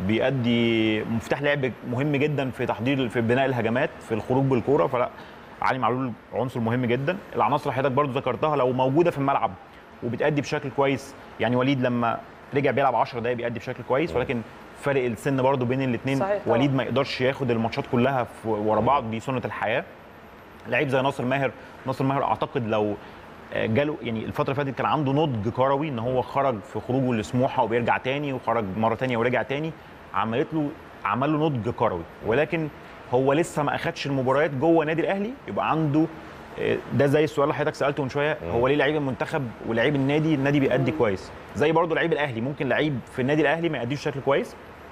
[SPEAKER 11] بيأدي مفتاح لعب مهم جدا في تحضير في بناء الهجمات في الخروج بالكوره فلا علي معلول عنصر مهم جدا العناصر اللي حضرتك برضو ذكرتها لو موجوده في الملعب وبتأدي بشكل كويس يعني وليد لما رجع بيلعب 10 دقايق بيأدي بشكل كويس ولكن فرق السن برضو بين الاثنين
[SPEAKER 2] صحيح طبعاً.
[SPEAKER 11] وليد ما يقدرش ياخد الماتشات كلها في ورا بعض دي سنه الحياه لعيب زي ناصر ماهر ناصر ماهر اعتقد لو آه، جاله يعني الفتره اللي فاتت كان عنده نضج كروي ان هو خرج في خروجه لسموحه وبيرجع تاني وخرج مره تانية ورجع تاني عملت له عمل له نضج كروي ولكن هو لسه ما اخدش المباريات جوه النادي الاهلي يبقى عنده آه، ده زي السؤال اللي حضرتك سالته من شويه هو ليه لعيب المنتخب ولعيب النادي النادي بيأدي كويس زي برضه لعيب الاهلي ممكن لعيب في النادي الاهلي ما يأديش بشكل كويس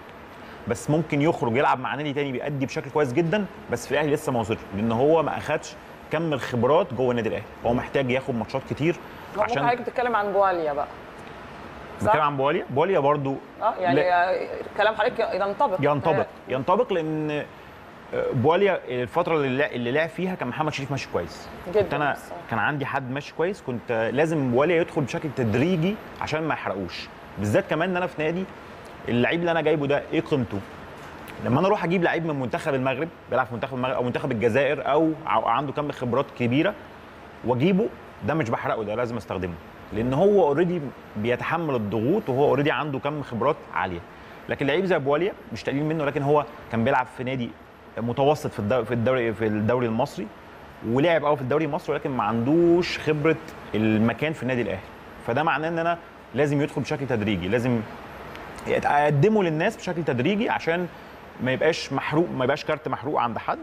[SPEAKER 11] بس ممكن يخرج يلعب مع نادي تاني بيأدي بشكل كويس جدا بس في الاهلي لسه ما وصلش لان هو ما اخدش كم الخبرات جوه النادي الاهلي هو محتاج ياخد ماتشات كتير
[SPEAKER 2] ممكن حضرتك
[SPEAKER 11] عشان
[SPEAKER 2] بتتكلم عن بواليا بقى
[SPEAKER 11] بنتكلم عن بواليا بواليا برضو
[SPEAKER 2] اه يعني آه، كلام حضرتك ينطبق
[SPEAKER 11] ينطبق ينطبق لان آه، بواليا الفتره اللي لع- اللي لعب فيها كان محمد شريف ماشي كويس
[SPEAKER 2] جداً
[SPEAKER 11] كنت انا
[SPEAKER 2] بصراحة.
[SPEAKER 11] كان عندي حد ماشي كويس كنت آه، لازم بواليا يدخل بشكل تدريجي عشان ما يحرقوش بالذات كمان ان انا في نادي اللعيب اللي انا جايبه ده ايه قيمته لما انا اروح اجيب لعيب من منتخب المغرب بيلعب في منتخب المغرب او منتخب الجزائر او ع- عنده كم خبرات كبيره واجيبه ده مش بحرقه ده لازم استخدمه لان هو اوريدي بيتحمل الضغوط وهو اوريدي عنده كم خبرات عاليه لكن لعيب زي بواليا مش تقليل منه لكن هو كان بيلعب في نادي متوسط في الدوري في الدوري في الدوري المصري ولعب قوي في الدوري المصري ولكن ما عندوش خبره المكان في النادي الاهلي فده معناه ان انا لازم يدخل بشكل تدريجي لازم اقدمه للناس بشكل تدريجي عشان ما يبقاش محروق ما يبقاش كارت محروق عند حد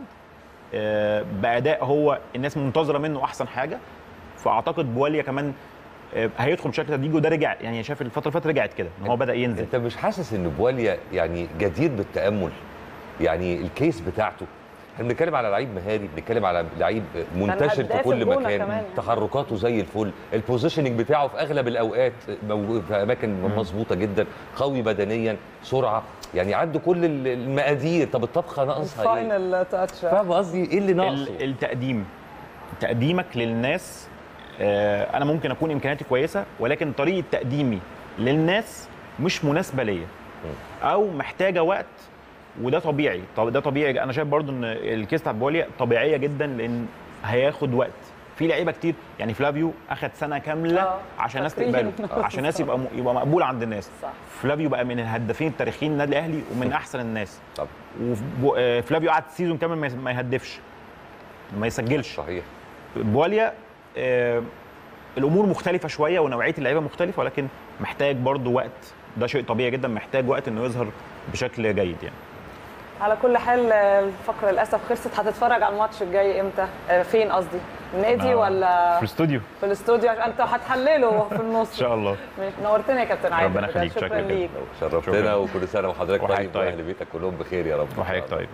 [SPEAKER 11] آه، باداء هو الناس منتظره منه احسن حاجه فاعتقد بواليا كمان آه، هيدخل بشكل تدريجي وده رجع يعني شايف الفتره اللي فاتت رجعت كده ان هو بدا ينزل
[SPEAKER 1] انت مش حاسس ان بواليا يعني جدير بالتامل يعني الكيس بتاعته احنا بنتكلم على لعيب مهاري بنتكلم على لعيب منتشر في
[SPEAKER 2] هداف
[SPEAKER 1] كل
[SPEAKER 2] الجونة
[SPEAKER 1] مكان
[SPEAKER 2] كمان.
[SPEAKER 1] تحركاته زي الفل البوزيشننج بتاعه في اغلب الاوقات موجود في اماكن مظبوطه جدا قوي بدنيا سرعه يعني عنده كل ال- المقادير طب الطبخه ناقصها ايه
[SPEAKER 2] فاينل تاتش
[SPEAKER 1] فاهم قصدي ايه اللي ناقصه
[SPEAKER 11] ال- التقديم تقديمك للناس آه، انا ممكن اكون امكانياتي كويسه ولكن طريقه تقديمي للناس مش مناسبه ليا او محتاجه وقت وده طبيعي طب ده طبيعي انا شايف برضو ان الكيس بتاع بواليا طبيعيه جدا لان هياخد وقت في لعيبه كتير يعني فلافيو اخد سنه كامله
[SPEAKER 2] آه،
[SPEAKER 11] عشان الناس
[SPEAKER 2] فاكرين.
[SPEAKER 11] تقبله عشان الناس يبقى م- يبقى مقبول عند الناس
[SPEAKER 2] صح.
[SPEAKER 11] فلافيو بقى من الهدافين التاريخيين للنادي الاهلي ومن احسن الناس
[SPEAKER 1] طب
[SPEAKER 11] وفلافيو قعد سيزون كامل ما يس- ما يهدفش ما يسجلش
[SPEAKER 1] صحيح
[SPEAKER 11] بواليا آه، الامور مختلفه شويه ونوعيه اللعيبه مختلفه ولكن محتاج برضو وقت ده شيء طبيعي جدا محتاج وقت انه يظهر بشكل جيد يعني
[SPEAKER 2] على كل حال آه، الفقره للاسف خلصت هتتفرج على الماتش الجاي امتى آه، فين قصدي النادي
[SPEAKER 11] آه،
[SPEAKER 2] ولا
[SPEAKER 11] في الاستوديو
[SPEAKER 2] في الاستوديو عشان انت هتحلله في النص
[SPEAKER 11] ان شاء الله
[SPEAKER 2] ماشي نورتنا يا كابتن عادل
[SPEAKER 11] ربنا
[SPEAKER 2] بجد.
[SPEAKER 11] يخليك،
[SPEAKER 2] شكرا
[SPEAKER 11] شكرا جدا.
[SPEAKER 2] ليك
[SPEAKER 1] شرفتنا
[SPEAKER 11] شكراً.
[SPEAKER 1] وكل سنه وحضرتك
[SPEAKER 11] وحضرتك
[SPEAKER 1] طيب
[SPEAKER 11] طيب.
[SPEAKER 1] واهل بيتك كلهم بخير يا رب
[SPEAKER 11] وحضرتك طيب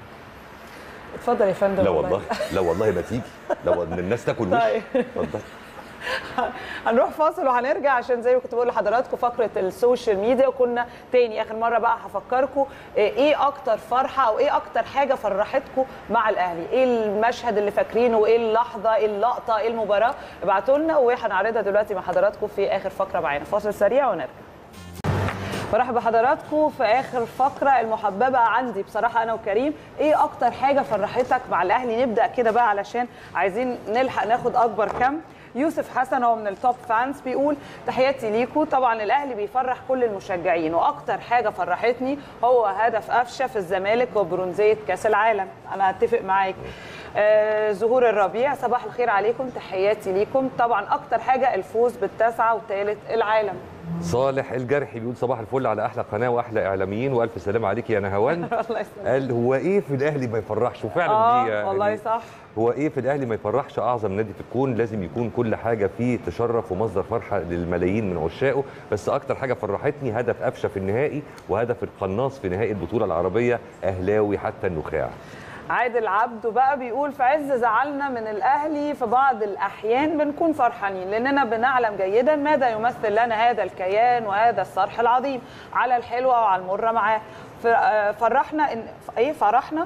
[SPEAKER 2] اتفضل يا فندم
[SPEAKER 1] لا والله لا والله ما تيجي لو ان الناس تاكل وش
[SPEAKER 2] طيب.
[SPEAKER 1] اتفضل
[SPEAKER 2] هنروح فاصل وهنرجع عشان زي ما كنت بقول لحضراتكم فقره السوشيال ميديا وكنا تاني اخر مره بقى هفكركم ايه اكتر فرحه او ايه اكتر حاجه فرحتكم مع الاهلي ايه المشهد اللي فاكرينه وايه اللحظه ايه اللقطه ايه المباراه ابعتوا لنا وهنعرضها دلوقتي مع حضراتكم في اخر فقره معانا فاصل سريع ونرجع برحب بحضراتكم في اخر فقره المحببه عندي بصراحه انا وكريم ايه اكتر حاجه فرحتك مع الاهلي نبدا كده بقى علشان عايزين نلحق ناخد اكبر كم يوسف حسن هو من التوب فانز بيقول تحياتي ليكم طبعا الاهلي بيفرح كل المشجعين واكتر حاجه فرحتني هو هدف قفشه في الزمالك وبرونزيه كاس العالم انا هتفق معاك آه، زهور الربيع صباح الخير عليكم تحياتي ليكم طبعا اكتر حاجه الفوز بالتاسعه والثالث العالم
[SPEAKER 1] صالح الجرحي بيقول صباح الفل على احلى قناه واحلى اعلاميين والف سلام عليك يا نهاوند
[SPEAKER 2] الله يسلمك
[SPEAKER 1] قال هو ايه في الاهلي ما يفرحش وفعلا
[SPEAKER 2] اه
[SPEAKER 1] دي يعني
[SPEAKER 2] والله صح
[SPEAKER 1] هو ايه في الاهلي ما يفرحش اعظم نادي في الكون لازم يكون كل حاجه فيه تشرف ومصدر فرحه للملايين من عشاقه بس اكتر حاجه فرحتني هدف قفشه في النهائي وهدف القناص في نهائي البطوله العربيه اهلاوي حتى النخاع
[SPEAKER 2] عادل عبده بقى بيقول في عز زعلنا من الاهلي في بعض الاحيان بنكون فرحانين لاننا بنعلم جيدا ماذا يمثل لنا هذا الكيان وهذا الصرح العظيم على الحلوه وعلى المره معاه ف- آه، فرحنا ان ايه فرحنا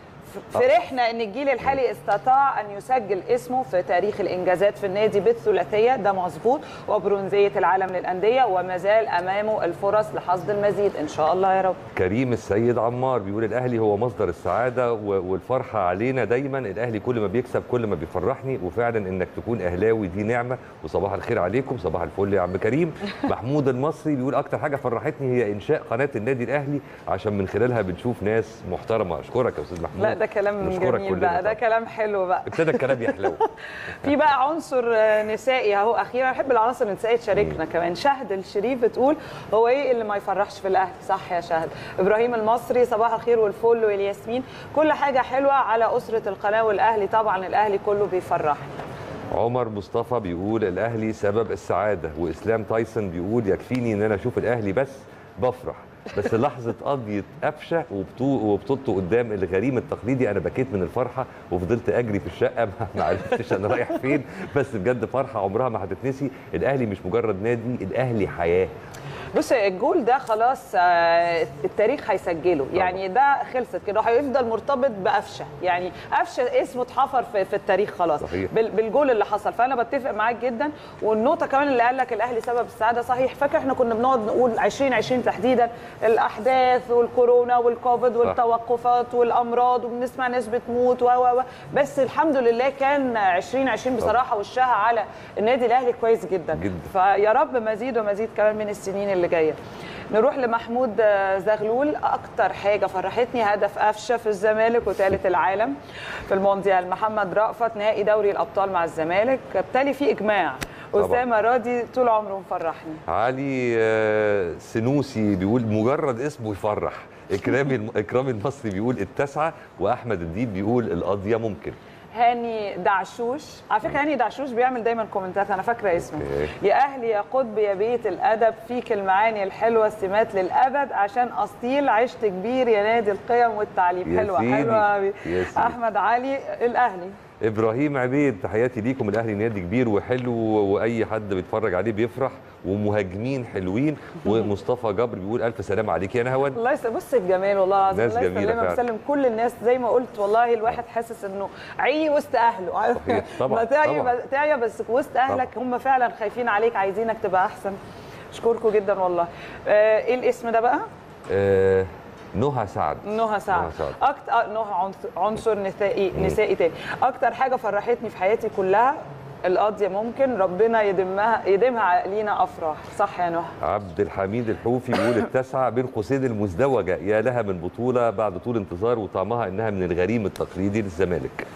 [SPEAKER 2] ف- فرحنا ان الجيل الحالي استطاع ان يسجل اسمه في تاريخ الانجازات في النادي بالثلاثيه ده مظبوط وبرونزيه العالم للانديه وما زال امامه الفرص لحصد المزيد ان شاء الله يا رب
[SPEAKER 1] كريم السيد عمار بيقول الاهلي هو مصدر السعاده و- والفرحه علينا دايما الاهلي كل ما بيكسب كل ما بيفرحني وفعلا انك تكون اهلاوي دي نعمه وصباح الخير عليكم صباح الفل يا عم كريم محمود المصري بيقول اكتر حاجه فرحتني هي انشاء قناه النادي الاهلي عشان من خلالها بنشوف ناس محترمه اشكرك يا استاذ محمود
[SPEAKER 2] لا ده كلام
[SPEAKER 1] نشكرك
[SPEAKER 2] جميل
[SPEAKER 1] كلنا
[SPEAKER 2] بقى ده
[SPEAKER 1] طبعاً.
[SPEAKER 2] كلام حلو بقى
[SPEAKER 1] ابتدى الكلام يحلو
[SPEAKER 2] في بقى عنصر آه، نسائي اهو اخيرا بحب العناصر النسائيه تشاركنا كمان شهد الشريف بتقول هو ايه اللي ما يفرحش في الاهلي صح يا شهد ابراهيم المصري صباح الخير والفل والياسمين كل حاجه حلوه على اسره القناه والاهلي طبعا الاهلي كله بيفرحني
[SPEAKER 1] عمر مصطفى بيقول الاهلي سبب السعاده واسلام تايسون بيقول يكفيني ان انا اشوف الاهلي بس بفرح بس لحظه قضيه قفشه وبطو- وبطولته قدام الغريم التقليدي انا بكيت من الفرحه وفضلت اجري في الشقه ما- ما عرفتش انا رايح فين بس بجد فرحه عمرها ما هتتنسي الاهلي مش مجرد نادي الاهلي حياه
[SPEAKER 2] بص الجول ده خلاص آه، التاريخ هيسجله يعني ده خلصت كده هيفضل مرتبط بقفشه يعني قفشه اسمه اتحفر في, في التاريخ خلاص
[SPEAKER 1] صحيح.
[SPEAKER 2] بال- بالجول اللي حصل فانا بتفق معاك جدا والنقطه كمان اللي قال لك الاهلي سبب السعاده صحيح فاكر احنا كنا بنقعد نقول 2020 تحديدا الاحداث والكورونا والكوفيد والتوقفات والامراض وبنسمع ناس بتموت و و و بس الحمد لله كان 2020 بصراحه وشها على النادي الاهلي كويس جدا
[SPEAKER 1] جدا.
[SPEAKER 2] فيا رب مزيد ومزيد كمان من السنين اللي جايه نروح لمحمود آه، زغلول اكتر حاجه فرحتني هدف قفشه في الزمالك وثالث العالم في المونديال محمد رأفت نهائي دوري الابطال مع الزمالك بالتالي في اجماع
[SPEAKER 1] طبعاً.
[SPEAKER 2] اسامه راضي طول عمره مفرحني
[SPEAKER 1] علي آه، سنوسي بيقول مجرد اسمه يفرح اكرامي اكرامي المصري بيقول التاسعه واحمد الديب بيقول القضيه ممكن
[SPEAKER 2] هاني دعشوش على فكره هاني دعشوش بيعمل دايما كومنتات انا فاكره اسمه
[SPEAKER 1] أوكي.
[SPEAKER 2] يا اهلي يا قطب يا بيت الادب فيك المعاني الحلوه السمات للابد عشان اصيل عشت كبير يا نادي القيم والتعليم
[SPEAKER 1] يا
[SPEAKER 2] حلوه
[SPEAKER 1] سيدي،
[SPEAKER 2] حلوه أوي.
[SPEAKER 1] يا سيدي.
[SPEAKER 2] احمد علي الاهلي
[SPEAKER 1] ابراهيم عبيد تحياتي ليكم الاهلي نادي كبير وحلو واي حد بيتفرج عليه بيفرح ومهاجمين حلوين ومصطفى جبر بيقول الف سلام عليك يا نهوان
[SPEAKER 2] الله يس... بص الجمال والله العظيم
[SPEAKER 1] ناس
[SPEAKER 2] الله
[SPEAKER 1] جميلة
[SPEAKER 2] يسلمك
[SPEAKER 1] فعلا.
[SPEAKER 2] ويسلم كل الناس زي ما قلت والله الواحد حاسس انه عي وسط اهله عارف؟
[SPEAKER 1] صحيح، طبعاً،
[SPEAKER 2] ما تعي
[SPEAKER 1] طبعاً.
[SPEAKER 2] تعيا بس وسط اهلك هم فعلا خايفين عليك عايزينك تبقى احسن اشكركم جدا والله آه، ايه الاسم ده بقى
[SPEAKER 1] آه نهى سعد
[SPEAKER 2] نهى سعد
[SPEAKER 1] نهى سعد.
[SPEAKER 2] اكتر آه، نهى عنصر- عنصر نسائي نسائي تاني اكتر حاجه فرحتني في حياتي كلها القضيه ممكن ربنا يدمها يديمها لينا افراح صح يا نهى
[SPEAKER 1] عبد الحميد الحوفي بيقول التاسعه بين قوسين المزدوجه يا لها من بطوله بعد طول انتظار وطعمها انها من الغريم التقليدي للزمالك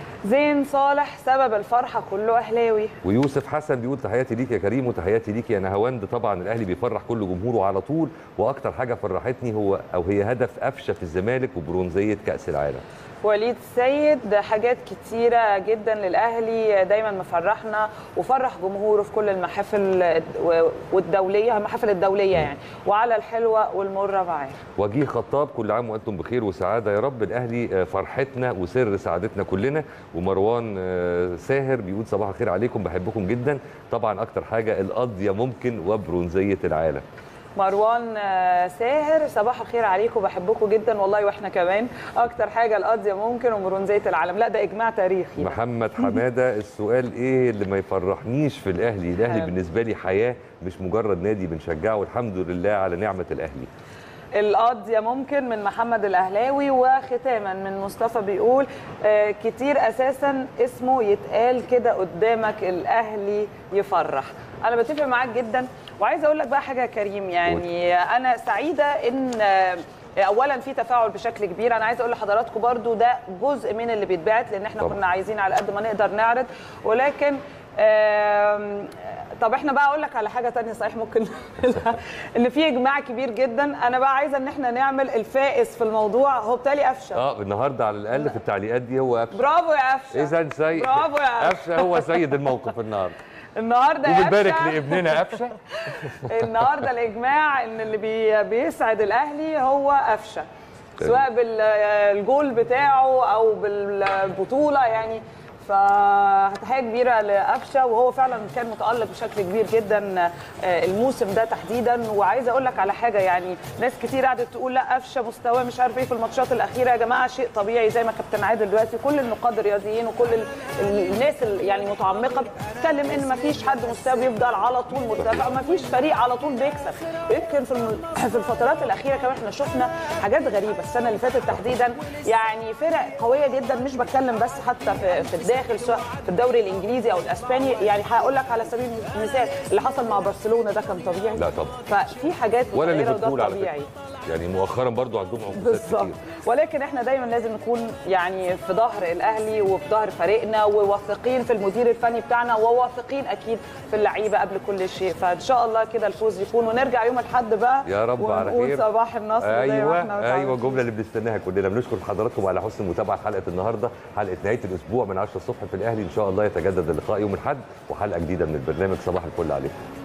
[SPEAKER 2] زين صالح سبب الفرحه كله اهلاوي
[SPEAKER 1] ويوسف حسن بيقول تحياتي ليك يا كريم وتحياتي ليك يا نهاوند طبعا الاهلي بيفرح كل جمهوره على طول واكتر حاجه فرحتني هو او هي هدف قفشه في الزمالك وبرونزيه كاس العالم
[SPEAKER 2] وليد سيد حاجات كتيرة جدا للأهلي دايما مفرحنا وفرح جمهوره في كل المحافل والدولية المحافل الدولية يعني وعلى الحلوة والمرة معاه
[SPEAKER 1] وجيه خطاب كل عام وانتم بخير وسعاده يا رب الاهلي آه، فرحتنا وسر سعادتنا كلنا ومروان آه، ساهر بيقول صباح الخير عليكم بحبكم جدا طبعا اكتر حاجه القضيه ممكن وبرونزيه العالم
[SPEAKER 2] مروان آه، ساهر صباح الخير عليكم بحبكم جدا والله واحنا كمان اكتر حاجه القضيه ممكن ومرونزيه العالم لا ده اجماع تاريخي
[SPEAKER 1] محمد حماده السؤال ايه اللي ما يفرحنيش في الاهلي الاهلي
[SPEAKER 2] حلو.
[SPEAKER 1] بالنسبه لي حياه مش مجرد نادي بنشجعه والحمد لله على نعمه الاهلي
[SPEAKER 2] القضية ممكن من محمد الأهلاوي وختاما من مصطفى بيقول آه، كتير أساسا اسمه يتقال كده قدامك الأهلي يفرح أنا بتفق معاك جدا وعايزة أقول لك بقى حاجة يا كريم يعني أنا سعيدة إن آه، اولا في تفاعل بشكل كبير انا عايزه اقول لحضراتكم برضو ده جزء من اللي بيتبعت لان احنا
[SPEAKER 1] طبعا.
[SPEAKER 2] كنا عايزين على قد ما نقدر نعرض ولكن آم، طب احنا بقى اقول لك على حاجه تانية صحيح ممكن ان في اجماع كبير جدا انا بقى عايزه ان احنا نعمل الفائز في الموضوع هو بتالي افشل
[SPEAKER 1] اه النهارده على الاقل في التعليقات دي هو قفشه
[SPEAKER 2] برافو يا افشل
[SPEAKER 1] اذا سيد
[SPEAKER 2] برافو يا
[SPEAKER 1] قفشه هو سيد الموقف النهارده
[SPEAKER 2] النهارده يا
[SPEAKER 1] وبنبارك
[SPEAKER 2] أفشة.
[SPEAKER 1] لابننا قفشه
[SPEAKER 2] النهارده الاجماع ان اللي بي بيسعد الاهلي هو قفشه سواء بالجول بتاعه او بالبطوله يعني فتحيه كبيره لقفشه وهو فعلا كان متالق بشكل كبير جدا آه، الموسم ده تحديدا وعايزه اقول لك على حاجه يعني ناس كتير قعدت تقول لا قفشه مستواه مش عارف ايه في الماتشات الاخيره يا جماعه شيء طبيعي زي ما كابتن عادل دلوقتي كل النقاد الرياضيين وكل ال- ال- الناس ال- يعني متعمقه بتتكلم ان ما فيش حد مستواه بيفضل على طول مرتفع وما فيش فريق على طول بيكسب يمكن في الم- في الفترات الاخيره كمان احنا شفنا حاجات غريبه السنه اللي فاتت تحديدا يعني فرق قويه جدا مش بتكلم بس حتى في, في الداخل سواء في الدوري الانجليزي او الاسباني يعني هقول لك على سبيل المثال اللي حصل مع برشلونه ده كان طبيعي
[SPEAKER 1] لا طبعا
[SPEAKER 2] ففي حاجات
[SPEAKER 1] ولا
[SPEAKER 2] متغيرة وده
[SPEAKER 1] ليفربول على
[SPEAKER 2] طبيعي
[SPEAKER 1] فكره يعني مؤخرا برضو عندهم عقوبات
[SPEAKER 2] بالظبط
[SPEAKER 1] كتير
[SPEAKER 2] ولكن احنا دايما لازم نكون يعني في ظهر الاهلي وفي ظهر فريقنا وواثقين في المدير الفني بتاعنا وواثقين اكيد في اللعيبه قبل كل شيء فان شاء الله كده الفوز يكون ونرجع يوم الاحد بقى
[SPEAKER 1] يا رب على
[SPEAKER 2] ونقول
[SPEAKER 1] خير
[SPEAKER 2] صباح النصر زي ما
[SPEAKER 1] ايوه
[SPEAKER 2] احنا
[SPEAKER 1] ايوه
[SPEAKER 2] متعودين.
[SPEAKER 1] الجمله اللي بنستناها كلنا بنشكر حضراتكم على حسن المتابعه حلقه النهارده حلقه نهايه الاسبوع من 10 الصبح في الاهلي ان شاء الله يتجدد اللقاء يوم الاحد وحلقه جديده من البرنامج صباح الفل عليكم